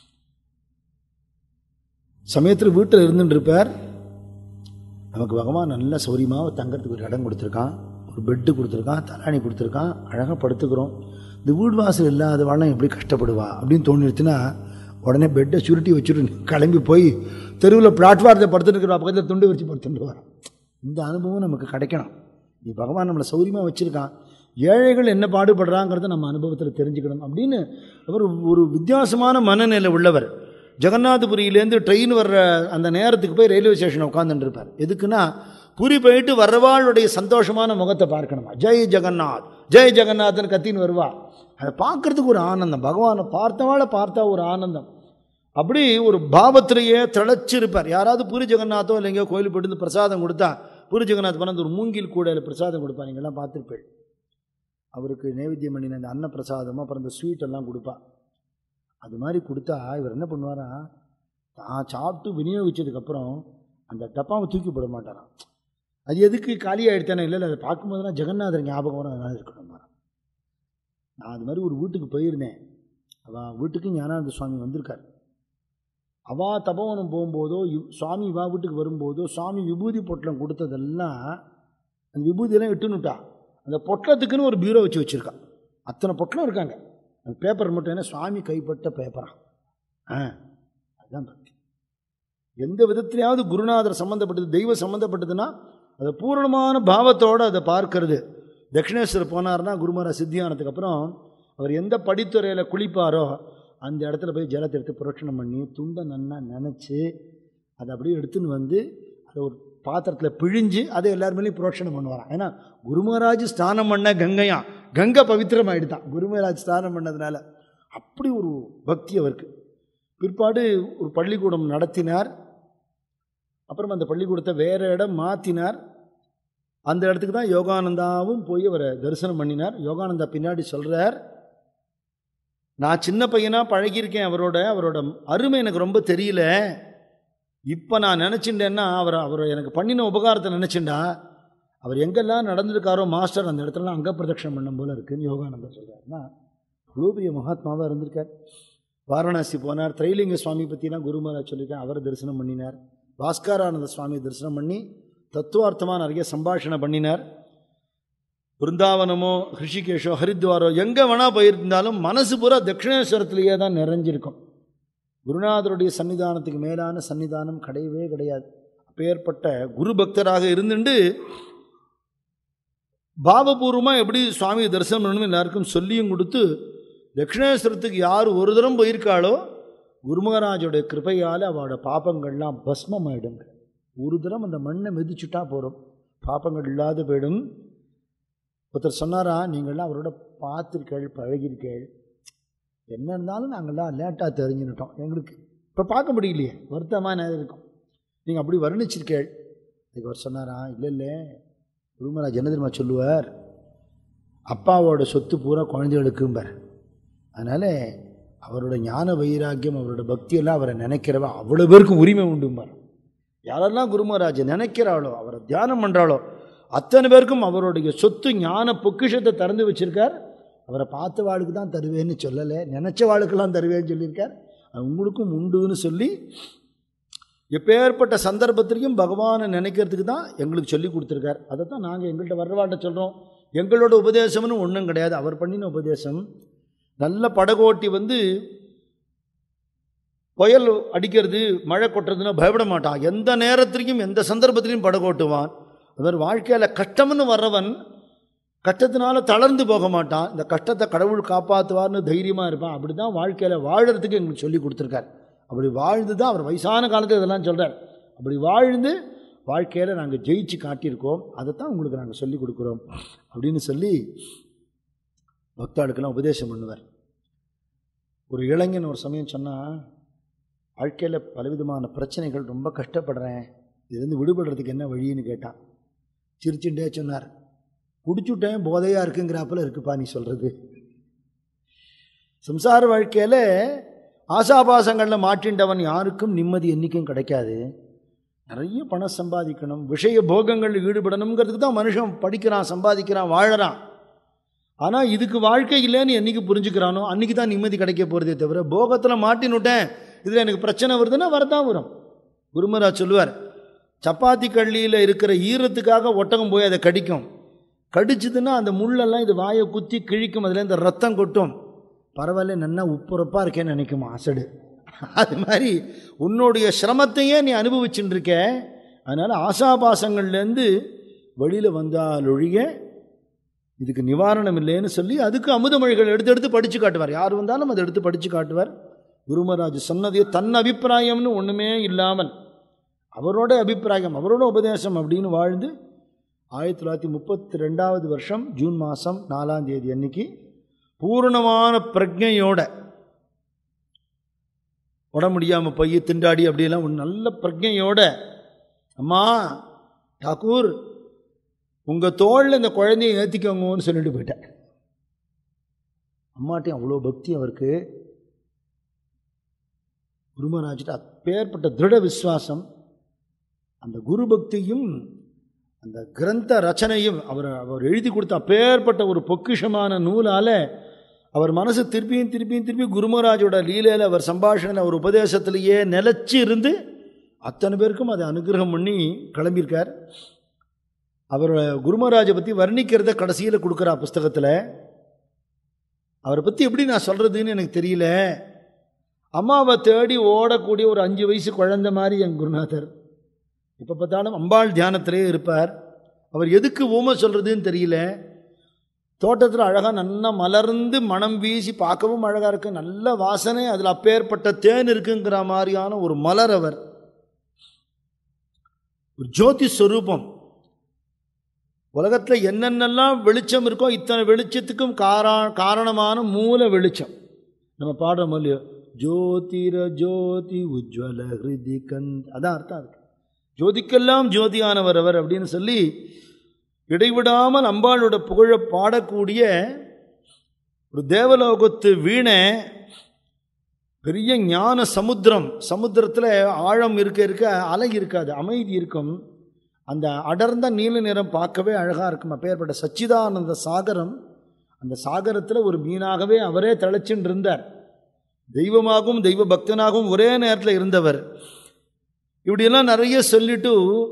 சமயத்தில் வீட்டில் இருந்துட்டு இருப்பார் நமக்கு பகவான் நல்ல சௌரியமாக தங்கறதுக்கு ஒரு இடம் கொடுத்துருக்கான் ஒரு பெட்டு கொடுத்துருக்கான் தலாணி கொடுத்துருக்கான் அழகாக படுத்துக்கிறோம் இந்த வீடு வாசல் இல்லாத வாழம் எப்படி கஷ்டப்படுவா அப்படின்னு தோணிடுச்சுன்னா உடனே பெட்டை சுருட்டி வச்சுட்டு கிளம்பி போய் தெருவில் பிளாட்ஃபார்த்தை படுத்துட்டு இருக்கிற பக்கத்தில் துண்டு வச்சு படுத்துட்டு வரோம் இந்த அனுபவம் நமக்கு கிடைக்கணும் நீ பகவான் நம்மளை சௌரியமாக வச்சுருக்கான் ஏழைகள் என்ன பாடுபடுறாங்கிறத நம்ம அனுபவத்தில் தெரிஞ்சுக்கணும் அப்படின்னு அவர் ஒரு வித்தியாசமான மனநிலை உள்ளவர் ஜெகநாதபுரியிலேருந்து ட்ரெயின் வர்ற அந்த நேரத்துக்கு போய் ரயில்வே ஸ்டேஷன் உட்காந்துட்டு இருப்பார் எதுக்குன்னா புரி போயிட்டு வர்றவாளுடைய சந்தோஷமான முகத்தை பார்க்கணுமா ஜெய் ஜெகநாத் ஜெய் ஜெகநாத்னு கத்தின்னு வருவா அதை பார்க்கறதுக்கு ஒரு ஆனந்தம் பகவானை பார்த்தவாளை பார்த்தா ஒரு ஆனந்தம் அப்படி ஒரு பாவத்திலேயே திளைச்சிருப்பார் யாராவது பூரி ஜெகநாத்தோ இல்லை எங்கேயோ கோயில் போயிட்டு வந்து பிரசாதம் கொடுத்தா பூரி ஜெகநாத் பண்ண ஒரு மூங்கில் கூடையில் பிரசாதம் கொடுப்பா நீங்கள்லாம் பார்த்துருப்பேன் அவருக்கு நைவேத்தியம் பண்ணின அந்த அன்ன பிரசாதமும் அப்புறம் இந்த ஸ்வீட் எல்லாம் கொடுப்பா அது மாதிரி கொடுத்தா இவர் என்ன பண்ணுவாரா தான் சாப்பிட்டு விநியோகிச்சதுக்கப்புறம் அந்த டப்பாவை தூக்கி போட மாட்டாராம் அது எதுக்கு காலி ஆகிடுத்தானே இல்லை இல்லை அதை பார்க்கும்போதுலாம் ஜெகநாதர் ஞாபகம் வரும் அதனால இருக்கணும் நான் அது மாதிரி ஒரு வீட்டுக்கு போயிருந்தேன் அவள் வீட்டுக்கு ஞானானந்த சுவாமி வந்திருக்கார் அவா தபோவனம் போகும்போதோ இவ்- சுவாமி இவா வீட்டுக்கு வரும்போதோ சுவாமி விபூதி பொட்டலம் கொடுத்ததெல்லாம் அந்த விபூதியெல்லாம் இட்டுனுட்டா அந்த பொட்டலத்துக்குன்னு ஒரு பீரோ வச்சு வச்சுருக்கா அத்தனை பொட்டலம் இருக்காங்க அந்த பேப்பர் மட்டும் என்ன சுவாமி கைப்பட்ட பேப்பரா ஆ அதுதான் பக்தி எந்த விதத்திலையாவது குருநாதர் சம்மந்தப்பட்டது தெய்வ சம்மந்தப்பட்டதுன்னா அதை பூரணமான பாவத்தோடு அதை பார்க்கறது தட்சிணேஸ்வரர் போனார்னா குருமாரா சித்தியானதுக்கு அப்புறம் அவர் எந்த படித்துறையில் குளிப்பாரோ அந்த இடத்துல போய் ஜலத்தை எடுத்து புரட்சணம் பண்ணி துண்டை நன்னா நினச்சி அதை அப்படியே எடுத்துன்னு வந்து அதை ஒரு பாத்திரத்தில் பிழிஞ்சு அதை எல்லார் மேலேயும் புரோஷனம் பண்ணுவாராம் ஏன்னா குருமராஜ் ஸ்நானம் பண்ண கங்கையாம் கங்கை பவித்திரமாயிடுதான் குருமராஜ் ஸ்நானம் பண்ணதுனால அப்படி ஒரு பக்தி அவருக்கு பிற்பாடு ஒரு பள்ளிக்கூடம் நடத்தினார் அப்புறம் அந்த பள்ளிக்கூடத்தை வேறு இடம் மாற்றினார் அந்த இடத்துக்கு தான் யோகானந்தாவும் போய் அவரை தரிசனம் பண்ணினார் யோகானந்தா பின்னாடி சொல்கிறார் நான் சின்ன பையனாக பழகியிருக்கேன் அவரோட அவரோட அருமை எனக்கு ரொம்ப தெரியல இப்போ நான் நினச்சிட்டேன்னா அவர் அவர் எனக்கு பண்ணின உபகாரத்தை நினச்சிண்டா அவர் எங்கெல்லாம் நடந்திருக்காரோ மாஸ்டர் அந்த இடத்துலலாம் அங்க பிரதட்சணம் பண்ணும் போல இருக்குன்னு யோகானந்தர் சொல்கிறாருன்னா அவ்வளோ பெரிய மகாத்மாவாக இருந்திருக்கார் வாரணாசி போனார் திரைலிங்க சுவாமி பற்றிலாம் குருமராஜ் சொல்லியிருக்கேன் அவரை தரிசனம் பண்ணினார் பாஸ்கரானந்த சுவாமி தரிசனம் பண்ணி தத்துவார்த்தமாக நிறைய சம்பாஷணை பண்ணினார் பிருந்தாவனமோ ஹிருஷிகேஷோ ஹரித்வாரோ எங்கே வேணால் போயிருந்தாலும் மனசு பூரா தட்சிணேஸ்வரத்திலேயே தான் நிறைஞ்சிருக்கும் குருநாதருடைய சன்னிதானத்துக்கு மேலான சன்னிதானம் கிடையவே கிடையாது அப்பேற்பட்ட குரு பக்தராக இருந்துட்டு பாவபூர்வமாக எப்படி சுவாமி தரிசனம் பண்ணணும் எல்லாருக்கும் சொல்லியும் கொடுத்து தட்சிணேஸ்வரத்துக்கு யார் ஒரு தரம் போயிருக்காளோ குருமகராஜோடைய கிருபையால் அவளோட பாப்பங்கள்லாம் பஸ்மம் ஆயிடுங்க ஒரு தரம் அந்த மண்ணை மிதிச்சுட்டா போகிறோம் பாப்பங்கள் இல்லாத போயிடும் ஒருத்தர் சொன்னாரா நீங்கள்லாம் அவரோட பார்த்துருக்கேள் பழகிருக்கேள் என்ன இருந்தாலும் நாங்கள்லாம் லேட்டாக தெரிஞ்சுக்கிட்டோம் எங்களுக்கு இப்போ பார்க்க முடியலையே வருத்தமாக என்ன இருக்கும் நீங்கள் அப்படி வர்ணிச்சிருக்கேள் அதுக்கு அவர் சொன்னாரா இல்லை இல்லை குருமராஜ் என்ன தெரியுமா சொல்லுவார் அப்பாவோட சொத்து பூரா குழந்தைகளுக்கும்பார் அதனால் அவரோட ஞான வைராக்கியம் அவரோட பக்தியெல்லாம் அவரை நினைக்கிறவ அவ்வளோ பேருக்கும் உரிமை உண்டும்பார் யாரெல்லாம் குருமராஜை நினைக்கிறாளோ அவரை தியானம் பண்ணுறாளோ அத்தனை பேருக்கும் அவருடைய சொத்து ஞான பொக்கிஷத்தை திறந்து வச்சிருக்கார் அவரை பார்த்த வாளுக்கு தான் தருவேன்னு சொல்லலை நினச்ச வாளுக்கெல்லாம் தருவேன்னு சொல்லியிருக்கார் அது உங்களுக்கும் உண்டுன்னு சொல்லி எப்பேற்பட்ட சந்தர்ப்பத்திலையும் பகவானை நினைக்கிறதுக்கு தான் எங்களுக்கு சொல்லி கொடுத்துருக்கார் அதை தான் நாங்கள் எங்கள்கிட்ட வர்றவாட்ட சொல்கிறோம் எங்களோட உபதேசம்னு ஒன்றும் கிடையாது அவர் பண்ணின உபதேசம் நல்ல படகோட்டி வந்து புயல் அடிக்கிறது மழை கொட்டுறதுன்னா பயப்பட மாட்டான் எந்த நேரத்திலையும் எந்த சந்தர்ப்பத்திலையும் படகோட்டுவான் அவர் வாழ்க்கையில் கஷ்டம்னு வர்றவன் கஷ்டத்தினால தளர்ந்து போக மாட்டான் இந்த கஷ்டத்தை கடவுள் காப்பாற்றுவார்னு தைரியமாக இருப்பான் அப்படி தான் வாழ்க்கையில் வாழறதுக்கு எங்களுக்கு சொல்லி கொடுத்துருக்கார் அப்படி வாழ்ந்து தான் அவர் வயசான காலத்தில் இதெல்லாம் சொல்கிறார் அப்படி வாழ்ந்து வாழ்க்கையில் நாங்கள் ஜெயிச்சு காட்டியிருக்கோம் அதைத்தான் உங்களுக்கு நாங்கள் சொல்லி கொடுக்குறோம் அப்படின்னு சொல்லி பக்தாளுக்கெல்லாம் உபதேசம் பண்ணுவார் ஒரு இளைஞன் ஒரு சமயம் சொன்னால் வாழ்க்கையில் பலவிதமான பிரச்சனைகள் ரொம்ப கஷ்டப்படுறேன் இதுலேருந்து விடுபடுறதுக்கு என்ன வழின்னு கேட்டான் சிரிச்சுட்டே சொன்னார் குடிச்சுட்டேன் போதையாக இருக்குங்கிறாப்புல இருக்குப்பா நீ சொல்கிறது சம்சார வாழ்க்கையில் ஆசாபாசங்களில் மாட்டின்றவன் யாருக்கும் நிம்மதி என்றைக்கும் கிடைக்காது நிறைய பணம் சம்பாதிக்கணும் விஷய போகங்களில் ஈடுபடணுங்கிறதுக்கு தான் மனுஷன் படிக்கிறான் சம்பாதிக்கிறான் வாழறான் ஆனால் இதுக்கு வாழ்க்கை இல்லைன்னு என்னைக்கு புரிஞ்சுக்கிறானோ அன்றைக்கி தான் நிம்மதி கிடைக்க போகிறதே தவிர போகத்தில் மாட்டினுட்டேன் இதில் எனக்கு பிரச்சனை வருதுன்னா வரதான் வரும் குருமராஜ் சொல்லுவார் சப்பாத்தி கள்ளியில் இருக்கிற ஈரத்துக்காக ஒட்டகம் போய் அதை கடிக்கும் கடிச்சதுன்னா அந்த முள்ளெல்லாம் இது வாயை குத்தி கிழிக்கும் அதில் இந்த ரத்தம் கொட்டும் பரவாயில்ல நன்னா உப்புரப்பாக இருக்கேன்னு நினைக்குமா அசடு அது மாதிரி உன்னுடைய சிரமத்தையே நீ அனுபவிச்சுட்டு இருக்க அதனால் ஆசாபாசங்கள்லேருந்து வெளியில் வந்தாலொழிய இதுக்கு நிவாரணம் இல்லைன்னு சொல்லி அதுக்கு அமுதமொழிகள் எடுத்து எடுத்து படித்து காட்டுவார் யார் வந்தாலும் அதை எடுத்து படித்து காட்டுவார் குருமராஜ் சொன்னதே தன் அபிப்பிராயம்னு ஒன்றுமே இல்லாமல் அவரோட அபிப்பிராயம் அவரோட உபதேசம் அப்படின்னு வாழ்ந்து ஆயிரத்தி தொள்ளாயிரத்தி முப்பத்தி ரெண்டாவது வருஷம் ஜூன் மாதம் நாலாம் தேதி அன்னைக்கு பூரணமான பிரஜையோட உட முடியாமல் போய் திண்டாடி அப்படியெல்லாம் ஒரு நல்ல பிரஜையோட அம்மா டாக்கூர் உங்கள் தோளில் இந்த குழந்தைய ஏற்றிக்கோங்கன்னு சொல்லிட்டு போயிட்டேன் அம்மாட்டையும் அவ்வளோ பக்தி அவருக்கு குருமராஜிட்ட அப்பேற்பட்ட திருட விஸ்வாசம் அந்த குரு பக்தியும் அந்த கிரந்த ரச்சனையும் அவர் அவர் எழுதி கொடுத்த அப்பேற்பட்ட ஒரு பொக்கிஷமான நூலால் அவர் மனசு திருப்பியும் திருப்பியும் திருப்பி குருமராஜோட லீலையில் அவர் சம்பாஷணையில் அவர் உபதேசத்திலேயே நிலச்சி இருந்து அத்தனை பேருக்கும் அதை அனுகிரகம் பண்ணி கிளம்பியிருக்கார் அவர் குருமராஜை பற்றி வர்ணிக்கிறத கடைசியில் கொடுக்குறா புஸ்தகத்தில் அவரை பற்றி எப்படி நான் சொல்கிறதுன்னு எனக்கு தெரியல அம்மாவை தேடி ஓடக்கூடிய ஒரு அஞ்சு வயசு குழந்த மாதிரி என் குருநாதர் இப்போ பார்த்தாலும் அம்பாள் தியானத்திலே இருப்பார் அவர் எதுக்கு ஊமை சொல்கிறதுன்னு தெரியல தோட்டத்தில் அழகாக நல்லா மலர்ந்து மனம் வீசி பார்க்கவும் அழகாக இருக்கு நல்ல வாசனை அதில் அப்பேற்பட்ட தேன் இருக்குங்கிற மாதிரியான ஒரு மலர் அவர் ஒரு ஜோதி ஸ்வரூபம் உலகத்தில் என்னென்னலாம் வெளிச்சம் இருக்கோ இத்தனை வெளிச்சத்துக்கும் காரா காரணமான மூல வெளிச்சம் நம்ம பாடுறோம் இல்லையோ ஜோதிர ஜோதி உஜ்வல ஹிருதி கந்த் அதான் அர்த்தம் இருக்கு ஜோதிக்கெல்லாம் ஜோதியானவர் அவர் அப்படின்னு சொல்லி இடைவிடாமல் அம்பாளோட புகழ பாடக்கூடிய ஒரு தேவலோகத்து வீணை பெரிய ஞான சமுத்திரம் சமுத்திரத்தில் ஆழம் இருக்க இருக்க அலை இருக்காது அமைதி இருக்கும் அந்த அடர்ந்த நீல நிறம் பார்க்கவே அழகாக இருக்கும் அப்பேற்பட்ட சச்சிதானந்த சாகரம் அந்த சாகரத்தில் ஒரு மீனாகவே அவரே தழைச்சுன்னு இருந்தார் தெய்வமாகவும் தெய்வ பக்தனாகவும் ஒரே நேரத்தில் இருந்தவர் இப்படியெல்லாம் நிறைய சொல்லிட்டு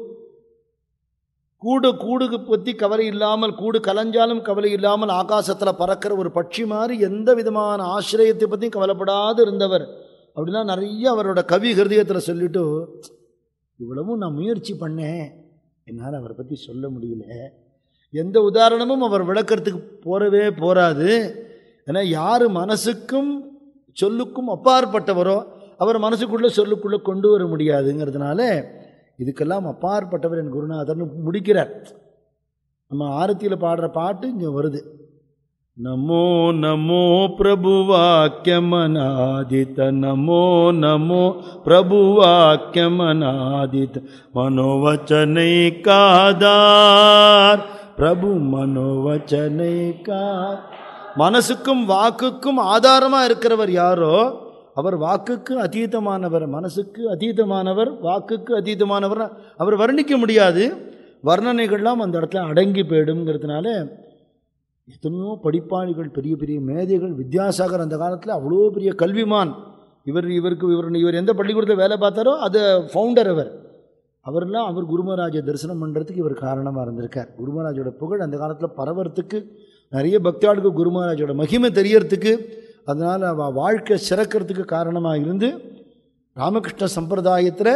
கூடு கூடுக்கு பற்றி கவலை இல்லாமல் கூடு கலைஞ்சாலும் கவலை இல்லாமல் ஆகாசத்தில் பறக்கிற ஒரு பட்சி மாதிரி எந்த விதமான ஆசிரியத்தை பற்றியும் கவலைப்படாது இருந்தவர் அப்படிலாம் நிறைய அவரோட கவி ஹிருதயத்தில் சொல்லிட்டு இவ்வளவும் நான் முயற்சி பண்ணேன் என்னால் அவரை பற்றி சொல்ல முடியல எந்த உதாரணமும் அவர் விளக்கறதுக்கு போறவே போராது ஏன்னா யார் மனசுக்கும் சொல்லுக்கும் அப்பாற்பட்டவரோ அவர் மனசுக்குள்ளே சொல்லுக்குள்ளே கொண்டு வர முடியாதுங்கிறதுனால இதுக்கெல்லாம் அப்பாற்பட்டவர் என் குருநாதர்னு முடிக்கிறார் நம்ம ஆரத்தியில் பாடுற பாட்டு இங்கே வருது நமோ நமோ பிரபு வாக்கியமனாதித நமோ நமோ பிரபு வாக்கியமனாதித மனோவச்சனை காதார் பிரபு மனோவச்சனை கா மனசுக்கும் வாக்குக்கும் ஆதாரமாக இருக்கிறவர் யாரோ அவர் வாக்குக்கு அதீதமானவர் மனசுக்கு அதீதமானவர் வாக்குக்கு அதீதமானவர் அவர் வர்ணிக்க முடியாது வர்ணனைகள்லாம் அந்த இடத்துல அடங்கி போயிடுங்கிறதுனால எத்தனையோ படிப்பாளிகள் பெரிய பெரிய மேதைகள் வித்யாசாகர் அந்த காலத்தில் அவ்வளோ பெரிய கல்விமான் இவர் இவருக்கு இவர் இவர் எந்த பள்ளிக்கூடத்தில் வேலை பார்த்தாரோ அது ஃபவுண்டர் அவர் அவர்லாம் அவர் குருமராஜை தரிசனம் பண்ணுறதுக்கு இவர் காரணமாக இருந்திருக்கார் குருமராஜோட புகழ் அந்த காலத்தில் பரவறதுக்கு நிறைய பக்தாளுக்கு குருமராஜோட மகிமை தெரியறதுக்கு அதனால் அவள் வாழ்க்கை சிறக்கிறதுக்கு காரணமாக இருந்து ராமகிருஷ்ண சம்பிரதாயத்தில்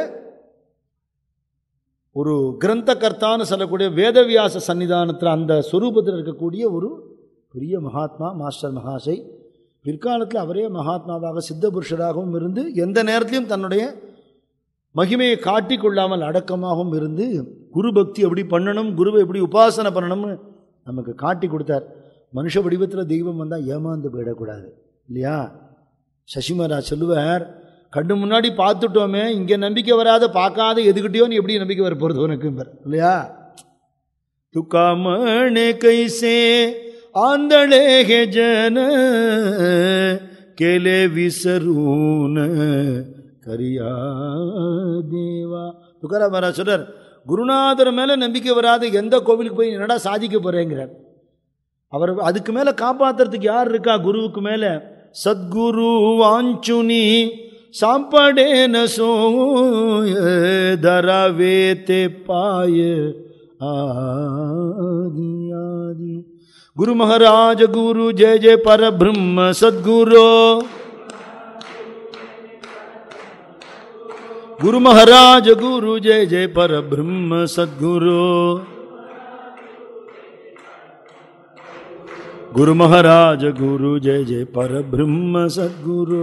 ஒரு கிரந்த கர்த்தான்னு சொல்லக்கூடிய வேதவியாச சன்னிதானத்தில் அந்த ஸ்வரூபத்தில் இருக்கக்கூடிய ஒரு பெரிய மகாத்மா மாஸ்டர் மகாசை பிற்காலத்தில் அவரே மகாத்மாவாக சித்த புருஷராகவும் இருந்து எந்த நேரத்திலையும் தன்னுடைய மகிமையை காட்டி கொள்ளாமல் அடக்கமாகவும் இருந்து குரு பக்தி எப்படி பண்ணணும் குருவை எப்படி உபாசனை பண்ணணும்னு நமக்கு காட்டி கொடுத்தார் மனுஷ வடிவத்தில் தெய்வம் வந்தால் ஏமாந்து போயிடக்கூடாது இல்லையா சசிமராஜ் சொல்லுவார் கண்ணு முன்னாடி பார்த்துட்டோமே இங்கே நம்பிக்கை வராத பார்க்காத எதுக்கிட்டயோ நீ எப்படி நம்பிக்கை வர போகிறது உனக்கு இல்லையா துக்காமணே கைசே ஆந்தளே ஹே ஜன கேலே விசரூன கரியா தேவா துக்காரா மகாராஜ் சொல்றார் குருநாதர் மேலே நம்பிக்கை வராத எந்த கோவிலுக்கு போய் என்னடா சாதிக்க போகிறேங்கிறார் அவர் அதுக்கு மேலே காப்பாற்றுறதுக்கு யார் இருக்கா குருவுக்கு மேலே சத்குரு வாஞ்சுனி சாம்படேன சோய தரவே தே பாய ஆதி ஆதி குரு மகாராஜ குரு ஜெய ஜெய பரபிரம்ம சத்குரு गुरु महाराज गुरु जय जय पर ब्रह्म सद्गुरु गुरु महाराज गुरु जय जय पर ब्रह्म सद्गुरु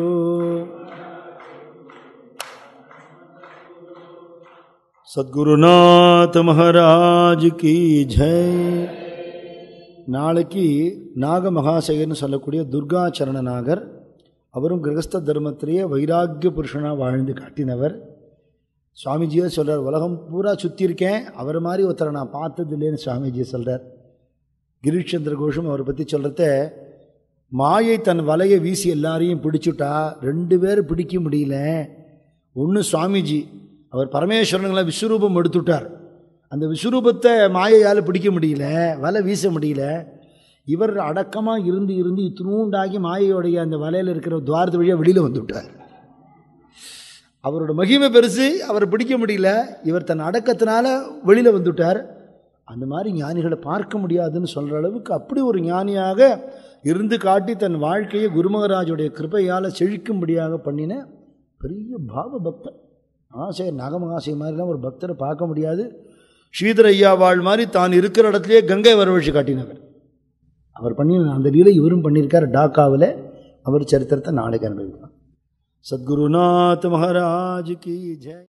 சத்குருநாத் மகாராஜ் கி ஜெய் நாளைக்கு நாக மகாசயர்னு சொல்லக்கூடிய துர்காச்சரண நாகர் அவரும் கிரகஸ்த தர்மத்திலேயே வைராக்கிய புருஷனாக வாழ்ந்து காட்டினவர் சுவாமிஜியே சொல்கிறார் உலகம் பூரா சுற்றியிருக்கேன் அவர் மாதிரி ஒருத்தரை நான் பார்த்தது இல்லைன்னு சுவாமிஜி சொல்கிறார் கிரீஷ்சந்திர கோஷம் அவரை பற்றி சொல்கிறத மாயை தன் வலையை வீசி எல்லாரையும் பிடிச்சுட்டா ரெண்டு பேர் பிடிக்க முடியல ஒன்று சுவாமிஜி அவர் பரமேஸ்வரனுங்களை விஸ்வரூபம் எடுத்துட்டார் அந்த விஸ்வரூபத்தை மாயையால் பிடிக்க முடியல வலை வீச முடியல இவர் அடக்கமாக இருந்து இருந்து இத்தினூண்டாகி மாயையோடைய அந்த வலையில் இருக்கிற துவாரத்து வழியாக வெளியில் வந்துவிட்டார் அவரோட மகிமை பெருசு அவரை பிடிக்க முடியல இவர் தன் அடக்கத்தினால வெளியில் வந்துவிட்டார் அந்த மாதிரி ஞானிகளை பார்க்க முடியாதுன்னு சொல்கிற அளவுக்கு அப்படி ஒரு ஞானியாக இருந்து காட்டி தன் வாழ்க்கையை குருமகராஜுடைய கிருப்பையால் செழிக்கும்படியாக பண்ணின பெரிய பாவ பக்தர் ஆசை நாகமகாசை மாதிரிலாம் ஒரு பக்தரை பார்க்க முடியாது ஸ்ரீதர் ஐயா வாழ் மாதிரி தான் இருக்கிற இடத்துலையே கங்கை வரவழைச்சு காட்டினவர் அவர் பண்ணி அந்த லீலை இவரும் பண்ணியிருக்கார் டாக்காவில் அவர் சரித்திரத்தை நாளைக்கு அனுபவிக்கலாம் சத்குருநாத் மகாராஜ் கி ஜெய்